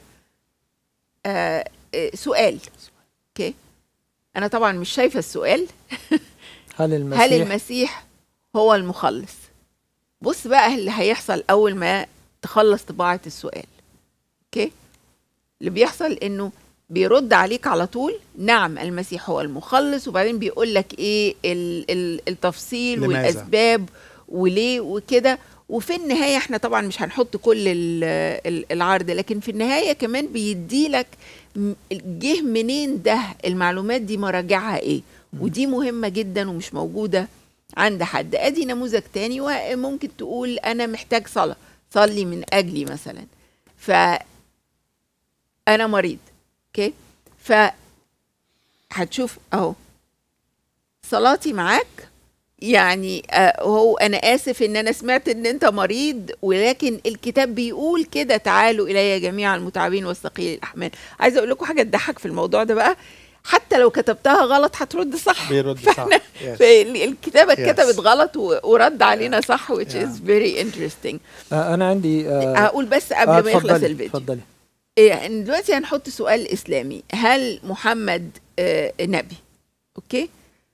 [SPEAKER 2] آه، آه، سؤال اوكي انا طبعا مش شايفة السؤال
[SPEAKER 3] هل المسيح
[SPEAKER 2] هل المسيح هو المخلص بص بقى اللي هيحصل اول ما تخلص طباعة السؤال اوكي اللي بيحصل انه بيرد عليك على طول نعم المسيح هو المخلص وبعدين بيقول لك ايه ال- ال- التفصيل
[SPEAKER 4] لماذا؟
[SPEAKER 2] والاسباب وليه وكده وفي النهايه احنا طبعا مش هنحط كل ال- ال- العرض لكن في النهايه كمان بيديلك م- جه منين ده المعلومات دي مراجعها ايه ودي مهمه جدا ومش موجوده عند حد ادي نموذج تاني وممكن تقول انا محتاج صلاه صلي من اجلي مثلا ف انا مريض اوكي ف هتشوف اهو صلاتي معاك يعني آه، هو انا اسف ان انا سمعت ان انت مريض ولكن الكتاب بيقول كده تعالوا الي جميع المتعبين والثقيل الاحمال عايزه اقول لكم حاجه تضحك في الموضوع ده بقى حتى لو كتبتها غلط هترد صح
[SPEAKER 4] بيرد صح Yes.
[SPEAKER 2] فالكتابه
[SPEAKER 4] Yes.
[SPEAKER 2] اتكتبت غلط و- ورد علينا صح which
[SPEAKER 4] Yeah.
[SPEAKER 2] is very interesting
[SPEAKER 3] آه انا عندي آه
[SPEAKER 2] هقول بس قبل
[SPEAKER 3] آه،
[SPEAKER 2] ما يخلص
[SPEAKER 3] اتفضلي،
[SPEAKER 2] الفيديو
[SPEAKER 3] اتفضلي
[SPEAKER 2] إيه إن دلوقتي هنحط سؤال اسلامي هل محمد آه نبي اوكي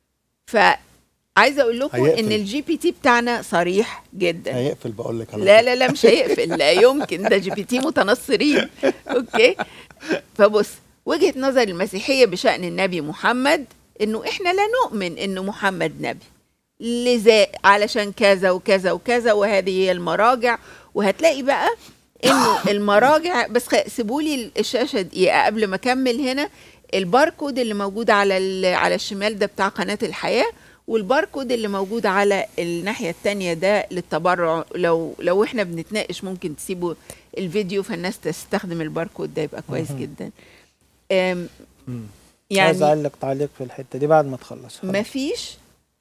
[SPEAKER 2] فعايزه اقول لكم
[SPEAKER 4] هيقفل.
[SPEAKER 2] ان الجي بي تي بتاعنا صريح جدا
[SPEAKER 4] هيقفل بقول لك على
[SPEAKER 2] لا
[SPEAKER 4] طول.
[SPEAKER 2] لا لا مش هيقفل لا يمكن ده جي بي تي متنصرين اوكي فبص وجهه نظر المسيحيه بشان النبي محمد انه احنا لا نؤمن انه محمد نبي لذا علشان كذا وكذا وكذا وهذه هي المراجع وهتلاقي بقى انه المراجع بس سيبوا لي الشاشه دقيقه قبل ما اكمل هنا الباركود اللي موجود على ال- على الشمال ده بتاع قناه الحياه والباركود اللي موجود على الناحيه التانية ده للتبرع لو لو احنا بنتناقش ممكن تسيبوا الفيديو فالناس تستخدم الباركود ده يبقى كويس
[SPEAKER 3] مهم.
[SPEAKER 2] جدا أم،
[SPEAKER 4] مم.
[SPEAKER 3] عايز
[SPEAKER 2] يعني
[SPEAKER 3] اعلق تعليق في الحته دي بعد ما تخلص
[SPEAKER 2] ما فيش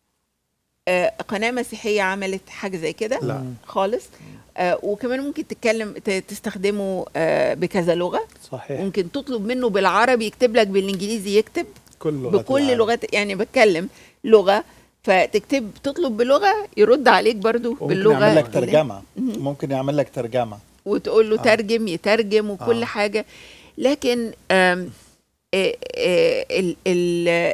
[SPEAKER 2] آه، قناه مسيحيه عملت حاجه زي كده
[SPEAKER 4] لا.
[SPEAKER 2] خالص آه، وكمان ممكن تتكلم ت- تستخدمه آه، بكذا لغه
[SPEAKER 3] صحيح
[SPEAKER 2] ممكن تطلب منه بالعربي يكتب لك بالانجليزي يكتب
[SPEAKER 4] كل لغات
[SPEAKER 2] بكل
[SPEAKER 4] العالم.
[SPEAKER 2] لغات يعني بتكلم لغه فتكتب تطلب بلغه يرد عليك برضو
[SPEAKER 4] ممكن
[SPEAKER 2] باللغه
[SPEAKER 4] يعمل لك
[SPEAKER 2] اللي-
[SPEAKER 4] ترجمه
[SPEAKER 2] مهم.
[SPEAKER 4] ممكن يعمل لك ترجمه
[SPEAKER 2] وتقول له
[SPEAKER 4] آه.
[SPEAKER 2] ترجم يترجم وكل
[SPEAKER 4] آه.
[SPEAKER 2] حاجه لكن آم، آه، آه، ال- ال-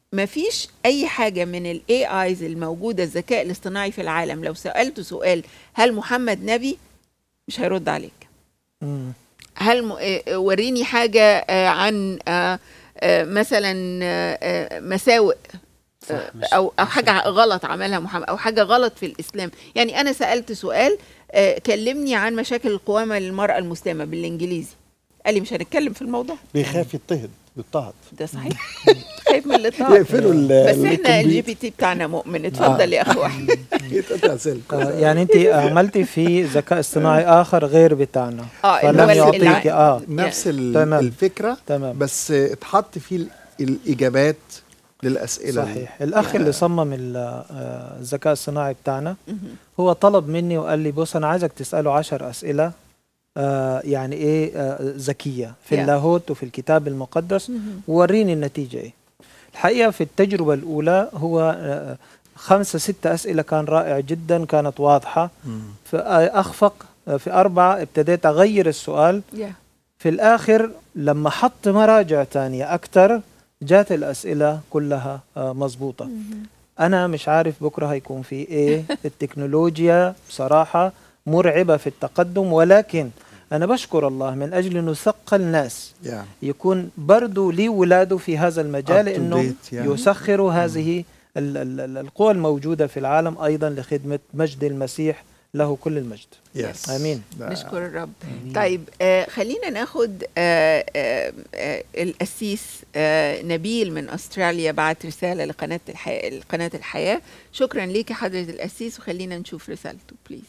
[SPEAKER 2] ما فيش اي حاجه من الاي ايز الموجوده الذكاء الاصطناعي في العالم لو سالته سؤال هل محمد نبي مش هيرد عليك
[SPEAKER 3] مم.
[SPEAKER 2] هل م... آه، وريني حاجه آه، عن آه، آه، مثلا آه، آه، مساوئ آه، او او حاجه غلط عملها محمد او حاجه غلط في الاسلام يعني انا سالت سؤال آه، كلمني عن مشاكل القوامه للمراه المسلمه بالانجليزي قال لي مش هنتكلم في الموضوع
[SPEAKER 13] بيخاف يضطهد يضطهد
[SPEAKER 2] ده صحيح خايف من الاضطهاد
[SPEAKER 13] يقفلوا ال-
[SPEAKER 2] بس احنا
[SPEAKER 13] الكمبيوتر.
[SPEAKER 2] الجي بي تي بتاعنا مؤمن اتفضل يا اخ واحد
[SPEAKER 3] آه، يعني انت عملتي في ذكاء اصطناعي اخر غير بتاعنا
[SPEAKER 2] اه اللي
[SPEAKER 3] فلم
[SPEAKER 2] هو ال-
[SPEAKER 3] يعطيك
[SPEAKER 2] الع-
[SPEAKER 3] اه
[SPEAKER 4] نفس ال-
[SPEAKER 3] تمام.
[SPEAKER 4] الفكره
[SPEAKER 3] تمام
[SPEAKER 4] بس اتحط فيه ال- الاجابات للاسئله دي.
[SPEAKER 3] صحيح الاخ
[SPEAKER 4] يعني-
[SPEAKER 3] اللي صمم ال- آه، الذكاء الصناعي بتاعنا
[SPEAKER 2] مهم.
[SPEAKER 3] هو طلب مني وقال لي بص انا عايزك تساله عشر اسئله آه يعني ايه آه ذكيه في
[SPEAKER 2] Yeah.
[SPEAKER 3] اللاهوت وفي الكتاب المقدس
[SPEAKER 2] مهم.
[SPEAKER 3] ووريني النتيجه ايه الحقيقه في التجربه الاولى هو آه خمسة ستة أسئلة كان رائع جدا كانت واضحة
[SPEAKER 4] مم.
[SPEAKER 3] فأخفق آه، في أربعة ابتديت أغير السؤال
[SPEAKER 2] يا
[SPEAKER 3] في الآخر لما حط مراجع تانية أكتر جات الأسئلة كلها آه، مظبوطة
[SPEAKER 2] مهم.
[SPEAKER 3] أنا مش عارف بكرة هيكون في إيه التكنولوجيا بصراحة مرعبة في التقدم ولكن أنا بشكر الله من أجل أنه ثقل ناس
[SPEAKER 4] يعني
[SPEAKER 3] يكون برضو لي ولاده في هذا المجال
[SPEAKER 4] Up to
[SPEAKER 3] أنه
[SPEAKER 4] date يعني.
[SPEAKER 3] يسخروا هذه ال- ال- ال- القوى الموجودة في العالم أيضا لخدمة مجد المسيح له كل المجد
[SPEAKER 4] يس
[SPEAKER 3] آمين
[SPEAKER 2] نشكر الرب طيب آه خلينا ناخد آه آه آه القسيس آه نبيل من استراليا بعت رساله لقناه الحياه قناه الحياه شكرا ليك يا حضره القسيس وخلينا نشوف رسالته بليز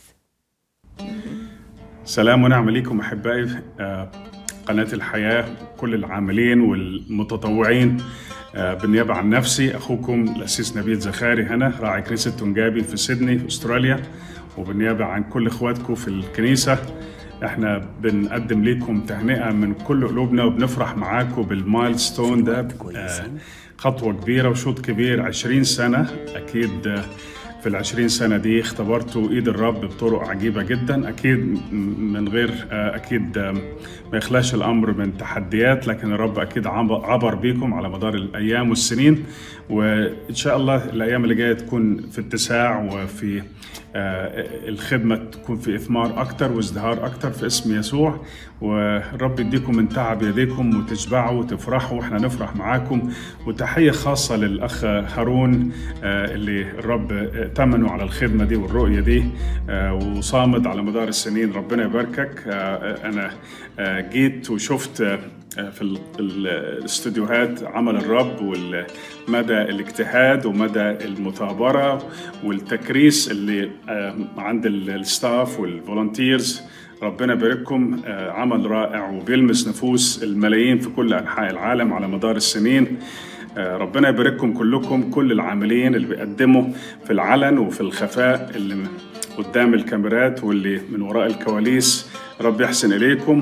[SPEAKER 14] سلام ونعم ليكم احبائي آه، قناه الحياه كل العاملين والمتطوعين آه، بالنيابه عن نفسي اخوكم الاسيس نبيل زخاري هنا راعي كنيسه تونجابي في سيدني في استراليا وبالنيابه عن كل اخواتكم في الكنيسه احنا بنقدم لكم تهنئه من كل قلوبنا وبنفرح معاكم بالمايلستون ده آه، خطوه كبيره وشوط كبير 20 سنه اكيد آه، في العشرين سنة دي اختبرتوا إيد الرب بطرق عجيبة جدا أكيد م- من غير آه، أكيد آم، ما يخلاش الأمر من تحديات لكن الرب أكيد عب- عبر بيكم على مدار الأيام والسنين وإن شاء الله الأيام اللي جاية تكون في اتساع وفي آه، الخدمة تكون في إثمار أكتر وازدهار أكتر في اسم يسوع والرب يديكم من تعب يديكم وتشبعوا وتفرحوا وإحنا نفرح معاكم وتحية خاصة للأخ هارون آه، اللي الرب ائتمنوا على الخدمة دي والرؤية دي آه، وصامد على مدار السنين ربنا يباركك آه، أنا آه، جيت وشفت آه، في ال- ال- الاستوديوهات عمل الرب ومدى الاجتهاد ومدى المثابرة والتكريس اللي آه، عند ال- الستاف والفولنتيرز ربنا يبارككم آه، عمل رائع وبيلمس نفوس الملايين في كل أنحاء العالم على مدار السنين آه، ربنا يبارككم كلكم كل العاملين اللي بيقدموا في العلن وفي الخفاء اللي م- قدام الكاميرات واللي من وراء الكواليس رب يحسن إليكم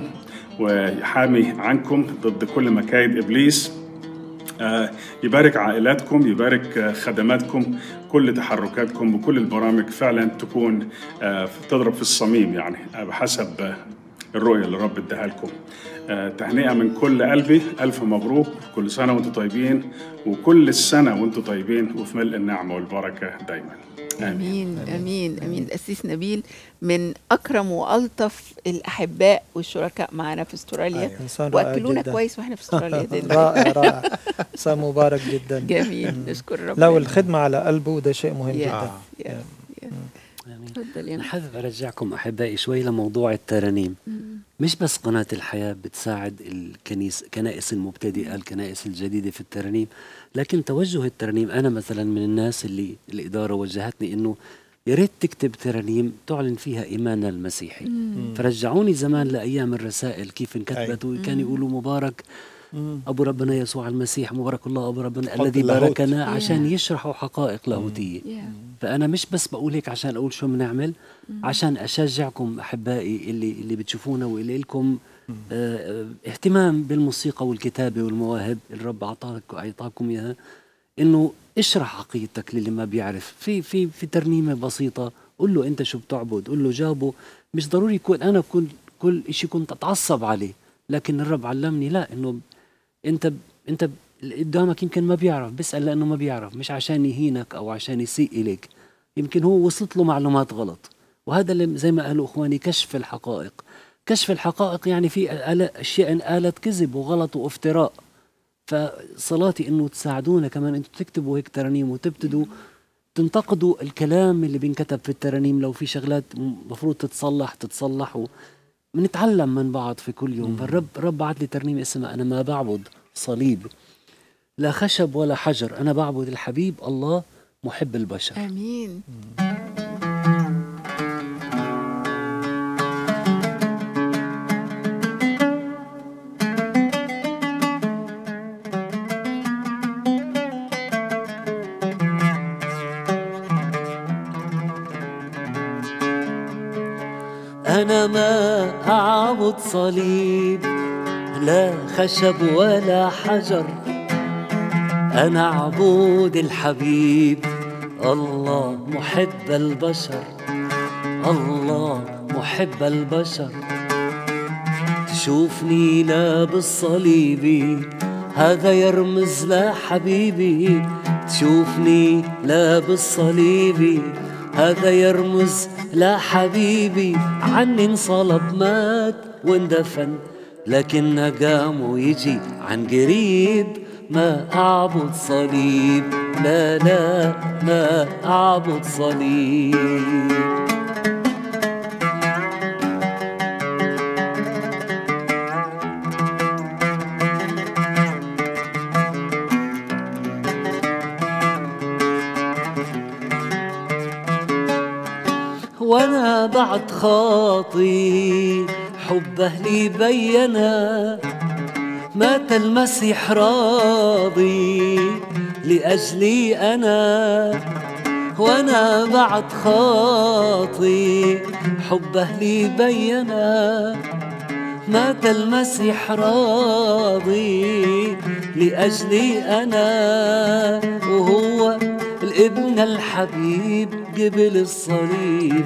[SPEAKER 14] ويحامي عنكم ضد كل مكايد إبليس آه، يبارك عائلاتكم يبارك آه، خدماتكم كل تحركاتكم وكل البرامج فعلا تكون آه، تضرب في الصميم يعني آه، بحسب آه، الرؤية اللي الرب اداها لكم آه، تهنئة من كل قلبي ألف مبروك كل سنة وانتم طيبين وكل السنة وانتم طيبين وفي ملء النعمة والبركة دايما
[SPEAKER 2] امين امين امين القسيس نبيل من اكرم والطف الاحباء والشركاء معنا في استراليا
[SPEAKER 3] أيوة. إنسان رائع
[SPEAKER 2] واكلونا
[SPEAKER 3] جداً.
[SPEAKER 2] كويس واحنا في استراليا دلوقتي.
[SPEAKER 3] رائع رائع إنسان مبارك جدا
[SPEAKER 2] جميل نشكر ربنا
[SPEAKER 3] لو الخدمة على قلبه وده شيء مهم
[SPEAKER 2] يس،
[SPEAKER 3] جدا
[SPEAKER 2] يس، يس. تفضل يا
[SPEAKER 5] أنا
[SPEAKER 2] نبيل.
[SPEAKER 5] حابب أرجعكم أحبائي شوي لموضوع الترانيم مش بس قناة الحياة بتساعد الكنيس كنائس المبتدئة الكنائس الجديدة في الترانيم لكن توجه الترانيم أنا مثلا من الناس اللي الإدارة وجهتني إنه يا ريت تكتب ترانيم تعلن فيها إيماننا المسيحي
[SPEAKER 2] مم.
[SPEAKER 5] فرجعوني زمان لأيام الرسائل كيف انكتبت وكان يقولوا مبارك أبو ربنا يسوع المسيح مبارك الله أبو ربنا
[SPEAKER 13] حط
[SPEAKER 5] الذي
[SPEAKER 13] اللاهوت.
[SPEAKER 5] باركنا
[SPEAKER 2] Yeah.
[SPEAKER 5] عشان يشرحوا حقائق لاهوتية فأنا مش بس بقول هيك عشان أقول شو بنعمل عشان أشجعكم أحبائي اللي اللي بتشوفونا واللي لكم آه، آه، اهتمام بالموسيقى والكتابة والمواهب الرب أعطاك أعطاكم إياها إنه اشرح عقيدتك للي ما بيعرف في في في ترنيمة بسيطة قول له أنت شو بتعبد قول له جابه مش ضروري يكون أنا كل كل شيء كنت أتعصب عليه لكن الرب علمني لا إنه انت انت اللي قدامك يمكن ما بيعرف بيسأل لأنه ما بيعرف مش عشان يهينك أو عشان يسيء إليك يمكن هو وصلت له معلومات غلط وهذا اللي زي ما قالوا إخواني كشف الحقائق كشف الحقائق يعني في آل- أشياء انقالت كذب وغلط وافتراء فصلاتي انه تساعدونا كمان انتم تكتبوا هيك ترانيم وتبتدوا تنتقدوا الكلام اللي بينكتب في الترانيم لو في شغلات المفروض تتصلح تتصلح و... بنتعلم من بعض في كل يوم فالرب رب بعت لي ترنيمه اسمها انا ما بعبد صليب لا خشب ولا حجر انا بعبد الحبيب الله محب البشر
[SPEAKER 2] امين
[SPEAKER 5] أنا ما أعبد صليب لا خشب ولا حجر أنا عبود الحبيب الله محب البشر الله محب البشر تشوفني لابس صليبي هذا يرمز لحبيبي تشوفني لابس صليبي هذا يرمز لحبيبي عني انصلب مات واندفن لكن قام ويجي عن قريب ما أعبد صليب لا لا ما أعبد صليب وانا بعد خاطي حبه لي بينا مات المسيح راضي لاجلي انا وانا بعد خاطي حبه لي بينا مات المسيح راضي لأجلي أنا وهو الابن الحبيب قبل الصليب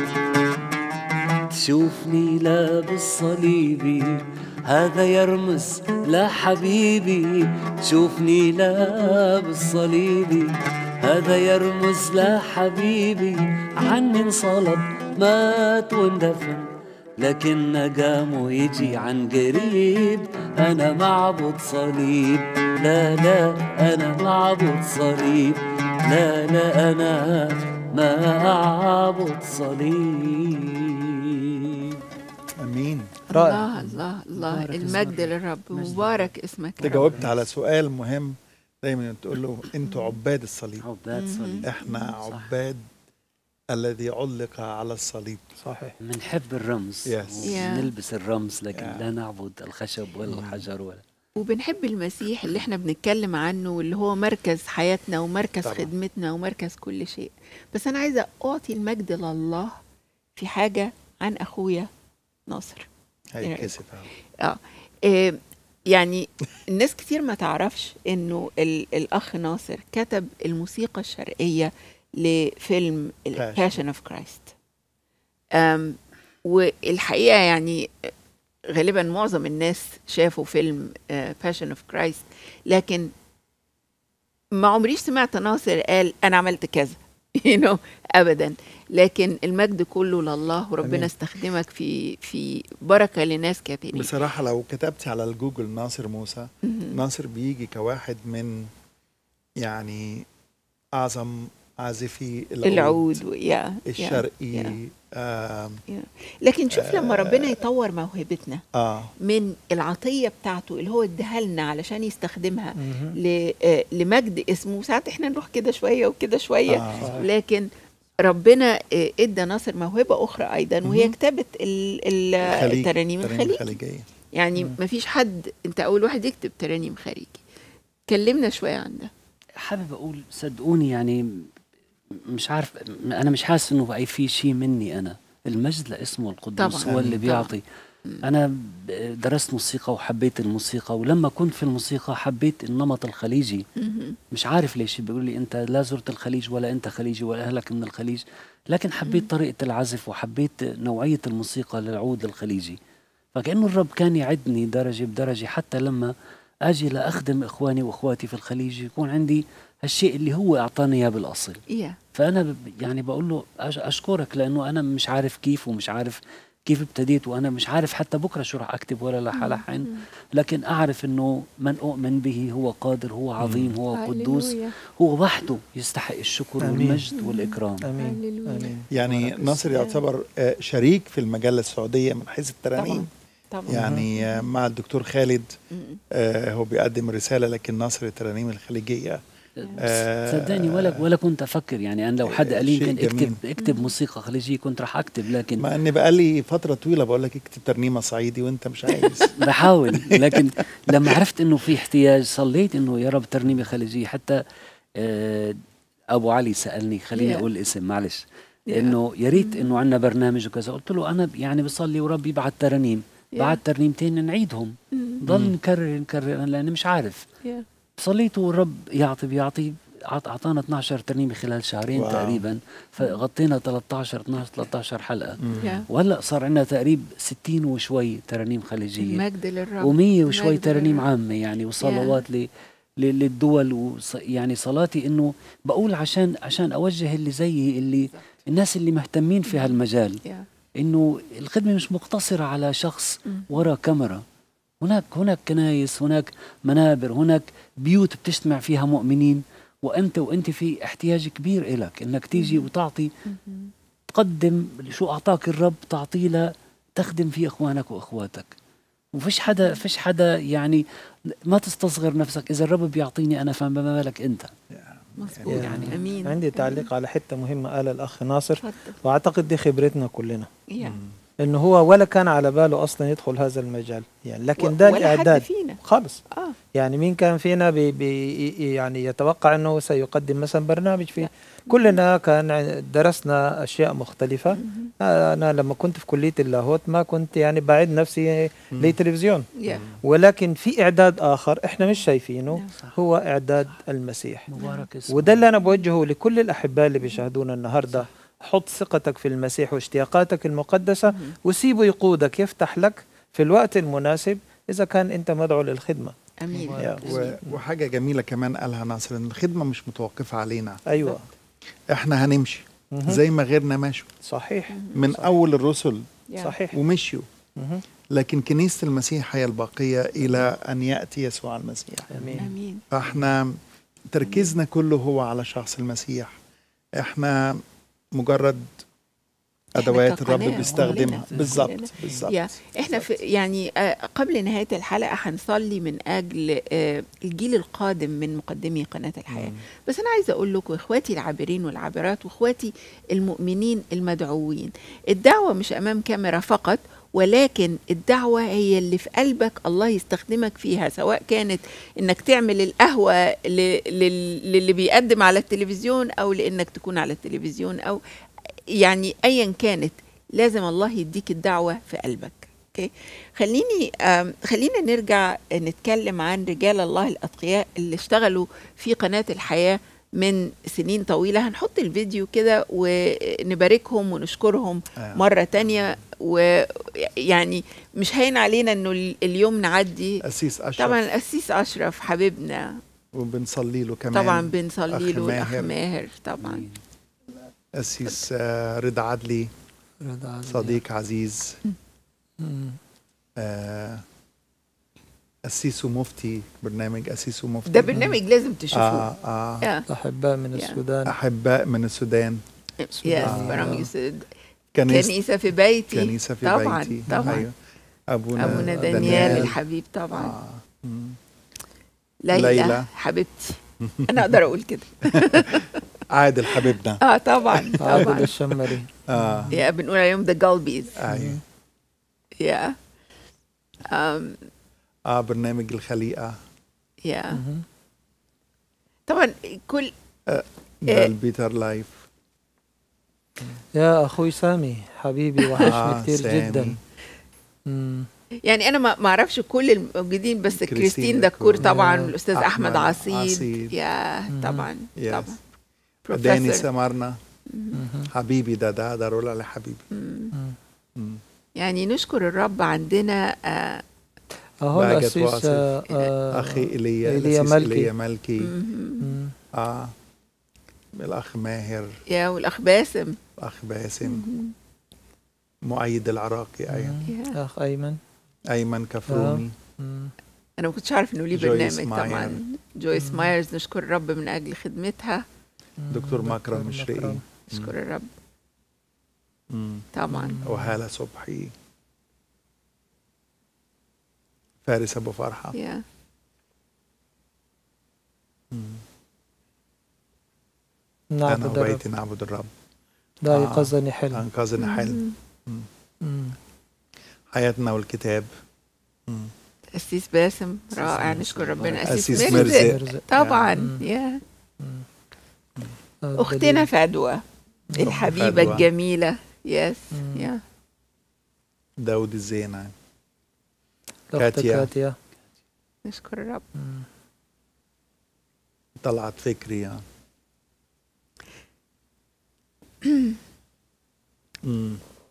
[SPEAKER 5] تشوفني لابس صليبي هذا يرمز لحبيبي تشوفني لابس صليبي هذا يرمز لحبيبي عني انصلب مات واندفن لكن قام ويجي عن قريب أنا معبود صليب لا لا أنا معبود صليب لا لا أنا ما أعبد صليب
[SPEAKER 4] امين
[SPEAKER 2] الله الله الله المجد للرب مبارك اسمك
[SPEAKER 4] انت
[SPEAKER 2] يا رب.
[SPEAKER 4] جاوبت على سؤال مهم دايما تقول له انتوا عباد الصليب
[SPEAKER 5] عباد صليب
[SPEAKER 4] احنا عباد الذي علق على الصليب
[SPEAKER 3] صحيح
[SPEAKER 5] منحب الرمز
[SPEAKER 4] Yes.
[SPEAKER 2] Yeah.
[SPEAKER 5] نلبس الرمز لكن
[SPEAKER 4] Yeah.
[SPEAKER 5] لا نعبد الخشب ولا الحجر ولا
[SPEAKER 2] وبنحب المسيح اللي احنا بنتكلم عنه واللي هو مركز حياتنا ومركز
[SPEAKER 4] طبعا.
[SPEAKER 2] طبعا. خدمتنا ومركز كل شيء بس انا عايزه اعطي المجد لله في حاجه عن اخويا ناصر
[SPEAKER 4] هيتكسف
[SPEAKER 2] اه إيه، يعني الناس كتير ما تعرفش انه ال- الاخ ناصر كتب الموسيقى الشرقيه لفيلم
[SPEAKER 4] Passion.
[SPEAKER 2] Passion of Christ أم والحقيقه يعني غالبا معظم الناس شافوا فيلم آه، Passion of Christ لكن ما عمريش سمعت ناصر قال انا عملت كذا you know ابدا لكن المجد كله لله وربنا
[SPEAKER 4] أمين.
[SPEAKER 2] استخدمك في في بركه لناس كثيرين
[SPEAKER 4] بصراحة لو كتبتي على الجوجل ناصر موسى
[SPEAKER 2] مهم.
[SPEAKER 4] ناصر بيجي كواحد من يعني أعظم عازفي العود,
[SPEAKER 2] العود و- يا يا-
[SPEAKER 4] الشرقي
[SPEAKER 2] يا.
[SPEAKER 4] آم،
[SPEAKER 2] يا. لكن شوف لما ربنا يطور موهبتنا
[SPEAKER 4] اه
[SPEAKER 2] من العطيه بتاعته اللي هو اداها لنا علشان يستخدمها
[SPEAKER 3] مهم.
[SPEAKER 2] ل- آه، لمجد اسمه ساعات احنا نروح كده شويه وكده شويه
[SPEAKER 4] آه.
[SPEAKER 3] صحيح.
[SPEAKER 2] لكن ربنا آه، ادى ناصر موهبه اخرى ايضا وهي
[SPEAKER 4] مهم.
[SPEAKER 2] كتابه ال- ال-
[SPEAKER 4] خليج
[SPEAKER 2] الترانيم الخليج
[SPEAKER 4] الخليجية
[SPEAKER 2] يعني
[SPEAKER 3] مم.
[SPEAKER 2] ما فيش حد انت اول واحد يكتب ترانيم خارجي كلمنا شويه عن ده
[SPEAKER 5] حابب اقول صدقوني يعني م- مش عارف م- انا مش حاسس انه بقى في شيء مني انا المجد لاسمه القدوس
[SPEAKER 2] طبعاً.
[SPEAKER 5] هو اللي
[SPEAKER 2] طبعاً.
[SPEAKER 5] بيعطي انا ب- درست موسيقى وحبيت الموسيقى ولما كنت في الموسيقى حبيت النمط الخليجي
[SPEAKER 2] مهم.
[SPEAKER 5] مش عارف ليش بيقول لي انت لا زرت الخليج ولا انت خليجي ولا اهلك من الخليج لكن حبيت طريقه العزف وحبيت نوعيه الموسيقى للعود الخليجي فكانه الرب كان يعدني درجه بدرجه حتى لما اجي لاخدم اخواني واخواتي في الخليج يكون عندي هالشيء اللي هو اعطاني اياه بالاصل
[SPEAKER 2] يا
[SPEAKER 5] فانا ب- يعني بقول له أش- اشكرك لانه انا مش عارف كيف ومش عارف كيف ابتديت وانا مش عارف حتى بكره شو راح اكتب ولا رح الحن لكن اعرف انه من اؤمن به هو قادر هو عظيم هو قدوس
[SPEAKER 2] هللويا.
[SPEAKER 5] هو وحده يستحق الشكر
[SPEAKER 3] آمين.
[SPEAKER 5] والمجد والاكرام
[SPEAKER 3] امين
[SPEAKER 2] هللويا.
[SPEAKER 3] امين
[SPEAKER 4] يعني ناصر يعتبر آه، شريك في المجله السعوديه من حيث الترانيم
[SPEAKER 2] طبعا طبعا
[SPEAKER 4] يعني آه، مع الدكتور خالد
[SPEAKER 2] مم.
[SPEAKER 4] آه، هو بيقدم رساله لكن ناصر الترانيم الخليجيه آه،
[SPEAKER 5] صدقني ولا ولا كنت افكر يعني انا لو حد قال لي
[SPEAKER 4] شيء
[SPEAKER 5] يمكن اكتب
[SPEAKER 4] جميل.
[SPEAKER 5] اكتب موسيقى خليجيه كنت راح اكتب لكن
[SPEAKER 4] مع ان بقالي فتره طويله بقول لك اكتب ترنيمه صعيدي وانت مش عايز
[SPEAKER 5] بحاول لكن لما عرفت انه في احتياج صليت انه يا رب ترنيمه خليجيه حتى آه، ابو علي سالني خليني
[SPEAKER 2] Yeah.
[SPEAKER 5] اقول الاسم معلش
[SPEAKER 2] Yeah.
[SPEAKER 5] انه يا ريت انه عندنا برنامج وكذا قلت له انا يعني بصلي وربي بعد ترانيم
[SPEAKER 2] Yeah.
[SPEAKER 5] بعد ترنيمتين نعيدهم
[SPEAKER 2] مم.
[SPEAKER 5] ضل نكرر نكرر لاني مش عارف
[SPEAKER 2] يا.
[SPEAKER 5] صليت والرب يعطي بيعطي أعط- اعطانا 12 ترنيمه خلال شهرين
[SPEAKER 4] واو.
[SPEAKER 5] تقريبا فغطينا 13 12 13 حلقه
[SPEAKER 2] يا.
[SPEAKER 5] وهلا صار عندنا تقريب 60 وشوي ترانيم خليجيه
[SPEAKER 2] مجد للرب
[SPEAKER 5] ومية وشوي
[SPEAKER 2] مجد
[SPEAKER 5] ترانيم
[SPEAKER 2] للرب.
[SPEAKER 5] عامة يعني وصلوات ل ل- للدول وص يعني صلاتي انه بقول عشان عشان اوجه اللي زيي اللي الناس اللي مهتمين في هالمجال
[SPEAKER 2] يا.
[SPEAKER 5] انه الخدمه مش مقتصره على شخص
[SPEAKER 2] مم.
[SPEAKER 5] ورا كاميرا هناك هناك كنايس هناك منابر هناك بيوت بتجتمع فيها مؤمنين وانت وانت في احتياج كبير إلك انك تيجي وتعطي
[SPEAKER 2] مم.
[SPEAKER 5] تقدم شو اعطاك الرب تعطيه ل تخدم فيه اخوانك واخواتك وفيش حدا فيش حدا يعني ما تستصغر نفسك اذا الرب بيعطيني انا فما بالك انت
[SPEAKER 2] مظبوط
[SPEAKER 5] يعني
[SPEAKER 2] امين
[SPEAKER 3] عندي تعليق على حته مهمه قالها الاخ ناصر
[SPEAKER 2] اتفضل
[SPEAKER 3] واعتقد دي خبرتنا كلنا
[SPEAKER 2] يا.
[SPEAKER 3] انه هو ولا كان على باله اصلا يدخل هذا المجال يعني لكن ده
[SPEAKER 2] ولا حد
[SPEAKER 3] الاعداد
[SPEAKER 2] فينا
[SPEAKER 3] خالص
[SPEAKER 2] اه
[SPEAKER 3] يعني مين كان فينا بي بي يعني يتوقع انه سيقدم مثلا برنامج فيه كلنا كان ع- درسنا اشياء مختلفه
[SPEAKER 2] مهم.
[SPEAKER 3] انا لما كنت في كليه اللاهوت ما كنت يعني بعد نفسي لتلفزيون
[SPEAKER 2] يا.
[SPEAKER 3] ولكن في اعداد اخر احنا مش شايفينه
[SPEAKER 2] نعم.
[SPEAKER 3] هو اعداد المسيح
[SPEAKER 5] مبارك اسمه
[SPEAKER 3] وده اللي انا بوجهه لكل الاحباء اللي بيشاهدونا النهارده حط ثقتك في المسيح واشتياقاتك المقدسه
[SPEAKER 2] مهم.
[SPEAKER 3] وسيبه يقودك يفتح لك في الوقت المناسب اذا كان انت مدعو للخدمه
[SPEAKER 2] امين
[SPEAKER 3] يا.
[SPEAKER 4] و- وحاجه جميله كمان قالها ناصر ان الخدمه مش متوقفه علينا
[SPEAKER 3] ايوه
[SPEAKER 4] احنا هنمشي
[SPEAKER 3] مهم.
[SPEAKER 4] زي ما غيرنا مشوا
[SPEAKER 3] صحيح
[SPEAKER 4] من
[SPEAKER 3] صحيح.
[SPEAKER 4] اول الرسل
[SPEAKER 2] يا.
[SPEAKER 3] صحيح
[SPEAKER 4] ومشيوا
[SPEAKER 3] مهم.
[SPEAKER 4] لكن كنيسه المسيح هي الباقيه الى ان ياتي يسوع المسيح
[SPEAKER 3] امين
[SPEAKER 2] امين
[SPEAKER 4] فاحنا تركيزنا كله هو على شخص المسيح احنا مجرد
[SPEAKER 2] إحنا
[SPEAKER 4] ادوات الرب
[SPEAKER 2] كقناة
[SPEAKER 4] بيستخدمها
[SPEAKER 2] كلنا.
[SPEAKER 4] بالظبط
[SPEAKER 2] كلنا.
[SPEAKER 4] بالظبط
[SPEAKER 2] يا احنا في يعني آه، قبل نهايه الحلقه هنصلي من اجل آه، الجيل القادم من مقدمي قناه الحياه بس انا عايزه اقول لكم اخواتي العابرين والعابرات واخواتي المؤمنين المدعوين الدعوه مش امام كاميرا فقط ولكن الدعوة هي اللي في قلبك الله يستخدمك فيها سواء كانت انك تعمل القهوة ل- لل- للي بيقدم على التلفزيون او لانك تكون على التلفزيون او يعني ايا كانت لازم الله يديك الدعوة في قلبك اوكي خليني آم، خلينا نرجع نتكلم عن رجال الله الاتقياء اللي اشتغلوا في قناة الحياة من سنين طويلة هنحط الفيديو كده ونباركهم ونشكرهم
[SPEAKER 4] آه.
[SPEAKER 2] مرة تانية ويعني مش هين علينا انه ال- اليوم نعدي
[SPEAKER 4] أسيس أشرف
[SPEAKER 2] طبعا القسيس اشرف حبيبنا
[SPEAKER 4] وبنصلي له كمان
[SPEAKER 2] طبعا بنصلي
[SPEAKER 4] أخ
[SPEAKER 2] له الاخ
[SPEAKER 4] ماهر.
[SPEAKER 2] ماهر طبعا
[SPEAKER 4] أسيس آه، رضا عدلي
[SPEAKER 3] رضا عزيز.
[SPEAKER 4] صديق عزيز
[SPEAKER 3] مم.
[SPEAKER 4] آه، أسيس ومفتي برنامج أسيس ومفتي
[SPEAKER 2] ده برنامج لازم تشوفوه
[SPEAKER 4] آه آه
[SPEAKER 2] يا
[SPEAKER 3] احباء من
[SPEAKER 2] يا.
[SPEAKER 3] السودان
[SPEAKER 4] أحباء من السودان
[SPEAKER 2] يس
[SPEAKER 3] آه.
[SPEAKER 2] برامج يسد
[SPEAKER 4] كنيسة
[SPEAKER 2] كنيسة في بيتي
[SPEAKER 4] كنيسة في
[SPEAKER 2] طبعا
[SPEAKER 4] بيتي
[SPEAKER 2] طبعا
[SPEAKER 4] أيوة. أبونا,
[SPEAKER 2] أبونا دانيال الحبيب طبعا
[SPEAKER 4] آه. مم.
[SPEAKER 2] ليلى,
[SPEAKER 4] ليلى.
[SPEAKER 2] حبيبتي أنا أقدر أقول كده
[SPEAKER 4] عادل حبيبنا
[SPEAKER 2] آه طبعا
[SPEAKER 3] عادل
[SPEAKER 2] طبعا
[SPEAKER 3] الشمري
[SPEAKER 4] آه.
[SPEAKER 2] يا بنقول عليهم ذا جالبيز
[SPEAKER 4] أيوة.
[SPEAKER 2] يا أم
[SPEAKER 4] آه برنامج الخليقة
[SPEAKER 2] يا
[SPEAKER 3] مهم.
[SPEAKER 2] طبعا كل
[SPEAKER 4] ده
[SPEAKER 2] إيه.
[SPEAKER 4] البيتر لايف
[SPEAKER 3] يا اخوي سامي حبيبي وحشني
[SPEAKER 4] آه،
[SPEAKER 3] كثير
[SPEAKER 4] سامي.
[SPEAKER 3] جدا مم.
[SPEAKER 2] يعني انا ما ما اعرفش كل الموجودين بس
[SPEAKER 4] كريستين
[SPEAKER 2] كريستين دكور
[SPEAKER 4] دكور.
[SPEAKER 2] طبعا
[SPEAKER 3] يا.
[SPEAKER 2] والاستاذ
[SPEAKER 4] أحمد
[SPEAKER 2] احمد عصيد
[SPEAKER 4] عصيد.
[SPEAKER 2] يا
[SPEAKER 3] مم.
[SPEAKER 2] طبعا
[SPEAKER 4] Yes.
[SPEAKER 2] طبعا
[SPEAKER 4] داني
[SPEAKER 2] بروفيسور.
[SPEAKER 4] سمرنا
[SPEAKER 3] مهم.
[SPEAKER 4] حبيبي ده ده ده رولا على حبيبي
[SPEAKER 2] مم.
[SPEAKER 3] مم.
[SPEAKER 4] مم.
[SPEAKER 2] يعني نشكر الرب عندنا آه
[SPEAKER 3] اهو
[SPEAKER 4] باجت
[SPEAKER 3] الاسيس
[SPEAKER 4] واصف.
[SPEAKER 3] آه، آه،
[SPEAKER 4] اخي ايليا
[SPEAKER 3] ايليا
[SPEAKER 4] الأسيس
[SPEAKER 3] ملكي
[SPEAKER 4] ايليا ملكي
[SPEAKER 2] مهم.
[SPEAKER 3] مم.
[SPEAKER 4] اه الاخ ماهر
[SPEAKER 2] يا والاخ باسم
[SPEAKER 4] الاخ باسم
[SPEAKER 2] مهم.
[SPEAKER 4] مؤيد العراقي ايمن
[SPEAKER 2] يا.
[SPEAKER 3] اخ ايمن
[SPEAKER 4] ايمن كفروني
[SPEAKER 3] مم.
[SPEAKER 2] انا ما كنتش عارف انه ليه
[SPEAKER 4] جويس
[SPEAKER 2] برنامج
[SPEAKER 4] ماير.
[SPEAKER 2] طبعا جويس
[SPEAKER 3] مم.
[SPEAKER 2] مايرز نشكر الرب من اجل خدمتها
[SPEAKER 4] دكتور مكرم مشرقي
[SPEAKER 3] مكرم.
[SPEAKER 2] نشكر الرب
[SPEAKER 4] مم.
[SPEAKER 2] طبعا
[SPEAKER 4] وهالة صبحي فارس ابو فرحه
[SPEAKER 2] يا
[SPEAKER 4] مم. انا
[SPEAKER 3] نعبد الرب
[SPEAKER 4] وبيتي نعبد الرب
[SPEAKER 3] ده
[SPEAKER 4] آه.
[SPEAKER 3] يقظني حلم
[SPEAKER 4] انقذنا حلم
[SPEAKER 2] مهم.
[SPEAKER 4] مم.
[SPEAKER 3] مم.
[SPEAKER 4] حياتنا والكتاب مم.
[SPEAKER 2] أسيس باسم رائع
[SPEAKER 4] باسم.
[SPEAKER 2] نشكر ربنا
[SPEAKER 4] أسيس
[SPEAKER 2] أسيس
[SPEAKER 4] مرزق.
[SPEAKER 2] مرزق
[SPEAKER 3] مرزق.
[SPEAKER 2] طبعا
[SPEAKER 3] مم.
[SPEAKER 2] يا
[SPEAKER 3] آه،
[SPEAKER 2] أختنا
[SPEAKER 3] دليل.
[SPEAKER 2] فدوى الحبيبة
[SPEAKER 4] فدوى.
[SPEAKER 2] الجميلة يس
[SPEAKER 3] مم.
[SPEAKER 2] يا
[SPEAKER 4] داود الزينة
[SPEAKER 3] الأخت
[SPEAKER 4] كاتيا.
[SPEAKER 3] كاتيا
[SPEAKER 2] نشكر الرب
[SPEAKER 3] مم.
[SPEAKER 4] طلعت فكري يعني. مم.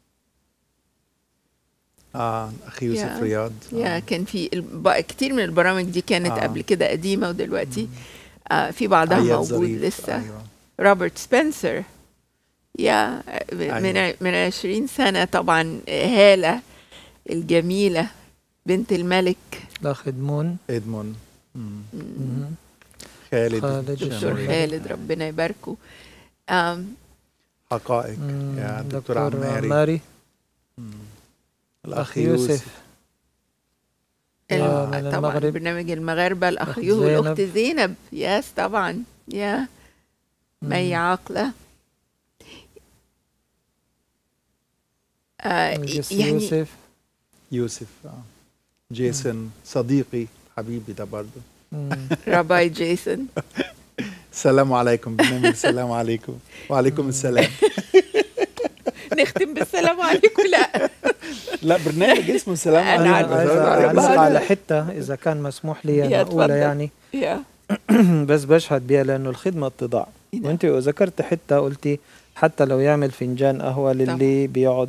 [SPEAKER 4] اه اخي يوسف
[SPEAKER 2] يا.
[SPEAKER 4] رياض
[SPEAKER 2] يا كان في الب... كتير من البرامج دي كانت
[SPEAKER 4] آه.
[SPEAKER 2] قبل كده قديمة ودلوقتي آه في بعضها
[SPEAKER 4] عياد
[SPEAKER 2] موجود
[SPEAKER 4] ظريف.
[SPEAKER 2] لسه
[SPEAKER 4] أيوة.
[SPEAKER 2] روبرت سبنسر يا من
[SPEAKER 4] أيوة.
[SPEAKER 2] من 20 سنة طبعا هالة الجميلة بنت الملك
[SPEAKER 3] الأخ إدمون
[SPEAKER 4] ادمون مم.
[SPEAKER 3] مم.
[SPEAKER 4] خالد
[SPEAKER 3] خالد
[SPEAKER 2] دكتور
[SPEAKER 3] الشمري.
[SPEAKER 2] خالد ربنا يباركه آم،
[SPEAKER 4] حقائق
[SPEAKER 3] مم.
[SPEAKER 4] يا دكتور
[SPEAKER 3] دكتور
[SPEAKER 4] عماري
[SPEAKER 3] عماري
[SPEAKER 4] مم.
[SPEAKER 3] الأخ يوسف
[SPEAKER 2] الم-
[SPEAKER 3] آه، من
[SPEAKER 2] طبعا
[SPEAKER 3] المغرب.
[SPEAKER 2] برنامج المغاربة الأخ
[SPEAKER 3] أخت
[SPEAKER 2] يوه
[SPEAKER 3] زينب.
[SPEAKER 2] والأخت زينب ياس طبعا يا مي عاقلة آه
[SPEAKER 3] القس
[SPEAKER 2] يعني
[SPEAKER 3] يوسف
[SPEAKER 4] يوسف آه. جيسون صديقي حبيبي ده برضه
[SPEAKER 3] مم.
[SPEAKER 2] راباي جيسون
[SPEAKER 4] السلام عليكم برنامج السلام عليكم وعليكم السلام
[SPEAKER 2] نختم بالسلام عليكم لا
[SPEAKER 4] لا برنامج اسمه السلام
[SPEAKER 2] أنا
[SPEAKER 4] عليكم
[SPEAKER 2] عارفة.
[SPEAKER 3] عايز
[SPEAKER 2] أنا
[SPEAKER 3] أعلق
[SPEAKER 2] بعرف.
[SPEAKER 3] على حتة إذا كان مسموح لي
[SPEAKER 2] يا
[SPEAKER 3] أنا
[SPEAKER 2] اتفضل.
[SPEAKER 3] أقولها يعني
[SPEAKER 2] يا
[SPEAKER 3] بس بشهد بيها لأنه الخدمة اتضاع
[SPEAKER 2] نعم.
[SPEAKER 3] وأنت ذكرت حتة قلتي حتى لو يعمل فنجان قهوة للي بيقعد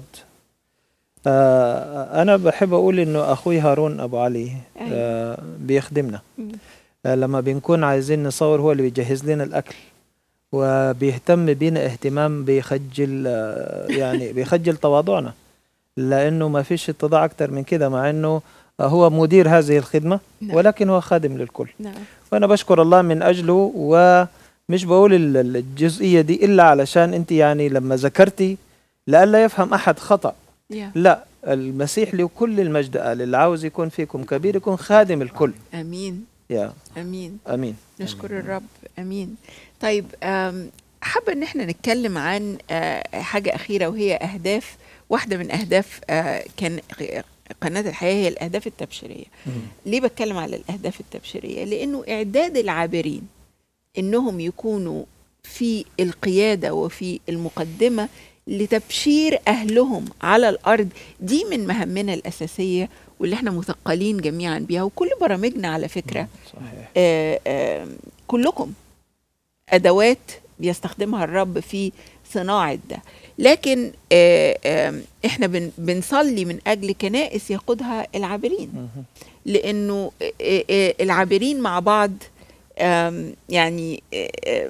[SPEAKER 3] آه أنا بحب أقول إنه أخوي هارون أبو علي آه بيخدمنا
[SPEAKER 2] مم.
[SPEAKER 3] آه لما بنكون عايزين نصور هو اللي بيجهز لنا الأكل وبيهتم بينا اهتمام بيخجل آه يعني بيخجل تواضعنا لأنه ما فيش اتضاع أكتر من كده مع إنه هو مدير هذه الخدمة
[SPEAKER 2] نعم.
[SPEAKER 3] ولكن هو خادم للكل
[SPEAKER 2] نعم
[SPEAKER 3] وانا بشكر الله من اجله ومش بقول ال- ال- الجزئيه دي الا علشان انت يعني لما ذكرتي لئلا يفهم احد خطا
[SPEAKER 2] يا
[SPEAKER 3] لا المسيح له كل المجد قال اللي عاوز يكون فيكم كبير يكون خادم الكل
[SPEAKER 2] امين
[SPEAKER 3] يا
[SPEAKER 2] امين
[SPEAKER 3] امين
[SPEAKER 2] نشكر الرب امين طيب آم، حابه ان احنا نتكلم عن آه، حاجه اخيره وهي اهداف واحده من اهداف آه، كان قناه الحياه هي الاهداف التبشيريه ليه بتكلم على الاهداف التبشيريه لانه اعداد العابرين انهم يكونوا في القياده وفي المقدمه لتبشير اهلهم على الارض دي من مهمنا الاساسيه واللي احنا مثقلين جميعا بيها وكل برامجنا على فكره
[SPEAKER 3] صحيح
[SPEAKER 2] آه، آه، كلكم ادوات بيستخدمها الرب في صناعه ده لكن آه، آه، احنا بن- بنصلي من اجل كنائس يقودها العابرين
[SPEAKER 3] مهم.
[SPEAKER 2] لانه آه، آه، العابرين مع بعض آم، يعني آه، آه،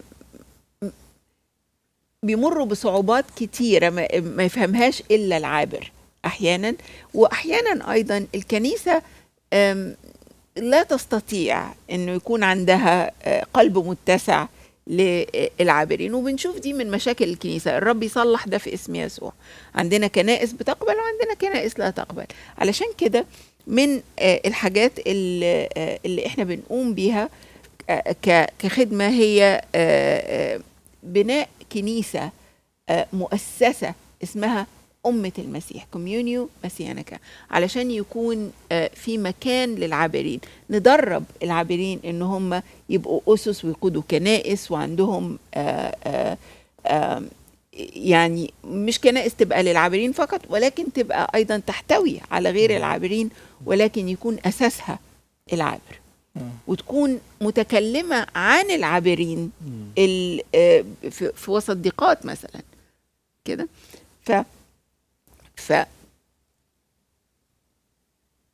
[SPEAKER 2] بيمروا بصعوبات كتيرة ما ما يفهمهاش إلا العابر أحيانا وأحيانا أيضا الكنيسة آم، لا تستطيع أنه يكون عندها آه، قلب متسع للعابرين وبنشوف دي من مشاكل الكنيسة الرب يصلح ده في اسم يسوع عندنا كنائس بتقبل وعندنا كنائس لا تقبل علشان كده من آه، الحاجات اللي, آه، اللي احنا بنقوم بيها آه، ك- كخدمة هي آه، آه، بناء كنيسة آه، مؤسسة اسمها أمة المسيح كوميونيو مسيانكا علشان يكون آه، في مكان للعابرين ندرب العابرين ان هم يبقوا أسس ويقودوا كنائس وعندهم آه، آه، آم، يعني مش كنائس تبقى للعابرين فقط ولكن تبقى أيضا تحتوي على غير العابرين ولكن يكون أساسها العابر وتكون متكلمة عن العابرين ال- آه، في في وسط ضيقات مثلا كده ف ف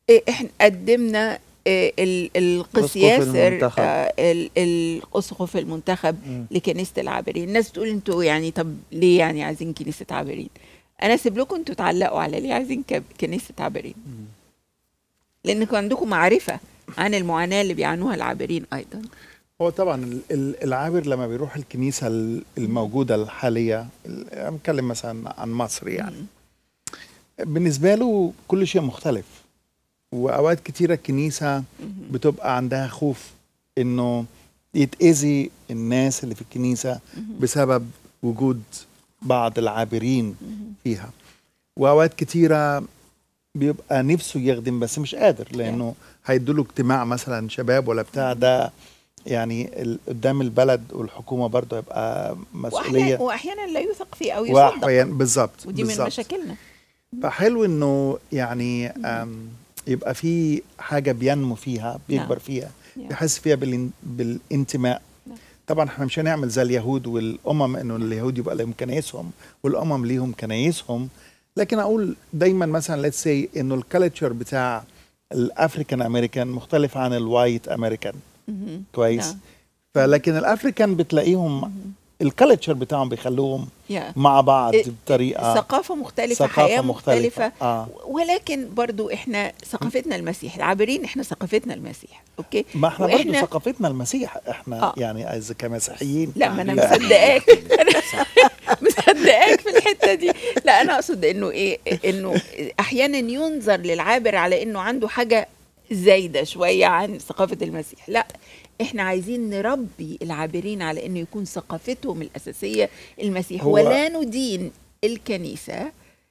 [SPEAKER 2] إيه، احنا قدمنا إيه، ال- القس
[SPEAKER 3] أسقف
[SPEAKER 2] ياسر
[SPEAKER 3] المنتخب.
[SPEAKER 2] آه، ال- الاسقف المنتخب
[SPEAKER 3] مم.
[SPEAKER 2] لكنيسه العابرين الناس بتقول انتوا يعني طب ليه يعني عايزين كنيسه عابرين انا اسيب لكم انتوا تعلقوا على ليه عايزين ك- كنيسه عابرين لانكم عندكم معرفه عن المعاناه اللي بيعانوها العابرين ايضا
[SPEAKER 4] هو طبعا ال- ال- العابر لما بيروح الكنيسة ال- الموجودة الحالية ال- أنا بتكلم مثلا عن مصر يعني بالنسبة له كل شيء مختلف وأوقات كتيرة الكنيسة بتبقى عندها خوف إنه يتأذي الناس اللي في الكنيسة بسبب وجود بعض العابرين فيها وأوقات كتيرة بيبقى نفسه يخدم بس مش قادر لأنه هيدوله اجتماع مثلا شباب ولا بتاع ده يعني ال- قدام البلد والحكومة برضه هيبقى مسؤولية
[SPEAKER 2] واحيانا واحيانا لا يثق فيه او يصدق
[SPEAKER 4] واحيانا بالظبط
[SPEAKER 2] ودي من
[SPEAKER 4] بالظبط.
[SPEAKER 2] مشاكلنا
[SPEAKER 4] فحلو انه يعني أم، يبقى في حاجه بينمو فيها بيكبر
[SPEAKER 2] نعم.
[SPEAKER 4] فيها
[SPEAKER 2] نعم.
[SPEAKER 4] بيحس فيها بالان- بالانتماء طبعا احنا مش هنعمل زي اليهود والامم انه اليهود يبقى لهم كنايسهم والامم ليهم كنايسهم لكن اقول دايما مثلا ليتس سي انه الكالتشر بتاع الافريكان امريكان مختلف عن الوايت امريكان
[SPEAKER 2] مهم.
[SPEAKER 4] كويس
[SPEAKER 2] نعم.
[SPEAKER 4] فلكن الافريكان بتلاقيهم الكالتشر بتاعهم بيخلوهم
[SPEAKER 2] يا.
[SPEAKER 4] مع بعض
[SPEAKER 2] إيه،
[SPEAKER 4] بطريقه
[SPEAKER 2] ثقافة مختلفة
[SPEAKER 4] ثقافة
[SPEAKER 2] حياة
[SPEAKER 4] مختلفة.
[SPEAKER 2] مختلفة
[SPEAKER 4] آه.
[SPEAKER 2] ولكن برضو احنا ثقافتنا المسيح العابرين احنا ثقافتنا المسيح اوكي
[SPEAKER 4] ما احنا برضه
[SPEAKER 2] وإحنا-
[SPEAKER 4] ثقافتنا المسيح احنا
[SPEAKER 2] آه.
[SPEAKER 4] آه. يعني إذا كمسيحيين
[SPEAKER 2] لا ما انا مصدقاك أنا مصدقاك في الحته دي لا انا اقصد انه ايه انه احيانا ينظر للعابر على انه عنده حاجه زايده شويه عن ثقافه المسيح لا احنا عايزين نربي العابرين على انه يكون ثقافتهم الاساسيه المسيح
[SPEAKER 4] هو-
[SPEAKER 2] ولا ندين الكنيسه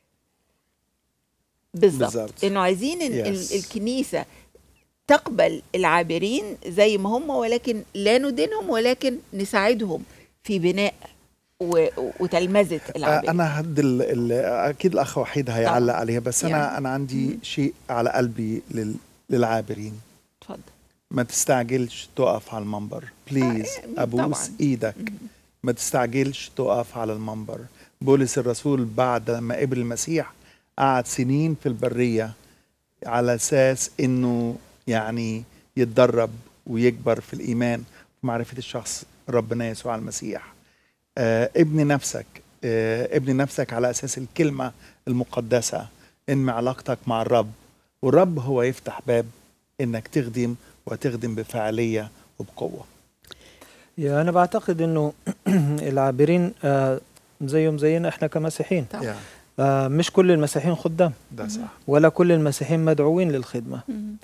[SPEAKER 2] بالظبط
[SPEAKER 4] بالظبط.
[SPEAKER 2] انه عايزين ال- ال-
[SPEAKER 4] Yes.
[SPEAKER 2] الكنيسه تقبل العابرين زي ما هم ولكن لا ندينهم ولكن نساعدهم في بناء و- وتلمذة العابرين
[SPEAKER 4] آه، انا هد ال ال اكيد الاخ وحيد هيعلق عليها بس انا
[SPEAKER 2] يعني.
[SPEAKER 4] انا عندي شيء على قلبي لل للعابرين
[SPEAKER 2] اتفضل
[SPEAKER 4] ما تستعجلش تقف على المنبر بليز
[SPEAKER 2] يعني
[SPEAKER 4] ابوس
[SPEAKER 2] طبعاً.
[SPEAKER 4] ايدك ما تستعجلش تقف على المنبر بولس الرسول بعد ما قبل المسيح قعد سنين في البرية على أساس إنه يعني يتدرب ويكبر في الإيمان في معرفة الشخص ربنا يسوع المسيح آه ابني نفسك آه ابني نفسك على أساس الكلمة المقدسة انمي علاقتك مع الرب والرب هو يفتح باب إنك تخدم وتخدم بفاعلية وبقوة
[SPEAKER 3] يا أنا بعتقد إنه العابرين آه، زيهم زينا إحنا كمسيحيين
[SPEAKER 4] يا
[SPEAKER 3] آه، مش كل المسيحيين خدام
[SPEAKER 4] ده صح
[SPEAKER 3] ولا كل المسيحيين مدعوين للخدمة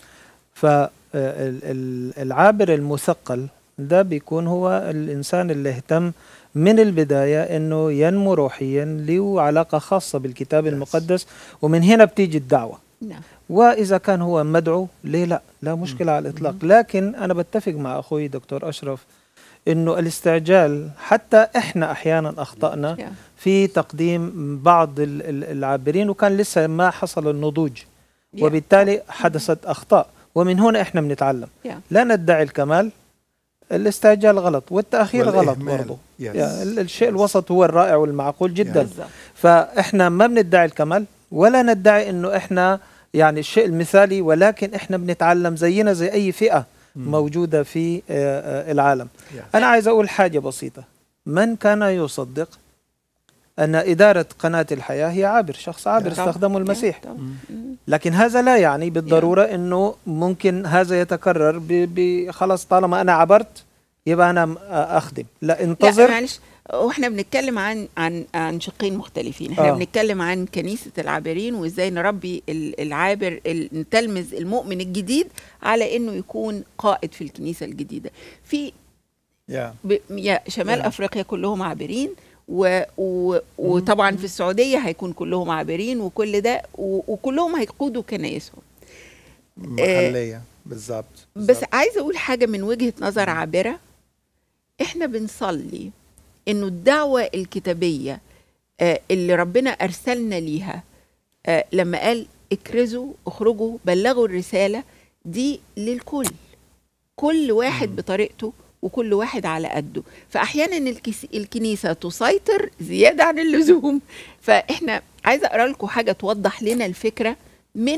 [SPEAKER 3] فالعابر المثقل ده بيكون هو الإنسان اللي اهتم من البداية أنه ينمو روحيا له علاقة خاصة بالكتاب المقدس ومن هنا بتيجي الدعوة
[SPEAKER 2] نعم
[SPEAKER 3] وإذا كان هو مدعو ليه لا لا مشكلة على الإطلاق لكن أنا بتفق مع أخوي دكتور أشرف أنه الاستعجال حتى إحنا أحيانا أخطأنا
[SPEAKER 2] Yeah.
[SPEAKER 3] في تقديم بعض ال- ال- العابرين وكان لسه ما حصل النضوج
[SPEAKER 2] Yeah.
[SPEAKER 3] وبالتالي حدثت أخطاء ومن هنا إحنا بنتعلم
[SPEAKER 2] Yeah.
[SPEAKER 3] لا ندعي الكمال الاستعجال غلط والتأخير غلط
[SPEAKER 4] والإهمال.
[SPEAKER 3] برضه
[SPEAKER 4] Yes.
[SPEAKER 3] يا ال- الشيء الوسط هو الرائع والمعقول جدا
[SPEAKER 2] بالظبط.
[SPEAKER 3] فاحنا ما بندعي الكمال ولا ندعي انه احنا يعني الشيء المثالي ولكن احنا بنتعلم زينا زي اي فئه موجوده في آه، آه، العالم
[SPEAKER 4] Yeah.
[SPEAKER 3] انا عايز اقول حاجه بسيطه من كان يصدق ان اداره قناه الحياه هي عابر شخص عابر
[SPEAKER 2] طبعاً.
[SPEAKER 3] استخدمه المسيح
[SPEAKER 2] طبعاً.
[SPEAKER 3] لكن هذا لا يعني بالضروره انه ممكن هذا يتكرر ب- ب- خلاص طالما انا عبرت يبقى انا م- اخدم لا
[SPEAKER 2] لا
[SPEAKER 3] انتظر
[SPEAKER 2] معلش واحنا بنتكلم عن عن عن شقين مختلفين احنا
[SPEAKER 3] آه.
[SPEAKER 2] آه. بنتكلم عن كنيسه العابرين وازاي نربي ال- العابر ال- نتلمذ المؤمن الجديد على انه يكون قائد في الكنيسه الجديده في
[SPEAKER 4] يا
[SPEAKER 2] ب... يا شمال
[SPEAKER 4] Yeah.
[SPEAKER 2] افريقيا كلهم عابرين و... و... وطبعا في السعوديه هيكون كلهم عابرين وكل ده و... وكلهم هيقودوا كنايسهم
[SPEAKER 4] محلية بالظبط
[SPEAKER 2] بس عايزه اقول حاجه من وجهه نظر عابره احنا بنصلي انه الدعوه الكتابيه آه، اللي ربنا ارسلنا ليها آه، لما قال اكرزوا اخرجوا بلغوا الرساله دي للكل كل واحد بطريقته وكل واحد على قده فاحيانا الكس- الكنيسه تسيطر زياده عن اللزوم فاحنا عايزه اقرا لكم حاجه توضح لنا الفكره من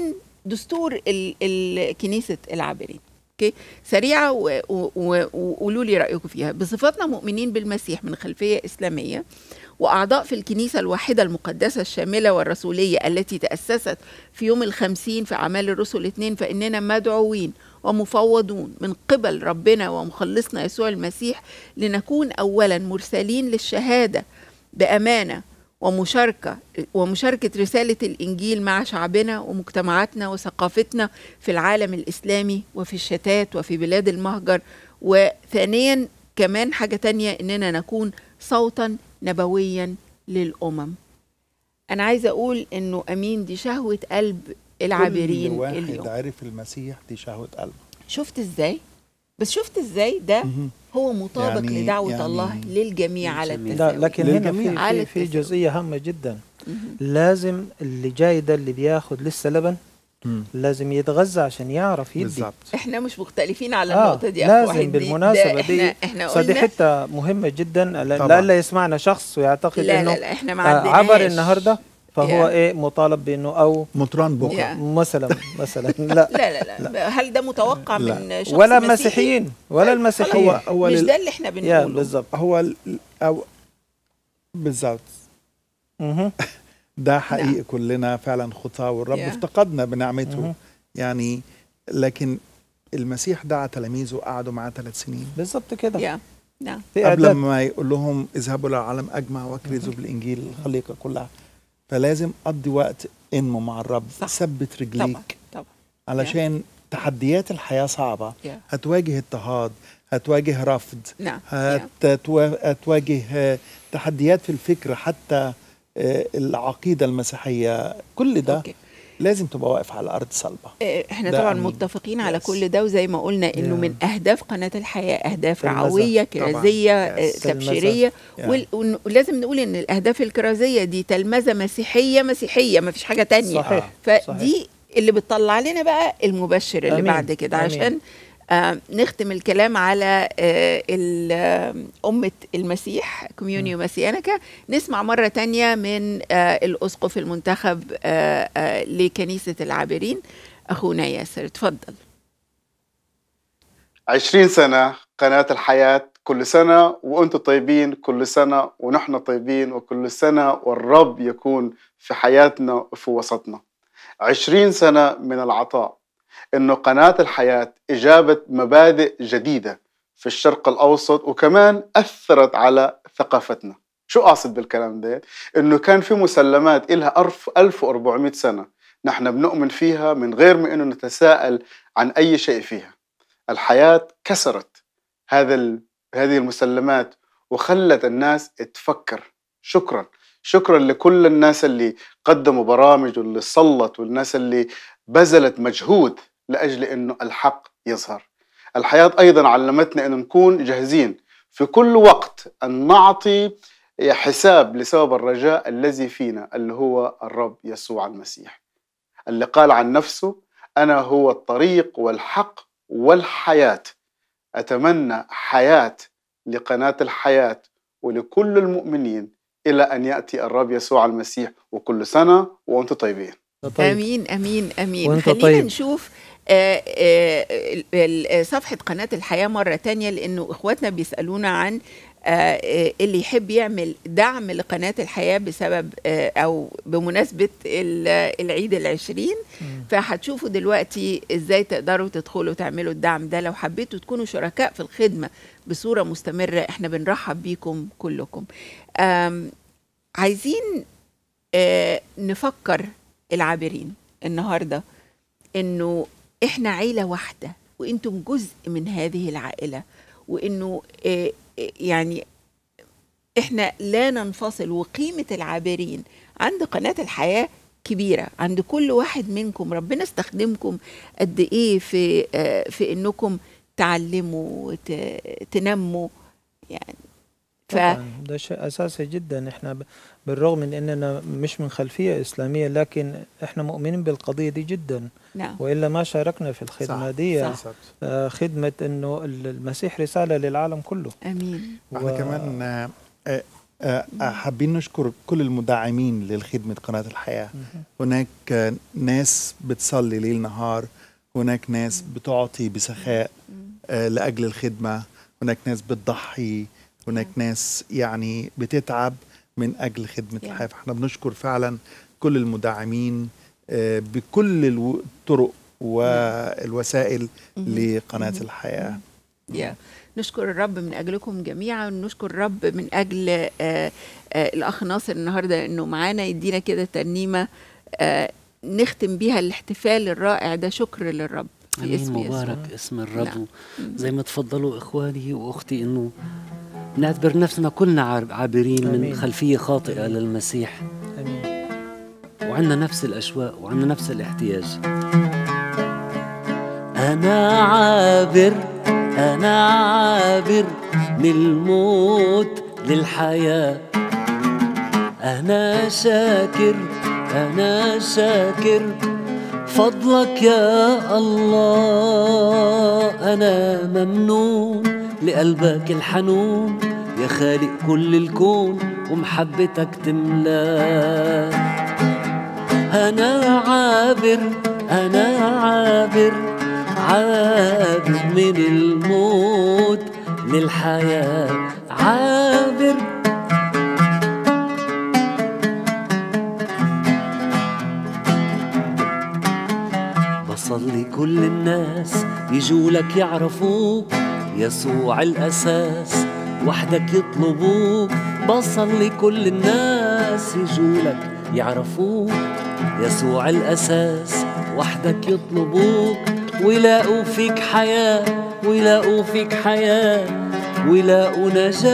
[SPEAKER 2] دستور ال- ال- كنيسه العابرين اوكي سريعه و- و- و- وقولوا لي رايكم فيها بصفتنا مؤمنين بالمسيح من خلفيه اسلاميه واعضاء في الكنيسه الواحده المقدسه الشامله والرسوليه التي تاسست في يوم الخمسين في اعمال الرسل اثنين فاننا مدعوين ومفوضون من قبل ربنا ومخلصنا يسوع المسيح لنكون اولا مرسلين للشهاده بامانه ومشاركه ومشاركه رساله الانجيل مع شعبنا ومجتمعاتنا وثقافتنا في العالم الاسلامي وفي الشتات وفي بلاد المهجر وثانيا كمان حاجه تانية اننا نكون صوتا نبويا للامم انا عايزه اقول انه امين دي شهوه قلب العابرين
[SPEAKER 4] كل واحد
[SPEAKER 2] اليوم
[SPEAKER 4] عارف المسيح دي شهوة قلب
[SPEAKER 2] شفت ازاي بس شفت ازاي ده هو مطابق
[SPEAKER 4] يعني-
[SPEAKER 2] لدعوه
[SPEAKER 4] يعني
[SPEAKER 2] الله للجميع على
[SPEAKER 3] لا
[SPEAKER 2] التساوي
[SPEAKER 3] لكن هنا في
[SPEAKER 2] على
[SPEAKER 3] في, في
[SPEAKER 2] التساوي.
[SPEAKER 3] جزئيه هامه جدا لازم اللي جاي ده اللي بياخد لسه لبن لازم يتغذى عشان يعرف يدي
[SPEAKER 4] بالظبط
[SPEAKER 2] احنا مش مختلفين على
[SPEAKER 3] آه
[SPEAKER 2] النقطه دي يا أخ
[SPEAKER 3] لازم
[SPEAKER 2] وحيد. دي-
[SPEAKER 3] بالمناسبه
[SPEAKER 2] ده
[SPEAKER 3] دي
[SPEAKER 2] احنا احنا
[SPEAKER 3] فدي
[SPEAKER 2] قلنا
[SPEAKER 3] حته مهمه جدا لا-
[SPEAKER 4] طبعاً.
[SPEAKER 3] لا يسمعنا شخص ويعتقد
[SPEAKER 2] لا،
[SPEAKER 3] انه
[SPEAKER 2] لا، لا، إحنا ما
[SPEAKER 3] آه، عبر
[SPEAKER 2] عديناهاش.
[SPEAKER 3] النهارده فهو
[SPEAKER 2] يا.
[SPEAKER 3] ايه مطالب بانه او
[SPEAKER 4] مطران
[SPEAKER 2] يا.
[SPEAKER 4] بكرة
[SPEAKER 3] مثلا مثلا لا
[SPEAKER 2] لا لا لا هل ده متوقع
[SPEAKER 4] لا.
[SPEAKER 2] من شخص
[SPEAKER 3] ولا
[SPEAKER 2] مسيحي؟
[SPEAKER 3] مسيحيين ولا المسيحيين
[SPEAKER 4] هو هو
[SPEAKER 2] مش
[SPEAKER 4] لل-
[SPEAKER 2] ده اللي احنا
[SPEAKER 3] يا
[SPEAKER 2] بنقوله
[SPEAKER 3] بالظبط
[SPEAKER 4] هو ال- أو بالظبط
[SPEAKER 3] مهم.
[SPEAKER 4] ده حقيقي كلنا فعلا خطاة والرب
[SPEAKER 2] Yeah.
[SPEAKER 4] افتقدنا بنعمته
[SPEAKER 3] مهم.
[SPEAKER 4] يعني لكن المسيح دعا تلاميذه قعدوا معاه ثلاث سنين
[SPEAKER 3] بالظبط كده
[SPEAKER 2] يا نعم
[SPEAKER 3] في
[SPEAKER 4] قبل
[SPEAKER 3] اعداد
[SPEAKER 4] ما يقول لهم اذهبوا للعالم اجمع واكرزوا بالانجيل الخليقه كلها فلازم قضي وقت انمو مع الرب
[SPEAKER 2] صح.
[SPEAKER 4] ثبت
[SPEAKER 2] طبعا
[SPEAKER 4] رجليك
[SPEAKER 2] طبعا
[SPEAKER 4] علشان تحديات الحياه صعبه
[SPEAKER 2] Yeah.
[SPEAKER 4] هتواجه اضطهاد هتواجه رفض
[SPEAKER 2] نعم Yeah.
[SPEAKER 4] هتتوا- هتواجه آه، تحديات في الفكر حتى آه، العقيده المسيحيه كل ده
[SPEAKER 2] أوكي.
[SPEAKER 4] لازم تبقى واقف على ارض صلبه
[SPEAKER 2] آه، احنا
[SPEAKER 4] ده
[SPEAKER 2] طبعا
[SPEAKER 4] أمين.
[SPEAKER 2] متفقين على
[SPEAKER 4] Yes.
[SPEAKER 2] كل ده وزي ما قلنا انه
[SPEAKER 3] Yeah.
[SPEAKER 2] من اهداف قناه الحياه اهداف
[SPEAKER 3] تلمذة.
[SPEAKER 2] رعويه
[SPEAKER 4] طبعاً.
[SPEAKER 2] كرازيه آه،
[SPEAKER 4] Yes.
[SPEAKER 2] تبشيريه
[SPEAKER 4] Yeah.
[SPEAKER 2] وال- ون- ولازم نقول ان الاهداف الكرازيه دي تلمذه مسيحيه مسيحيه ما فيش حاجه تانية
[SPEAKER 3] صحيح
[SPEAKER 2] فدي اللي بتطلع لنا بقى المبشر اللي
[SPEAKER 3] أمين.
[SPEAKER 2] بعد كده
[SPEAKER 3] أمين.
[SPEAKER 2] عشان آه نختم الكلام على آه ال- آه، أمة المسيح كوميونيو مسيانكا نسمع مرة تانية من آه الأسقف المنتخب آه آه لكنيسة العابرين أخونا ياسر تفضل
[SPEAKER 15] عشرين سنة قناة الحياة كل سنة وأنتم طيبين كل سنة ونحن طيبين وكل سنة والرب يكون في حياتنا وفي وسطنا عشرين سنة من العطاء إنه قناة الحياة إجابة مبادئ جديدة في الشرق الأوسط وكمان أثرت على ثقافتنا شو قاصد بالكلام ده؟ إنه كان في مسلمات إلها 1400 سنة نحن بنؤمن فيها من غير ما إنه نتساءل عن أي شيء فيها الحياة كسرت هذا ال... هذه المسلمات وخلت الناس تفكر شكرا شكرا لكل الناس اللي قدموا برامج واللي صلت والناس اللي بذلت مجهود لأجل أنه الحق يظهر الحياة أيضا علمتنا أن نكون جاهزين في كل وقت أن نعطي حساب لسبب الرجاء الذي فينا اللي هو الرب يسوع المسيح اللي قال عن نفسه أنا هو الطريق والحق والحياة أتمنى حياة لقناة الحياة ولكل المؤمنين إلى أن يأتي الرب يسوع المسيح وكل سنة وأنتم طيبين
[SPEAKER 3] طيب.
[SPEAKER 2] امين امين امين
[SPEAKER 3] وأنت
[SPEAKER 2] خلينا
[SPEAKER 3] طيب.
[SPEAKER 2] نشوف آه، آه، ال- ال- صفحه قناه الحياه مره تانية لانه اخواتنا بيسالونا عن آه، آه، اللي يحب يعمل دعم لقناه الحياه بسبب آه، او بمناسبه ال- العيد العشرين فهتشوفوا دلوقتي ازاي تقدروا تدخلوا تعملوا الدعم ده لو حبيتوا تكونوا شركاء في الخدمه بصوره مستمره احنا بنرحب بيكم كلكم آم، عايزين آه، نفكر العابرين النهارده انه احنا عيله واحده وانتم جزء من هذه العائله وانه آه، آه، يعني احنا لا ننفصل وقيمه العابرين عند قناه الحياه كبيره عند كل واحد منكم ربنا استخدمكم قد ايه في آه، في انكم تعلموا وت- تنموا يعني ف
[SPEAKER 3] طبعا ده شيء اساسي جدا احنا ب- بالرغم من اننا مش من خلفيه اسلاميه لكن احنا مؤمنين بالقضيه دي جدا
[SPEAKER 2] نعم
[SPEAKER 3] والا ما شاركنا في الخدمه
[SPEAKER 4] صح،
[SPEAKER 3] دي
[SPEAKER 2] صح.
[SPEAKER 4] بالظبط.
[SPEAKER 3] آه، خدمه انه ال- المسيح رساله للعالم كله
[SPEAKER 2] امين
[SPEAKER 4] احنا كمان آه، آه، آه، آه، حابين نشكر كل المدعمين للخدمة قناة الحياة هناك آه، ناس بتصلي ليل نهار هناك ناس بتعطي بسخاء آه، لأجل الخدمة هناك ناس بتضحي هناك ناس يعني بتتعب من أجل خدمة الحياة فاحنا بنشكر فعلا كل المدعمين آه، بكل الو- الطرق والوسائل لقناة الحياة
[SPEAKER 2] يا نشكر الرب من اجلكم جميعا نشكر الرب من اجل آه آه الاخ ناصر النهارده انه معانا يدينا كده ترنيمه آه نختم بيها الاحتفال الرائع ده شكر للرب في
[SPEAKER 5] امين
[SPEAKER 2] اسم يسوع
[SPEAKER 5] مبارك اسم الرب
[SPEAKER 2] نعم.
[SPEAKER 5] زي ما تفضلوا اخواني واختي انه نعتبر نفسنا كلنا عار- عابرين من
[SPEAKER 3] آمين.
[SPEAKER 5] خلفيه خاطئه للمسيح
[SPEAKER 3] امين
[SPEAKER 5] وعندنا نفس الاشواق وعندنا نفس الاحتياج انا عابر انا عابر من الموت للحياه انا شاكر انا شاكر فضلك يا الله انا ممنون لقلبك الحنون يا خالق كل الكون ومحبتك تملاه أنا عابر أنا عابر عابر من الموت للحياة عابر بصلي كل الناس يجولك يعرفوك يسوع الأساس وحدك يطلبوك بصلي كل الناس يجولك يعرفوك يسوع الأساس وحدك يطلبوك ويلاقوا فيك حياة ويلاقوا فيك حياة ويلاقوا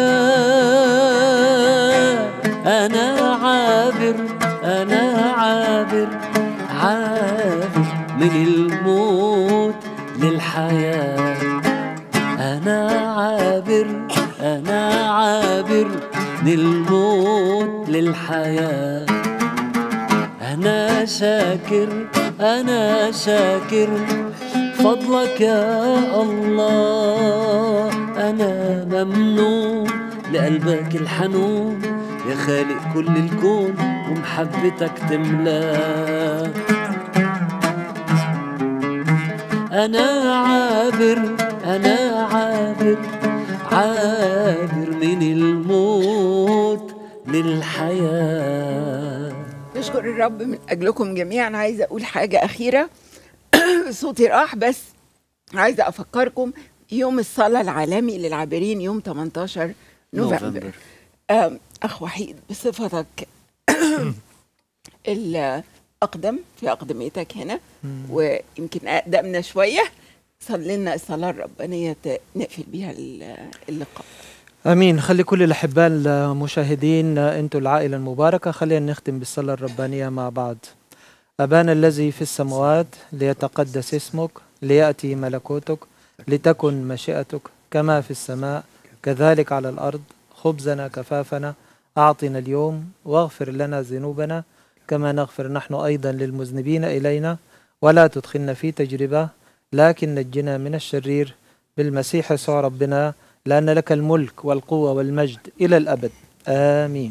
[SPEAKER 5] نجاة أنا عابر أنا عابر عابر من الموت للحياة أنا عابر أنا عابر من الموت للحياة أنا شاكر أنا شاكر فضلك يا الله أنا ممنون لقلبك الحنون يا خالق كل الكون ومحبتك تملاه أنا عابر أنا عابر عابر من الموت للحياه
[SPEAKER 2] نشكر الرب من اجلكم جميعا عايزه اقول حاجه اخيره صوتي راح بس عايزه افكركم يوم الصلاه العالمي للعابرين يوم 18 نوفمبر
[SPEAKER 5] نوفمبر.
[SPEAKER 2] آم، اخ وحيد بصفتك الاقدم في اقدميتك هنا ويمكن اقدمنا شويه صلي لنا الصلاه الربانيه ت- نقفل بيها ال- اللقاء
[SPEAKER 3] امين خلي كل الاحباء المشاهدين انتوا العائله المباركه خلينا نختم بالصلاه الربانيه مع بعض ابانا الذي في السماوات ليتقدس اسمك لياتي ملكوتك لتكن مشيئتك كما في السماء كذلك على الارض خبزنا كفافنا اعطنا اليوم واغفر لنا ذنوبنا كما نغفر نحن ايضا للمذنبين الينا ولا تدخلنا في تجربه لكن نجنا من الشرير بالمسيح يسوع ربنا لأن لك الملك والقوة والمجد إلى الأبد آمين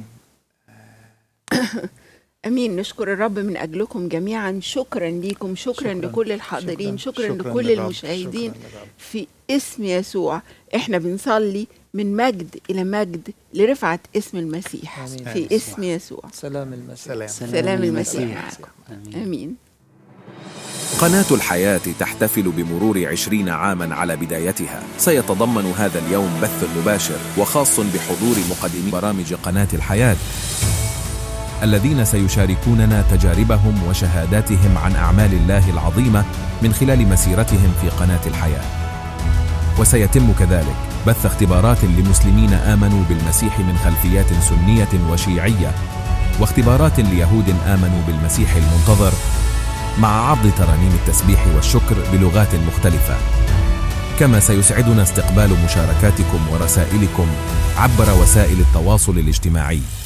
[SPEAKER 2] امين نشكر الرب من اجلكم جميعا شكرا ليكم شكرا, شكرا لكل الحاضرين شكرا, شكرا,
[SPEAKER 4] شكراً
[SPEAKER 2] لكل
[SPEAKER 4] للرب،
[SPEAKER 2] المشاهدين
[SPEAKER 4] شكراً للرب.
[SPEAKER 2] في اسم يسوع احنا بنصلي من مجد الى مجد لرفعه اسم المسيح
[SPEAKER 3] آمين.
[SPEAKER 2] في اسم يسوع
[SPEAKER 3] سلام المسيح
[SPEAKER 4] سلام
[SPEAKER 2] سلام المسيح معكم امين
[SPEAKER 1] قناة الحياة تحتفل بمرور عشرين عاما على بدايتها سيتضمن هذا اليوم بث مباشر وخاص بحضور مقدمي برامج قناة الحياة الذين سيشاركوننا تجاربهم وشهاداتهم عن أعمال الله العظيمة من خلال مسيرتهم في قناة الحياة وسيتم كذلك بث اختبارات لمسلمين آمنوا بالمسيح من خلفيات سنية وشيعية واختبارات ليهود آمنوا بالمسيح المنتظر مع عرض ترانيم التسبيح والشكر بلغات مختلفة كما سيسعدنا استقبال مشاركاتكم ورسائلكم عبر وسائل التواصل الاجتماعي